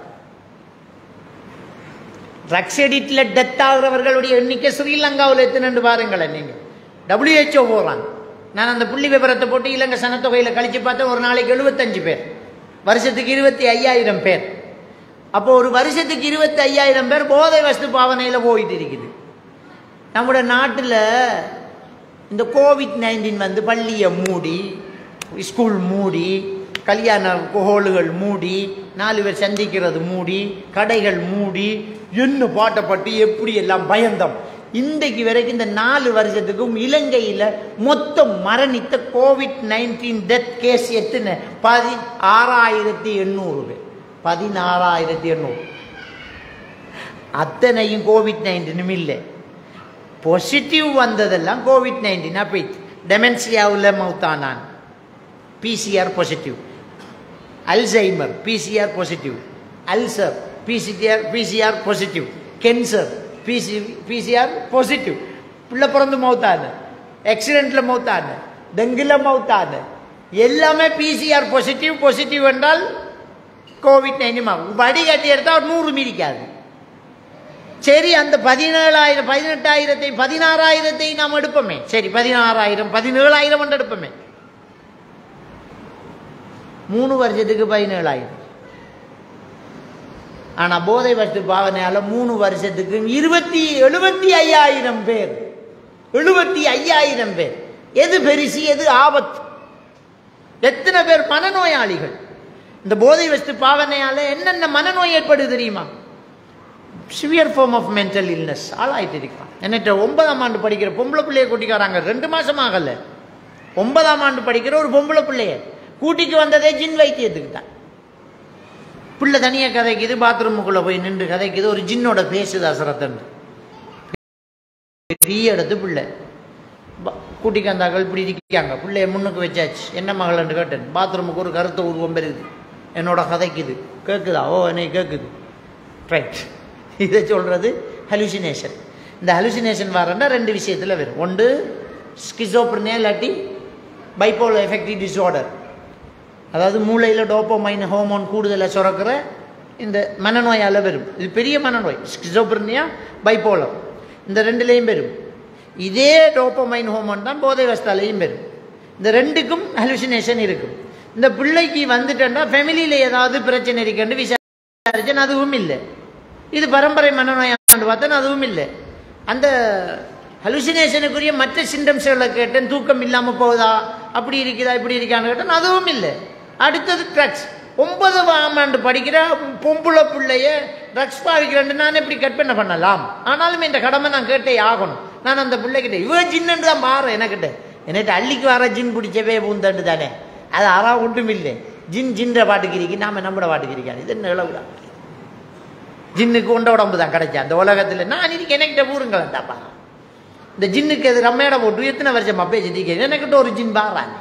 ட்ரக்ஸ் எடிட்ல டெத் ஆகிறவர்களுடைய எண்ணிக்கை ஸ்ரீலங்காவில் எத்தனைன்னு பாருங்களேன் நீங்க டபிள்யூஹெச்ஓ போகிறாங்க நான் அந்த புள்ளி விவரத்தை போட்டு இலங்கை சனத்தொகையில் கழிச்சு பார்த்தேன் ஒரு நாளைக்கு எழுபத்தஞ்சு பேர் வருஷத்துக்கு இருபத்தி ஐயாயிரம் பேர் அப்போ ஒரு வருஷத்துக்கு இருபத்தி ஐயாயிரம் பேர் போதை வஸ்து பாவனையில் போயிட்டு இருக்குது நம்முடைய நாட்டில் இந்த கோவிட் நைன்டீன் வந்து பள்ளியை மூடி ஸ்கூல் மூடி கல்யாண ஹோலுகள் மூடி நாலு பேர் சந்திக்கிறது மூடி கடைகள் மூடி என்ன பாட்டப்பட்டு எப்படி எல்லாம் பயந்தோம் இன்றைக்கு வரைக்கும் இந்த நாலு வருஷத்துக்கும் இலங்கையில் மொத்தம் மரணித்த கோவிட் நைன்டீன் டெத் கேஸ் எத்தனை பதி ஆறாயிரத்தி எண்ணூறு பேர் பதினாறாயிரத்தி எண்ணூறு அத்தனையும் கோவிட் நைன்டீனும் இல்லை பாசிட்டிவ் வந்ததெல்லாம் கோவிட் நைன்டீனாக போயிடுச்சு டெமென்சியாவில் மவுத்தானான் PCR positive Alzheimer PCR positive ulcer PCR PCR positive cancer PC PCR positive பிள்ளை பிறந்து மவுத்தானு ஆக்சிடென்ட்டில் மவுத்தானு டெங்குல மவுத்தானு எல்லாமே பிசிஆர் பாசிட்டிவ் பாசிட்டிவ் என்றால் கோவிட் நைன்டீன் வடிகட்டி எடுத்தால் ஒரு நூறு மீதிக்காது சரி அந்த பதினேழாயிரம் பதினெட்டாயிரத்தை பதினாறாயிரத்தை நாம் எடுப்போமே சரி பதினாறாயிரம் பதினேழாயிரம் என்று எடுப்போமே மூணு வருஷத்துக்கு பதினேழாயிரம் ஆனா போதை வஸ்து பாவனையால மூணு வருஷத்துக்கு இருபத்தி எழுபத்தி ஐயாயிரம் பேர் எழுபத்தி ஐயாயிரம் பேர் எது பெருசு எது ஆபத்து எத்தனை பேர் மனநோயாளிகள் இந்த போதை வஸ்து பாவனையால என்னென்ன மனநோய் ஏற்படுது தெரியுமா severe form of mental illness ஆளாயிட்டு இருக்கான் என்னட்ட ஒன்பதாம் ஆண்டு படிக்கிற பொம்பளை பிள்ளைய கூட்டிக்காராங்க ரெண்டு மாசம் ஆகல ஒன்பதாம் ஆண்டு படிக்கிற ஒரு பொம்பளை பிள்ளைய கூட்டிக்கு வந்ததே ஜின் வைத்தியத்துக்கு தான் பிள்ளை தனியாக கதைக்குது பாத்ரூமுக்குள்ளே போய் நின்று கதைக்குது ஒரு ஜின்னோட பேசுது அசரத்தன் பெரிய இடத்து பிள்ளை ப- கூட்டிக்கு வந்தார்கள் இப்படி இருக்காங்க பிள்ளைய முன்னுக்கு வச்சாச்சு என்ன மகள்னு கேட்டேன் பாத்ரூமுக்கு ஒரு கருத்த உருவம் பெருகுது என்னோட கதைக்குது கேட்குதா ஓ என்னை கேட்குது ரைட் இதை சொல்கிறது ஹலுசினேஷன் இந்த ஹலுசினேஷன் வரேன்னா ரெண்டு விஷயத்தில் வரும் ஒன்று ஸ்கிசோப்ரனே இல்லாட்டி பைப்போல எஃபெக்டிவ் டிஸார்டர் அதாவது மூளையில் டோப்போமைன் ஹோமோன் கூடுதலாக சுரக்கிற இந்த மனநோயால் வரும் இது பெரிய மனநோய் ஸ்கிசோப்ரனியா பைப்போலர் இந்த ரெண்டுலேயும் வரும் இதே டோப்போமைன் ஹோமோன் தான் போதை வஸ்தாலையும் வரும் இந்த ரெண்டுக்கும் ஹலுசினேஷன் இருக்கும் இந்த பிள்ளைக்கு வந்துட்டேன்னா ஃபேமிலியில் ஏதாவது பிரச்சனை இருக்குன்னு விசாரிச்சேன் அதுவும் இல்லை இது பரம்பரை மனநோயான்னு பார்த்தேன் அதுவும் இல்லை அந்த ஹலுசினேஷனுக்குரிய மற்ற சிம்டம்ஸ்களை கேட்டேன் தூக்கம் இல்லாமல் போகுதா அப்படி இருக்குதா இப்படி இருக்கான்னு கேட்டேன் அதுவும் இல்லை அடுத்தது ட்ரக்ஸ் ஒன்பது ஆண்டு படிக்கிற பொம்புளை பிள்ளைய ட்ரக்ஸ் பாவிக்கிறேன்னு நான் எப்படி கற்பனை பண்ணலாம் ஆனாலும் இந்த கடமை நான் கேட்டே ஆகணும் நான் அந்த பிள்ளைகிட்ட இவ ஜின்னு தான் மாறும் எனக்கிட்ட என்னட்ட அள்ளிக்கு வர ஜின் பிடிச்சவே பூந்தண்டு தானே அது அறா ஒன்றும் இல்லை ஜின் ஜின்ற பாட்டுக்கிறீங்க நாம நம்மட பாட்டுக்கிறீங்க இது என்ன இளவுதான் ஜின்னுக்கு உண்ட உடம்பு தான் கிடைச்சா அந்த உலகத்தில் நான் இன்னைக்கு எனக்கிட்ட ஊருங்களேன் தாப்பா இந்த ஜின்னுக்கு அது ரம்மையோட போட்டு எத்தனை வருஷம் அப்பே சித்திக்க எனக்கிட்ட ஒரு ஜின் பாறான்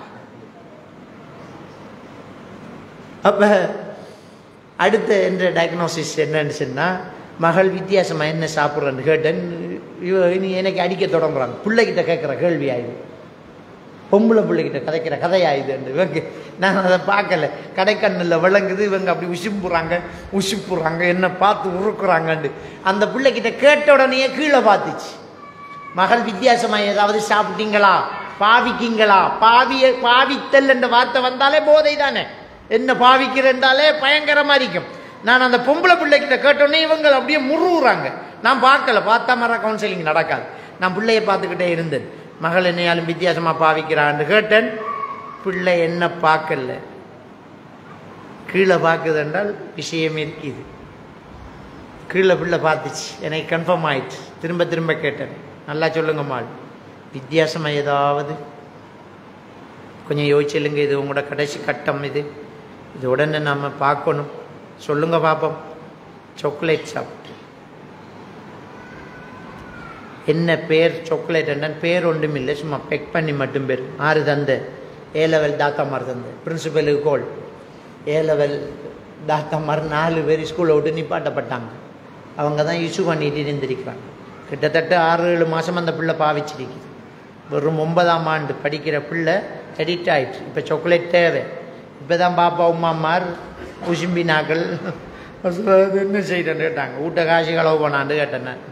அப்ப அடுத்த என்ற டயக்னோசிஸ் என்னன்னு சொன்னால் மகள் வித்தியாசமா என்ன சாப்பிட்றேன்னு கேட்டேன் இவ இனி எனக்கு அடிக்க தொடங்குறாங்க பிள்ளைகிட்ட கேட்குற கேள்வி ஆயுது பொம்பளை பிள்ளைகிட்ட கதைக்கிற கதையாயுது இவங்க நான் அதை பார்க்கல கடைக்கண்ணில் விளங்குது இவங்க அப்படி உசிப்புறாங்க உசிப்புறாங்க என்ன பார்த்து உருக்குறாங்கண்டு அந்த பிள்ளைகிட்ட கேட்ட உடனே கீழே பார்த்துச்சு மகள் வித்தியாசமா ஏதாவது சாப்பிட்டீங்களா பாவிக்கீங்களா பாவிய பாவித்தல் என்ற வார்த்தை வந்தாலே போதை தானே என்ன பாவிக்கிறேன்றாலே பயங்கரமா இருக்கும் நான் அந்த பொம்பளை பிள்ளைகிட்ட கேட்டோன்னே இவங்க அப்படியே முருகுறாங்க நான் பார்க்கல பார்த்தா மாதிரி கவுன்சிலிங் நடக்காது நான் பிள்ளைய பார்த்துக்கிட்டே இருந்தேன் மகள் என்னையாலும் வித்தியாசமா பாவிக்கிறான்னு கேட்டேன் பிள்ளை என்ன பார்க்கல கீழே பார்க்குது என்றால் விஷயம் இருக்குது கீழே பிள்ளை பார்த்துச்சு எனக்கு கன்ஃபார்ம் ஆயிடுச்சு திரும்ப திரும்ப கேட்டேன் நல்லா சொல்லுங்க மாள் வித்தியாசமாக ஏதாவது கொஞ்சம் யோசிச்சலுங்க இது உங்களோட கடைசி கட்டம் இது இது உடனே நம்ம பார்க்கணும் சொல்லுங்க பார்ப்போம் சாக்லேட் சாப்பிட்டு என்ன பேர் சாக்லேட் என்னன்னு பேர் ஒன்றும் இல்லை சும்மா பெக் பண்ணி மட்டும் பேர் ஆறு தந்த ஏ லெவல் தாத்தாமார் தந்த பிரின்சிபலுக்கு கோல் ஏ லெவல் தாத்தாமார் நாலு பேர் ஸ்கூலை விட்டு நிப்பாட்டப்பட்டாங்க அவங்க தான் இஷ்யூ பண்ணிட்டு இருந்திருக்கிறாங்க கிட்டத்தட்ட ஆறு ஏழு மாதம் அந்த பிள்ளை பாவிச்சிருக்குது வெறும் ஒன்பதாம் ஆண்டு படிக்கிற பிள்ளை எடிட் ஆயிடுச்சு இப்போ சாக்லேட் தேவை இப்போ தான் பாப்பா உமாமார் உசும்பினாக்கள் அது என்ன செய்யறேன்னு கேட்டாங்க வீட்டை காசு களவு போனான்னு கேட்டேன் நான்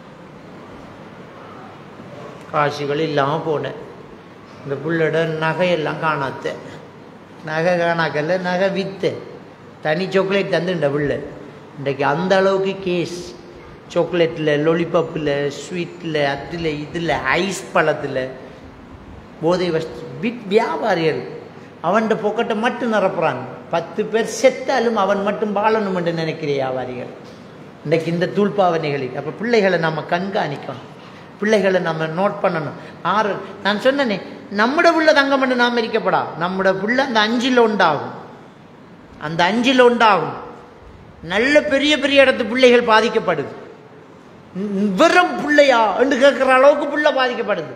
காசுகள் இல்லாமல் போனேன் இந்த புள்ளோட நகையெல்லாம் காணாத்த நகை காணாக்கல்ல நகை வித்து தனி சாக்லேட் தந்து இந்த புள்ள இன்றைக்கு அந்த அளவுக்கு கேஸ் சாக்லேட்டில் லொலிபப்பில் ஸ்வீட்டில் அதில் இதில் ஐஸ் பழத்தில் போதை வஸ்து விட் வியாபாரிகள் அவன்கிட்ட பொக்கட்டை மட்டும் நிரப்புறாங்க பத்து பேர் செத்தாலும் அவன் மட்டும் வாழணும் என்று நினைக்கிற வியாபாரிகள் இன்றைக்கு இந்த தூள்பாவனைகளில் அப்போ பிள்ளைகளை நம்ம கண்காணிக்கணும் பிள்ளைகளை நம்ம நோட் பண்ணணும் ஆறு நான் சொன்னனே நம்மட புள்ள தங்கம் பண்ணு நாம் இருக்கப்படா நம்மட புள்ள அந்த அஞ்சில் உண்டாகும் அந்த அஞ்சில் உண்டாகும் நல்ல பெரிய பெரிய இடத்து பிள்ளைகள் பாதிக்கப்படுது வெறும் பிள்ளையா என்று கேட்குற அளவுக்கு புள்ள பாதிக்கப்படுது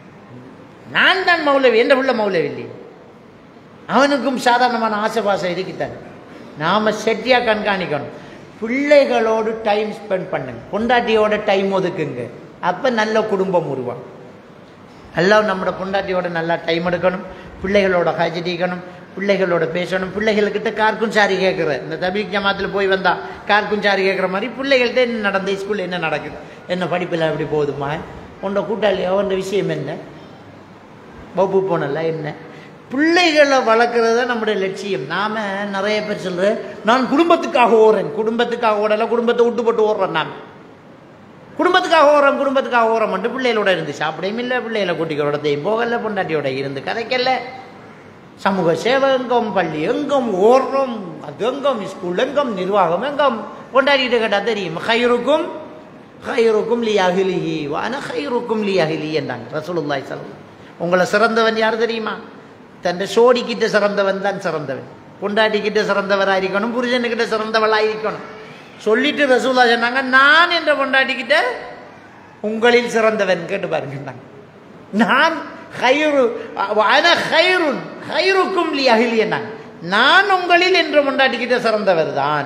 நான் தான் மௌலவி என்ற புள்ள மௌலவி இல்லை அவனுக்கும் சாதாரணமான ஆசைபாசம் இருக்குத்தான் நாம செட்டியா கண்காணிக்கணும் பிள்ளைகளோடு டைம் ஸ்பெண்ட் பண்ணுங்க பொண்டாட்டியோட டைம் ஒதுக்குங்க அப்போ நல்ல குடும்பம் உருவாகும் எல்லாம் நம்மளோட பொண்டாட்டியோட நல்லா டைம் எடுக்கணும் பிள்ளைகளோட ஹஜடிக்கணும் பிள்ளைகளோட பேசணும் பிள்ளைகள்கிட்ட கார்க்கும் சாரி கேட்குற இந்த தபீக் ஜமாத்தில் போய் வந்தா கார்க்கும் சாரி கேட்குற மாதிரி பிள்ளைகள்கிட்ட என்ன நடந்த ஸ்கூலில் என்ன நடக்குது என்ன படிப்பில் எப்படி போகுதுமா உன்னோட கூட்டாளி அவன் விஷயம் என்ன வகுப்பு போனல என்ன பிள்ளைகளை வளர்க்குறது தான் நம்முடைய லட்சியம் நாம நிறைய பேர் சொல்ற நான் குடும்பத்துக்காக ஓடுறேன் குடும்பத்துக்காக ஓடல குடும்பத்தை விட்டு போட்டு ஓடுறேன் நான் குடும்பத்துக்காக ஓடுறோம் குடும்பத்துக்காக ஓடுறோம் மட்டும் பிள்ளைகளோட இருந்து சாப்பிடையும் இல்லை பிள்ளைகளை குட்டிகளோடத்தையும் போகல பொண்டாட்டியோட இருந்து கதைக்கல சமூக சேவை எங்கும் பள்ளி எங்கும் ஓடுறோம் அது எங்கும் ஸ்கூல் எங்கும் நிர்வாகம் எங்கும் கொண்டாடிட்டு கேட்டால் தெரியும் ஹைருக்கும் ஹைருக்கும் லி அகிலிஹி வான ஹைருக்கும் லி அகிலி என்றாங்க ரசூலுல்லாய் சலம் உங்களை சிறந்தவன் யார் தெரியுமா தன் சோடிக்கிட்ட சிறந்தவன் தான் சிறந்தவன் பொண்டாட்டிக்கிட்ட சிறந்தவராயிருக்கணும் புருஷனுக்கிட்ட சிறந்தவளாயிருக்கணும் சொல்லிட்டு ரசூலா சொன்னாங்க நான் என்ற பொண்டாட்டிக்கிட்ட உங்களில் சிறந்தவன் கேட்டு பாருங்க நான் ஹைரு அன ஹைருன் ஹைருக்கும் லி அகிலி என்னாங்க நான் உங்களில் என்ற பொண்டாட்டிக்கிட்ட சிறந்தவர் தான்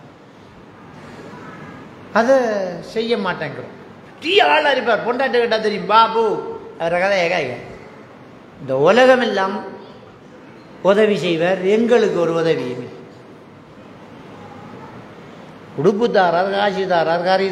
அதை செய்ய மாட்டேங்கிறோம் டீ ஆள் அறிப்பார் பொண்டாட்டி கேட்டா தெரியும் பாபு அவரை கதை ஏகாய இந்த உலகம் எல்லாம் உதவி செய்வார் எங்களுக்கு ஒரு உதவி உடுப்பு தாரார் காசி தாரார் கறி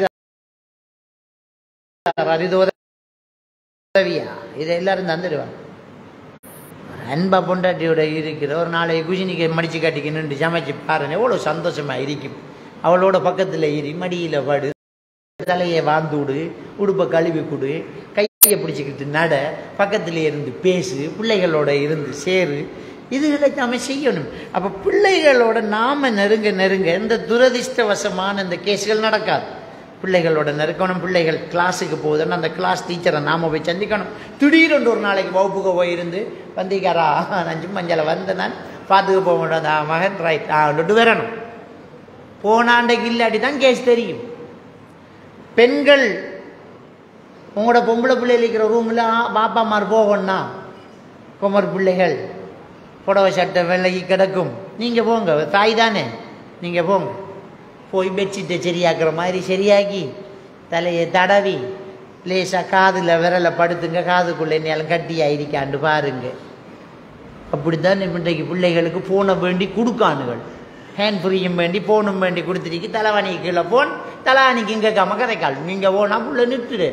தாரார் இது உதவியா இதை எல்லாரும் தந்துடுவாங்க அன்பா பொண்டாட்டியோட இருக்கிற ஒரு நாளை குஜினிக்கு மடிச்சு காட்டிக்கணுன்னு சமைச்சு பாருங்க எவ்வளோ சந்தோஷமா இருக்கும் அவளோட பக்கத்தில் ஏறி மடியில் படு தலையை வாந்து விடு உடுப்பை கழுவி கொடு கையை பிடிச்சிக்கிட்டு நட பக்கத்தில் இருந்து பேசு பிள்ளைகளோட இருந்து சேரு இதுகளை நாம செய்யணும் அப்போ பிள்ளைகளோட நாம நெருங்க நெருங்க இந்த துரதிர்ஷ்டவசமான இந்த கேஸ்கள் நடக்காது பிள்ளைகளோட நெருக்கணும் பிள்ளைகள் கிளாஸுக்கு போகுதுன்னு அந்த கிளாஸ் டீச்சரை நாம போய் சந்திக்கணும் திடீரென்று ஒரு நாளைக்கு வகுப்புக்கு போயிருந்து வந்திக்காரா நான் சும்மஞ்சலை வந்தேன் நான் பார்த்துக்க போக மாட்டேன் ஆ மகன் ரைட் ஆ லொட்டு வரணும் போனாண்டைக்கு இல்லாட்டி தான் கேஸ் தெரியும் பெண்கள் உங்களோட பொம்பளை பிள்ளைகள் இருக்கிற ரூமில் பாப்பா மார் போகணும்னா குமர் பிள்ளைகள் புடவை சட்டை விலகி கிடக்கும் நீங்கள் போங்க தாய் தானே நீங்கள் போங்க போய் பெட்ஷீட்டை சரியாக்குற மாதிரி சரியாக்கி தலையை தடவி லேசாக காதில் விரலை படுத்துங்க காதுக்குள்ளே என்னாலும் கட்டி ஆயிருக்காண்டு பாருங்க அப்படித்தான் இன்றைக்கு பிள்ளைகளுக்கு போனை வேண்டி கொடுக்கானுகள் ஹேண்ட் ஃப்ரீயும் வேண்டி போனும் வேண்டி கொடுத்துருக்கு தலைவாணிக்கு கீழே போன் தலைவாணிக்கு இங்கே கம கரைக்கால் நீங்கள் போனா புள்ள நிறுத்துடு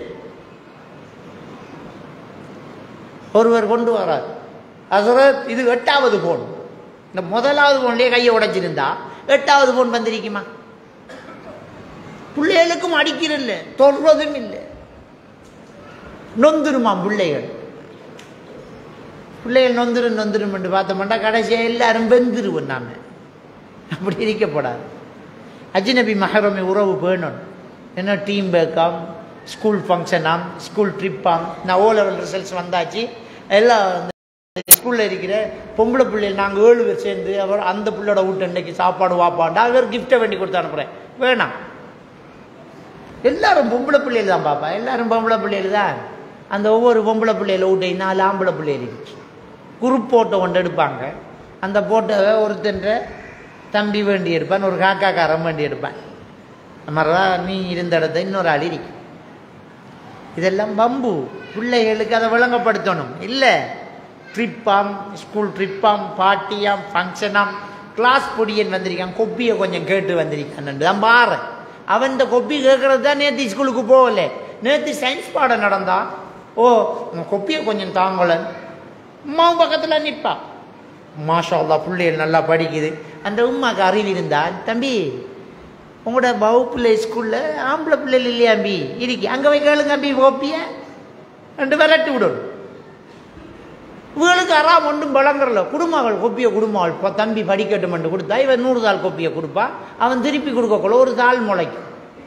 ஒருவர் கொண்டு வரார் அசரத் இது எட்டாவது போன் இந்த முதலாவது போன்லேயே கையை உடைச்சிருந்தா எட்டாவது போன் வந்திருக்குமா பிள்ளைகளுக்கும் அடிக்கிறதில்ல தொடுறதும் இல்லை நொந்துருமாம் பிள்ளைகள் பிள்ளைகள் நொந்துரும் நொந்துரும் என்று பார்த்தோம்னா கடைசியாக எல்லாரும் வெந்துருவோம் நாம அப்படி இருக்கப்படாது அஜ்னபி மஹரமி உறவு வேணும் என்ன டீம் பேக்காம் ஸ்கூல் ஃபங்க்ஷனாம் ஸ்கூல் ட்ரிப்பாம் நான் ஓ லெவல் ரிசல்ட்ஸ் வந்தாச்சு எல்லாம் ஸ்கூலில் இருக்கிற பொம்பளை பிள்ளைகள் நாங்கள் ஏழு பேர் சேர்ந்து அவர் அந்த பிள்ளையோட வீட்டு அன்னைக்கு சாப்பாடு வாப்பாண்டா அவர் கிஃப்ட்டை வேண்டி கொடுத்து அனுப்புகிறேன் வேணாம் எல்லாரும் பொம்பளை பிள்ளைகள் தான் பாப்பா எல்லாரும் பொம்பளை பிள்ளைகள் தான் அந்த ஒவ்வொரு பொம்பளை பிள்ளைகள விட்டை நாலு ஆம்பளை பிள்ளைகள் இருக்கு குரூப் போட்டோ ஒன்று எடுப்பாங்க அந்த போட்டோவை ஒருத்தன்ற தம்பி வேண்டி எடுப்பான் ஒரு காக்காக்காரன் வேண்டி எடுப்பான் மாதிரிதான் நீ இருந்த இடத்த இன்னொரு ஆள் இருக்கு இதெல்லாம் பம்பு பிள்ளைகளுக்கு அதை விளங்கப்படுத்தணும் இல்லை ட்ரிப்பாம் ஸ்கூல் ட்ரிப்பாம் பார்ட்டியாம் ஃபங்க்ஷனாம் கிளாஸ் பொடியன் வந்திருக்கான் கொப்பியை கொஞ்சம் கேட்டு வந்திருக்கான் தான் பாறேன் அவன் இந்த கொப்பி கேட்கறது தான் நேற்று ஸ்கூலுக்கு போகல நேற்று சயின்ஸ் பாடம் நடந்தா ஓ உன் கொப்பியை கொஞ்சம் தாங்கலன் அம்மாவும் பக்கத்தில் நிற்பா மாஷா அல்லா பிள்ளைகள் நல்லா படிக்குது அந்த உமாக்கு அறிவு இருந்தா தம்பி உங்களோட வகுப்புல ஸ்கூலில் ஆம்பளை பிள்ளைகள் இல்லையா அம்பி இருக்கு அங்கே போய் கேளுங்க அம்பி கோப்பிய ரெண்டு விரட்டி விடணும் இவங்களுக்கு அறாம் ஒன்றும் விளங்குறல குடும்பங்கள் கொப்பியை குடும்பங்கள் இப்போ தம்பி படிக்கட்டும் கொடுத்தா இவன் நூறு தாள் கொப்பியை கொடுப்பா அவன் திருப்பி கொடுக்கக்குள்ள ஒரு தாள் முளைக்கும்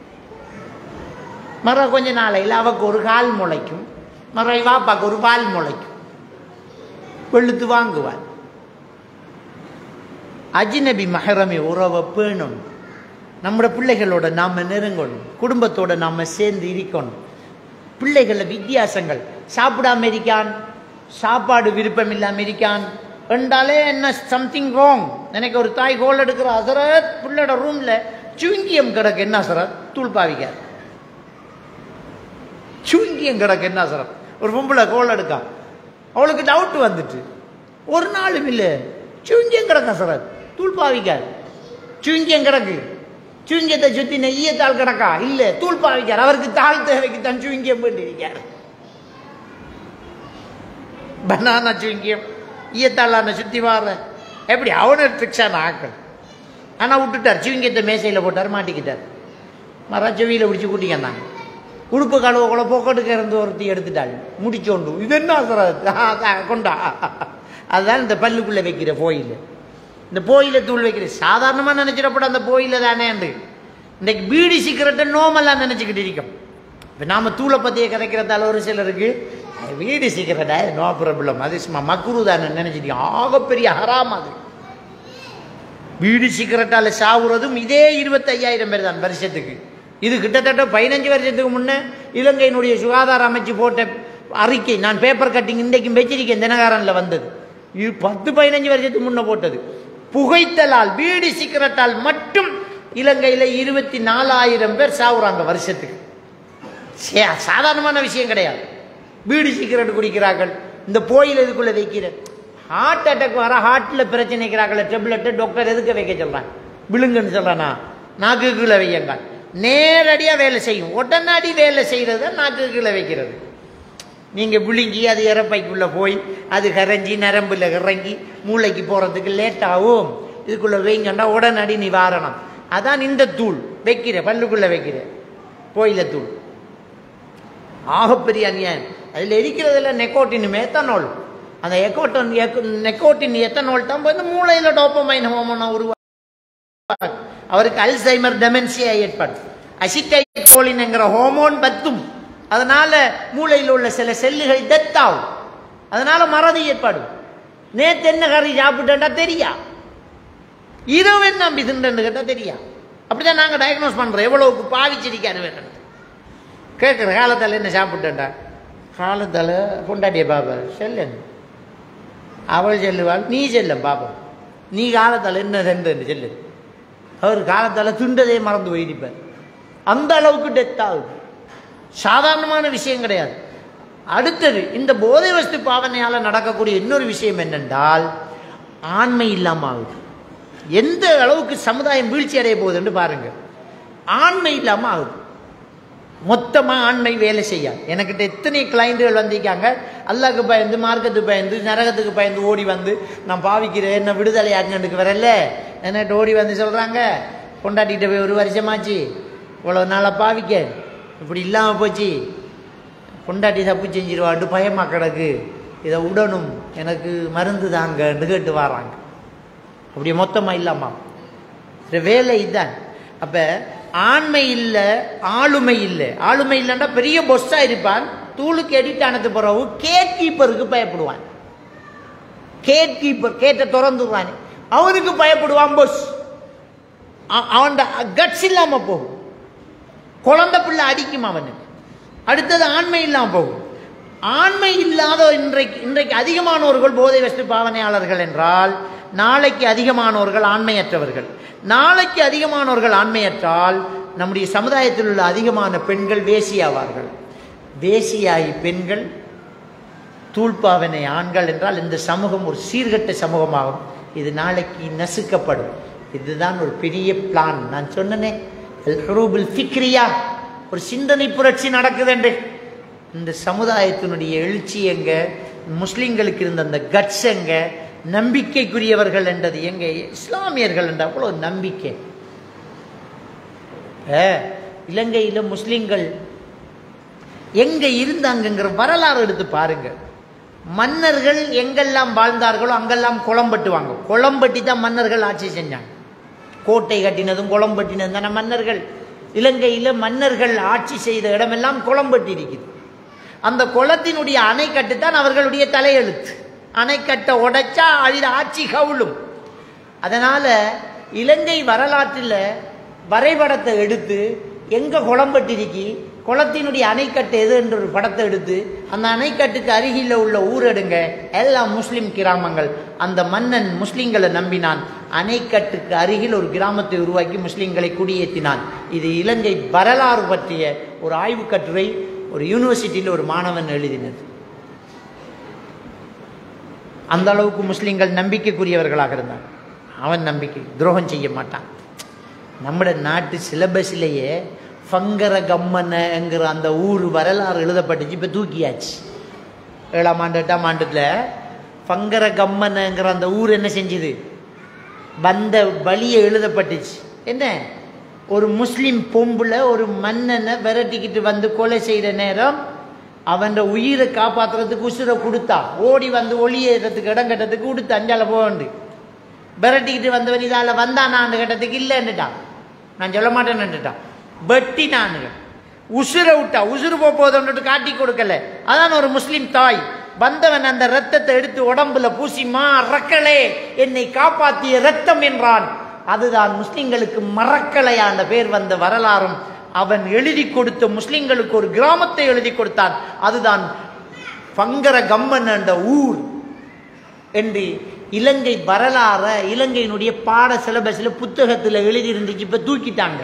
மற கொஞ்ச நாளையில் அவக்கு ஒரு கால் முளைக்கும் மற வாப்பாக்கு ஒரு பால் முளைக்கும் வெளுத்து வாங்குவான் அஜினபி மஹரமி உறவை பேணும் நம்மளோட பிள்ளைகளோட நாம் நெருங்கணும் குடும்பத்தோட நாம் சேர்ந்து இருக்கணும் பிள்ளைகள வித்தியாசங்கள் சாப்பிடாம இருக்கான் சாப்பாடு விருப்பம் இல்லாமல் இருக்கான் என்றாலே என்ன சம்திங் ராங் எனக்கு ஒரு தாய் கோல் எடுக்கிற அசரத் பிள்ளையோட ரூம்ல சுங்கியம் கிடக்கு என்ன அசரத் தூள் பாவிக்கார் சுங்கியம் கிடக்கு என்ன அசரத் ஒரு பொம்பளை கோல் எடுக்கா அவளுக்கு டவுட் வந்துட்டு ஒரு நாளும் இல்லை சுங்கியம் கிடக்கு அசரத் தூள் பாவிக்கார் சுங்கியம் கிடக்கு சுங்கியத்தை சுத்தி நெய்யத்தாள் கிடக்கா இல்லை தூள் பாவிக்கார் அவருக்கு தாள் தேவைக்கு தான் சுங்கியம் வேண்டியிருக்கார் பனானா சுங்கியம் ஈயத்தாளான சுற்றி வார எப்படி அவனை ட்ரிக்ஸான ஆக்கள் ஆனால் விட்டுட்டார் சிவிங்கத்தை மேசையில் போட்டார் மாட்டிக்கிட்டார் மர செவியில் பிடிச்சி கூட்டிக்கந்தாங்க உடுப்பு கழுவ கூட போக்கட்டுக்கு இருந்து ஒருத்தி எடுத்துட்டாள் முடிச்சோண்டு இது என்ன அவசரம் கொண்டா அதுதான் இந்த பல்லுக்குள்ளே வைக்கிற போயில் இந்த போயில தூள் வைக்கிற சாதாரணமாக நினச்சிடப்பட அந்த போயில தானே இன்றைக்கு பீடி சிகரெட்டை நோமெல்லாம் நினச்சிக்கிட்டு இருக்கோம் இப்போ நாம் தூளை பற்றிய கரைக்கிறதால ஒரு சிலருக்கு வீடு சிகரெட்டா நோ ப்ராப்ளம் அது சும்மா மக்குரு தானே நினச்சிட்டு ஆகப்பெரிய ஹராம் அது வீடு சிகரெட்டால் சாவுறதும் இதே இருபத்தையாயிரம் பேர் தான் வருஷத்துக்கு இது கிட்டத்தட்ட பதினஞ்சு வருஷத்துக்கு முன்னே இலங்கையினுடைய சுகாதார அமைச்சு போட்ட அறிக்கை நான் பேப்பர் கட்டிங் இன்றைக்கும் வச்சிருக்கேன் தினகாரனில் வந்தது இது பத்து பதினஞ்சு வருஷத்துக்கு முன்னே போட்டது புகைத்தலால் பீடி சிகரெட்டால் மட்டும் இலங்கையில் இருபத்தி நாலாயிரம் பேர் சாவுறாங்க வருஷத்துக்கு சே- சாதாரணமான விஷயம் கிடையாது பீடி சிகரெட் குடிக்கிறார்கள் இந்த போயில் இதுக்குள்ளே வைக்கிற ஹார்ட் அட்டாக் வர ஹார்ட்டில் பிரச்சனைக்கிறாங்கள டெப்லெட்டு டாக்டர் எதுக்கு வைக்க சொல்கிறான் விழுங்குன்னு சொல்கிறானா நாக்குக்குள்ளே வையுங்க நேரடியாக வேலை செய்யும் உடனடி வேலை செய்கிறது நாக்குக்குள்ளே வைக்கிறது நீங்கள் விழுங்கி அது இறப்பைக்குள்ளே போய் அது கரைஞ்சி நரம்பில் இறங்கி மூளைக்கு போகிறதுக்கு லேட் ஆகும் இதுக்குள்ளே வைங்கண்டா உடனடி நிவாரணம் அதான் இந்த தூள் வைக்கிற பல்லுக்குள்ளே வைக்கிற கோயில தூள் ஆகப்பெரிய அநியாயம் அதில் இருக்கிறதுல நெக்கோட்டின் எத்தனால் அந்த எக்கோட்டன் நெக்கோட்டின் எத்தனால் தான் போய் இந்த மூளையில் டோப்பமைன் ஹோமோனை உருவா அவருக்கு அல்சைமர் டெமென்சியா ஏற்படும் அசிட்டைகோலின்ங்கிற ஹோமோன் பத்தும் அதனால மூளையில் உள்ள சில செல்லுகள் டெத் ஆகும் அதனால மறதி ஏற்படும் நேத்து என்ன கறி சாப்பிட்டேன்டா தெரியா இரவு என்ன திண்டுன்னு கேட்டா தெரியா அப்படிதான் நாங்க டயக்னோஸ் பண்றோம் எவ்வளவுக்கு பாவிச்சிருக்காரு வேணும் கேட்குற காலத்தால் என்ன சாப்பிட்டேன்டா காலத்தால் பொண்டாட்டிய பாப்பா செல்லன் அவள் செல்லுவாள் நீ செல்லம் பாப்பா நீ காலத்தால் என்ன ரெண்டு செல்லு அவர் காலத்தால் துண்டதே மறந்து போயிருப்பார் அந்த அளவுக்கு டெத் ஆகுது சாதாரணமான விஷயம் கிடையாது அடுத்தது இந்த போதை வஸ்து பாவனையால் நடக்கக்கூடிய இன்னொரு விஷயம் என்னென்றால் ஆண்மை இல்லாமல் ஆகுது எந்த அளவுக்கு சமுதாயம் வீழ்ச்சி அடைய போகுதுன்னு பாருங்க ஆண்மை இல்லாமல் ஆகுது மொத்தமாக ஆண்மை வேலை செய்யாது எனக்கிட்ட எத்தனை கிளைண்டுகள் வந்திருக்காங்க அல்லாக்கு பயந்து மார்க்கத்துக்கு பயந்து நரகத்துக்கு பயந்து ஓடி வந்து நான் பாவிக்கிறேன் என்ன விடுதலை ஆகணுக்கு வரல என்னட்டு ஓடி வந்து சொல்கிறாங்க கொண்டாட்டிகிட்ட போய் ஒரு வருஷமாச்சு இவ்வளோ நாளாக பாவிக்க இப்படி இல்லாமல் போச்சு பொண்டாட்டி தப்பு செஞ்சிருவாட்டு பயமாக கிடக்கு இதை விடணும் எனக்கு மருந்து தாங்கன்னு கேட்டு வராங்க அப்படி மொத்தமாக இல்லாமா இந்த வேலை இதுதான் அப்போ ஆண்மை இல்லை ஆளுமை இல்லை ஆளுமை இல்லைன்னா பெரிய பொஸ்ஸாக இருப்பான் தூளுக்கு எடிட் ஆனது பிறகு கேட் கீப்பருக்கு பயப்படுவான் கேட் கீப்பர் கேட்டை திறந்துடுவான் அவனுக்கு பயப்படுவான் பொஸ் அவன் கட்ஸ் இல்லாமல் போகும் குழந்தை பிள்ளை அடிக்கும் அவனுக்கு அடுத்தது ஆண்மை இல்லாமல் போகும் ஆண்மை இல்லாத இன்றைக்கு இன்றைக்கு அதிகமானவர்கள் போதை வஸ்து பாவனையாளர்கள் என்றால் நாளைக்கு அதிகமானவர்கள் ஆண்மையற்றவர்கள் நாளைக்கு அதிகமானவர்கள் ஆண்மையற்றால் நம்முடைய சமுதாயத்தில் உள்ள அதிகமான பெண்கள் வேசியாவார்கள் வேசியாகி பெண்கள் தூள்பாவனை ஆண்கள் என்றால் இந்த சமூகம் ஒரு சீர்கட்ட சமூகமாகும் இது நாளைக்கு நசுக்கப்படும் இதுதான் ஒரு பெரிய பிளான் நான் சொன்னனே ஹரூபுல் ஃபிக்ரியா ஒரு சிந்தனை புரட்சி நடக்குது என்று இந்த சமுதாயத்தினுடைய எழுச்சி எங்க முஸ்லிம்களுக்கு இருந்த அந்த கட்ஸ் எங்க நம்பிக்கைக்குரியவர்கள் என்றது எங்க இஸ்லாமியர்கள் என்ற அவ்வளோ நம்பிக்கை இலங்கையில் முஸ்லிம்கள் எங்க இருந்தாங்கங்கிற வரலாறு எடுத்து பாருங்க மன்னர்கள் எங்கெல்லாம் வாழ்ந்தார்களோ அங்கெல்லாம் குளம்பட்டுவாங்க குளம்பட்டி தான் மன்னர்கள் ஆட்சி செஞ்சாங்க கோட்டை கட்டினதும் குளம்பட்டினதும் தானே மன்னர்கள் இலங்கையில் மன்னர்கள் ஆட்சி செய்த இடமெல்லாம் குளம்பட்டி இருக்குது அந்த குளத்தினுடைய அணைக்கட்டு தான் அவர்களுடைய தலையெழுத்து அணைக்கட்டை உடைச்சா அதில் ஆட்சி கவுளும் அதனால இலங்கை வரலாற்றில் வரைபடத்தை எடுத்து எங்க குளம்பட்டிருக்கி குளத்தினுடைய அணைக்கட்டு எது என்ற ஒரு படத்தை எடுத்து அந்த அணைக்கட்டுக்கு அருகில் உள்ள ஊர் எடுங்க எல்லாம் முஸ்லிம் கிராமங்கள் அந்த மன்னன் முஸ்லிம்களை நம்பினான் அணைக்கட்டுக்கு அருகில் ஒரு கிராமத்தை உருவாக்கி முஸ்லிம்களை குடியேற்றினான் இது இலங்கை வரலாறு பற்றிய ஒரு ஆய்வு கட்டுரை ஒரு யூனிவர்சிட்டியில் ஒரு மாணவன் எழுதினது அந்த அளவுக்கு முஸ்லிம்கள் நம்பிக்கைக்குரியவர்களாக இருந்தான் அவன் நம்பிக்கை துரோகம் செய்ய மாட்டான் நம்ம நாட்டு சிலபஸ்லேயே ஃபங்கர கம்மனங்கிற அந்த ஊர் வரலாறு எழுதப்பட்டுச்சு இப்போ தூக்கியாச்சு ஏழாம் ஆண்டு எட்டாம் ஆண்டுல ஃபங்கர கம்மனங்கிற அந்த ஊர் என்ன செஞ்சுது வந்த வழியை எழுதப்பட்டுச்சு என்ன ஒரு முஸ்லீம் பொம்புல ஒரு மன்னனை விரட்டிக்கிட்டு வந்து கொலை செய்கிற நேரம் அவன் உயிரை காப்பாற்றுறதுக்கு உசுரை கொடுத்தா ஓடி வந்து ஒளியேறதுக்கு இடம் கட்டத்துக்கு கொடுத்து அஞ்சால போகண்டு விரட்டிக்கிட்டு வந்தவன் இதால் வந்தானான்னு கேட்டதுக்கு இல்லைன்னுட்டான் நான் சொல்ல மாட்டேன்னுட்டான் வெட்டினானுங்க உசுரை விட்டா உசுறு போகுதுன்னுட்டு காட்டி கொடுக்கல அதான் ஒரு முஸ்லீம் தாய் வந்தவன் அந்த ரத்தத்தை எடுத்து உடம்புல பூசிமா ரக்களே என்னை காப்பாற்றிய ரத்தம் என்றான் அதுதான் முஸ்லிம்களுக்கு மறக்கலையான பேர் வந்த வரலாறும் அவன் எழுதி கொடுத்த முஸ்லிம்களுக்கு ஒரு கிராமத்தை எழுதி கொடுத்தான் அதுதான் பங்கர கம்மன் என்ற ஊர் என்று இலங்கை வரலாற இலங்கையினுடைய பாட சிலபஸில் புத்தகத்தில் எழுதி இருந்துச்சு இப்போ தூக்கிட்டாங்க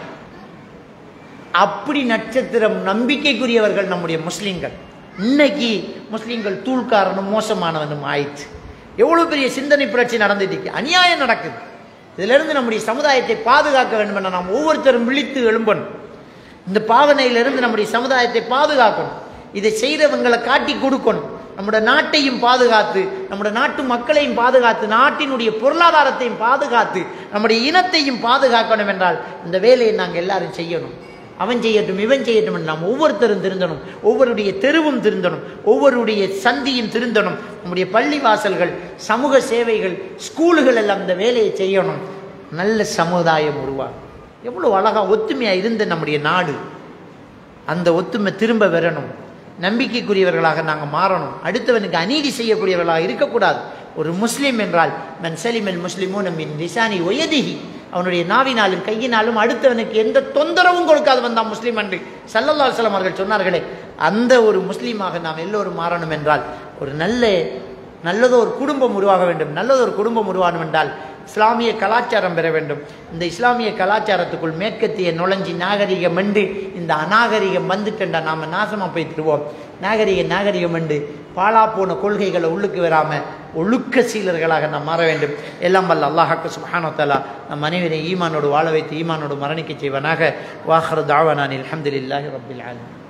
அப்படி நட்சத்திரம் நம்பிக்கைக்குரியவர்கள் நம்முடைய முஸ்லிம்கள் இன்னைக்கு முஸ்லிம்கள் தூள்காரனும் மோசமானவனும் ஆயிடுச்சு எவ்வளோ பெரிய சிந்தனை புரட்சி நடந்துட்டு இருக்கு அநியாயம் நடக்குது இதிலிருந்து நம்முடைய சமுதாயத்தை பாதுகாக்க வேண்டும் என நாம் ஒவ்வொருத்தரும் விழித்து எழும்பணும் இந்த பாவனையிலிருந்து நம்முடைய சமுதாயத்தை பாதுகாக்கணும் இதை செய்கிறவங்களை காட்டி கொடுக்கணும் நம்முடைய நாட்டையும் பாதுகாத்து நம்முடைய நாட்டு மக்களையும் பாதுகாத்து நாட்டினுடைய பொருளாதாரத்தையும் பாதுகாத்து நம்முடைய இனத்தையும் பாதுகாக்கணும் என்றால் இந்த வேலையை நாங்கள் எல்லாரும் செய்யணும் அவன் செய்யட்டும் இவன் செய்யட்டும் என்று நாம் ஒவ்வொருத்தரும் திருந்தணும் ஒவ்வொருடைய தெருவும் திருந்தணும் ஒவ்வொருடைய சந்தியும் திருந்தணும் நம்முடைய பள்ளி வாசல்கள் சமூக சேவைகள் ஸ்கூலுகள் எல்லாம் இந்த வேலையை செய்யணும் நல்ல சமுதாயம் உருவாகும் எவ்வளோ அழகாக ஒத்துமையாக இருந்த நம்முடைய நாடு அந்த ஒத்துமை திரும்ப வரணும் நம்பிக்கைக்குரியவர்களாக நாங்கள் மாறணும் அடுத்தவனுக்கு அநீதி செய்யக்கூடியவர்களாக இருக்கக்கூடாது ஒரு முஸ்லீம் என்றால் மன் சலிமல் முஸ்லிமோ நம்மின் லிசானி ஒயதிகி அவனுடைய நாவினாலும் கையினாலும் அடுத்தவனுக்கு எந்த தொந்தரவும் கொடுக்காது வந்தான் முஸ்லீம் அன்று சல்லல்லா அலுவலம் அவர்கள் சொன்னார்களே அந்த ஒரு முஸ்லீமாக நாம் எல்லோரும் மாறணும் என்றால் ஒரு நல்ல நல்லதோ ஒரு குடும்பம் உருவாக வேண்டும் நல்லதோ ஒரு குடும்பம் உருவாகணும் என்றால் இஸ்லாமிய கலாச்சாரம் பெற வேண்டும் இந்த இஸ்லாமிய கலாச்சாரத்துக்குள் மேற்கத்திய நுழைஞ்சி நாகரிகம் என்று இந்த அநாகரிகம் வந்துட்டா நாம் நாசமாக போய் திருவோம் நாகரிக நாகரிகம் என்று பாழா போன கொள்கைகளை உள்ளுக்கு வராமல் ஒழுக்க சீலர்களாக நாம் மாற வேண்டும் எல்லாம் வல்ல அல்லாஹாக்கு சுபஹானத்தாலா நம் அனைவரை ஈமானோடு வாழ வைத்து ஈமானோடு மரணிக்க செய்வனாக வாஹர் தாவானானில் அஹமதுல்லாஹி ரபில் ஆலமீன்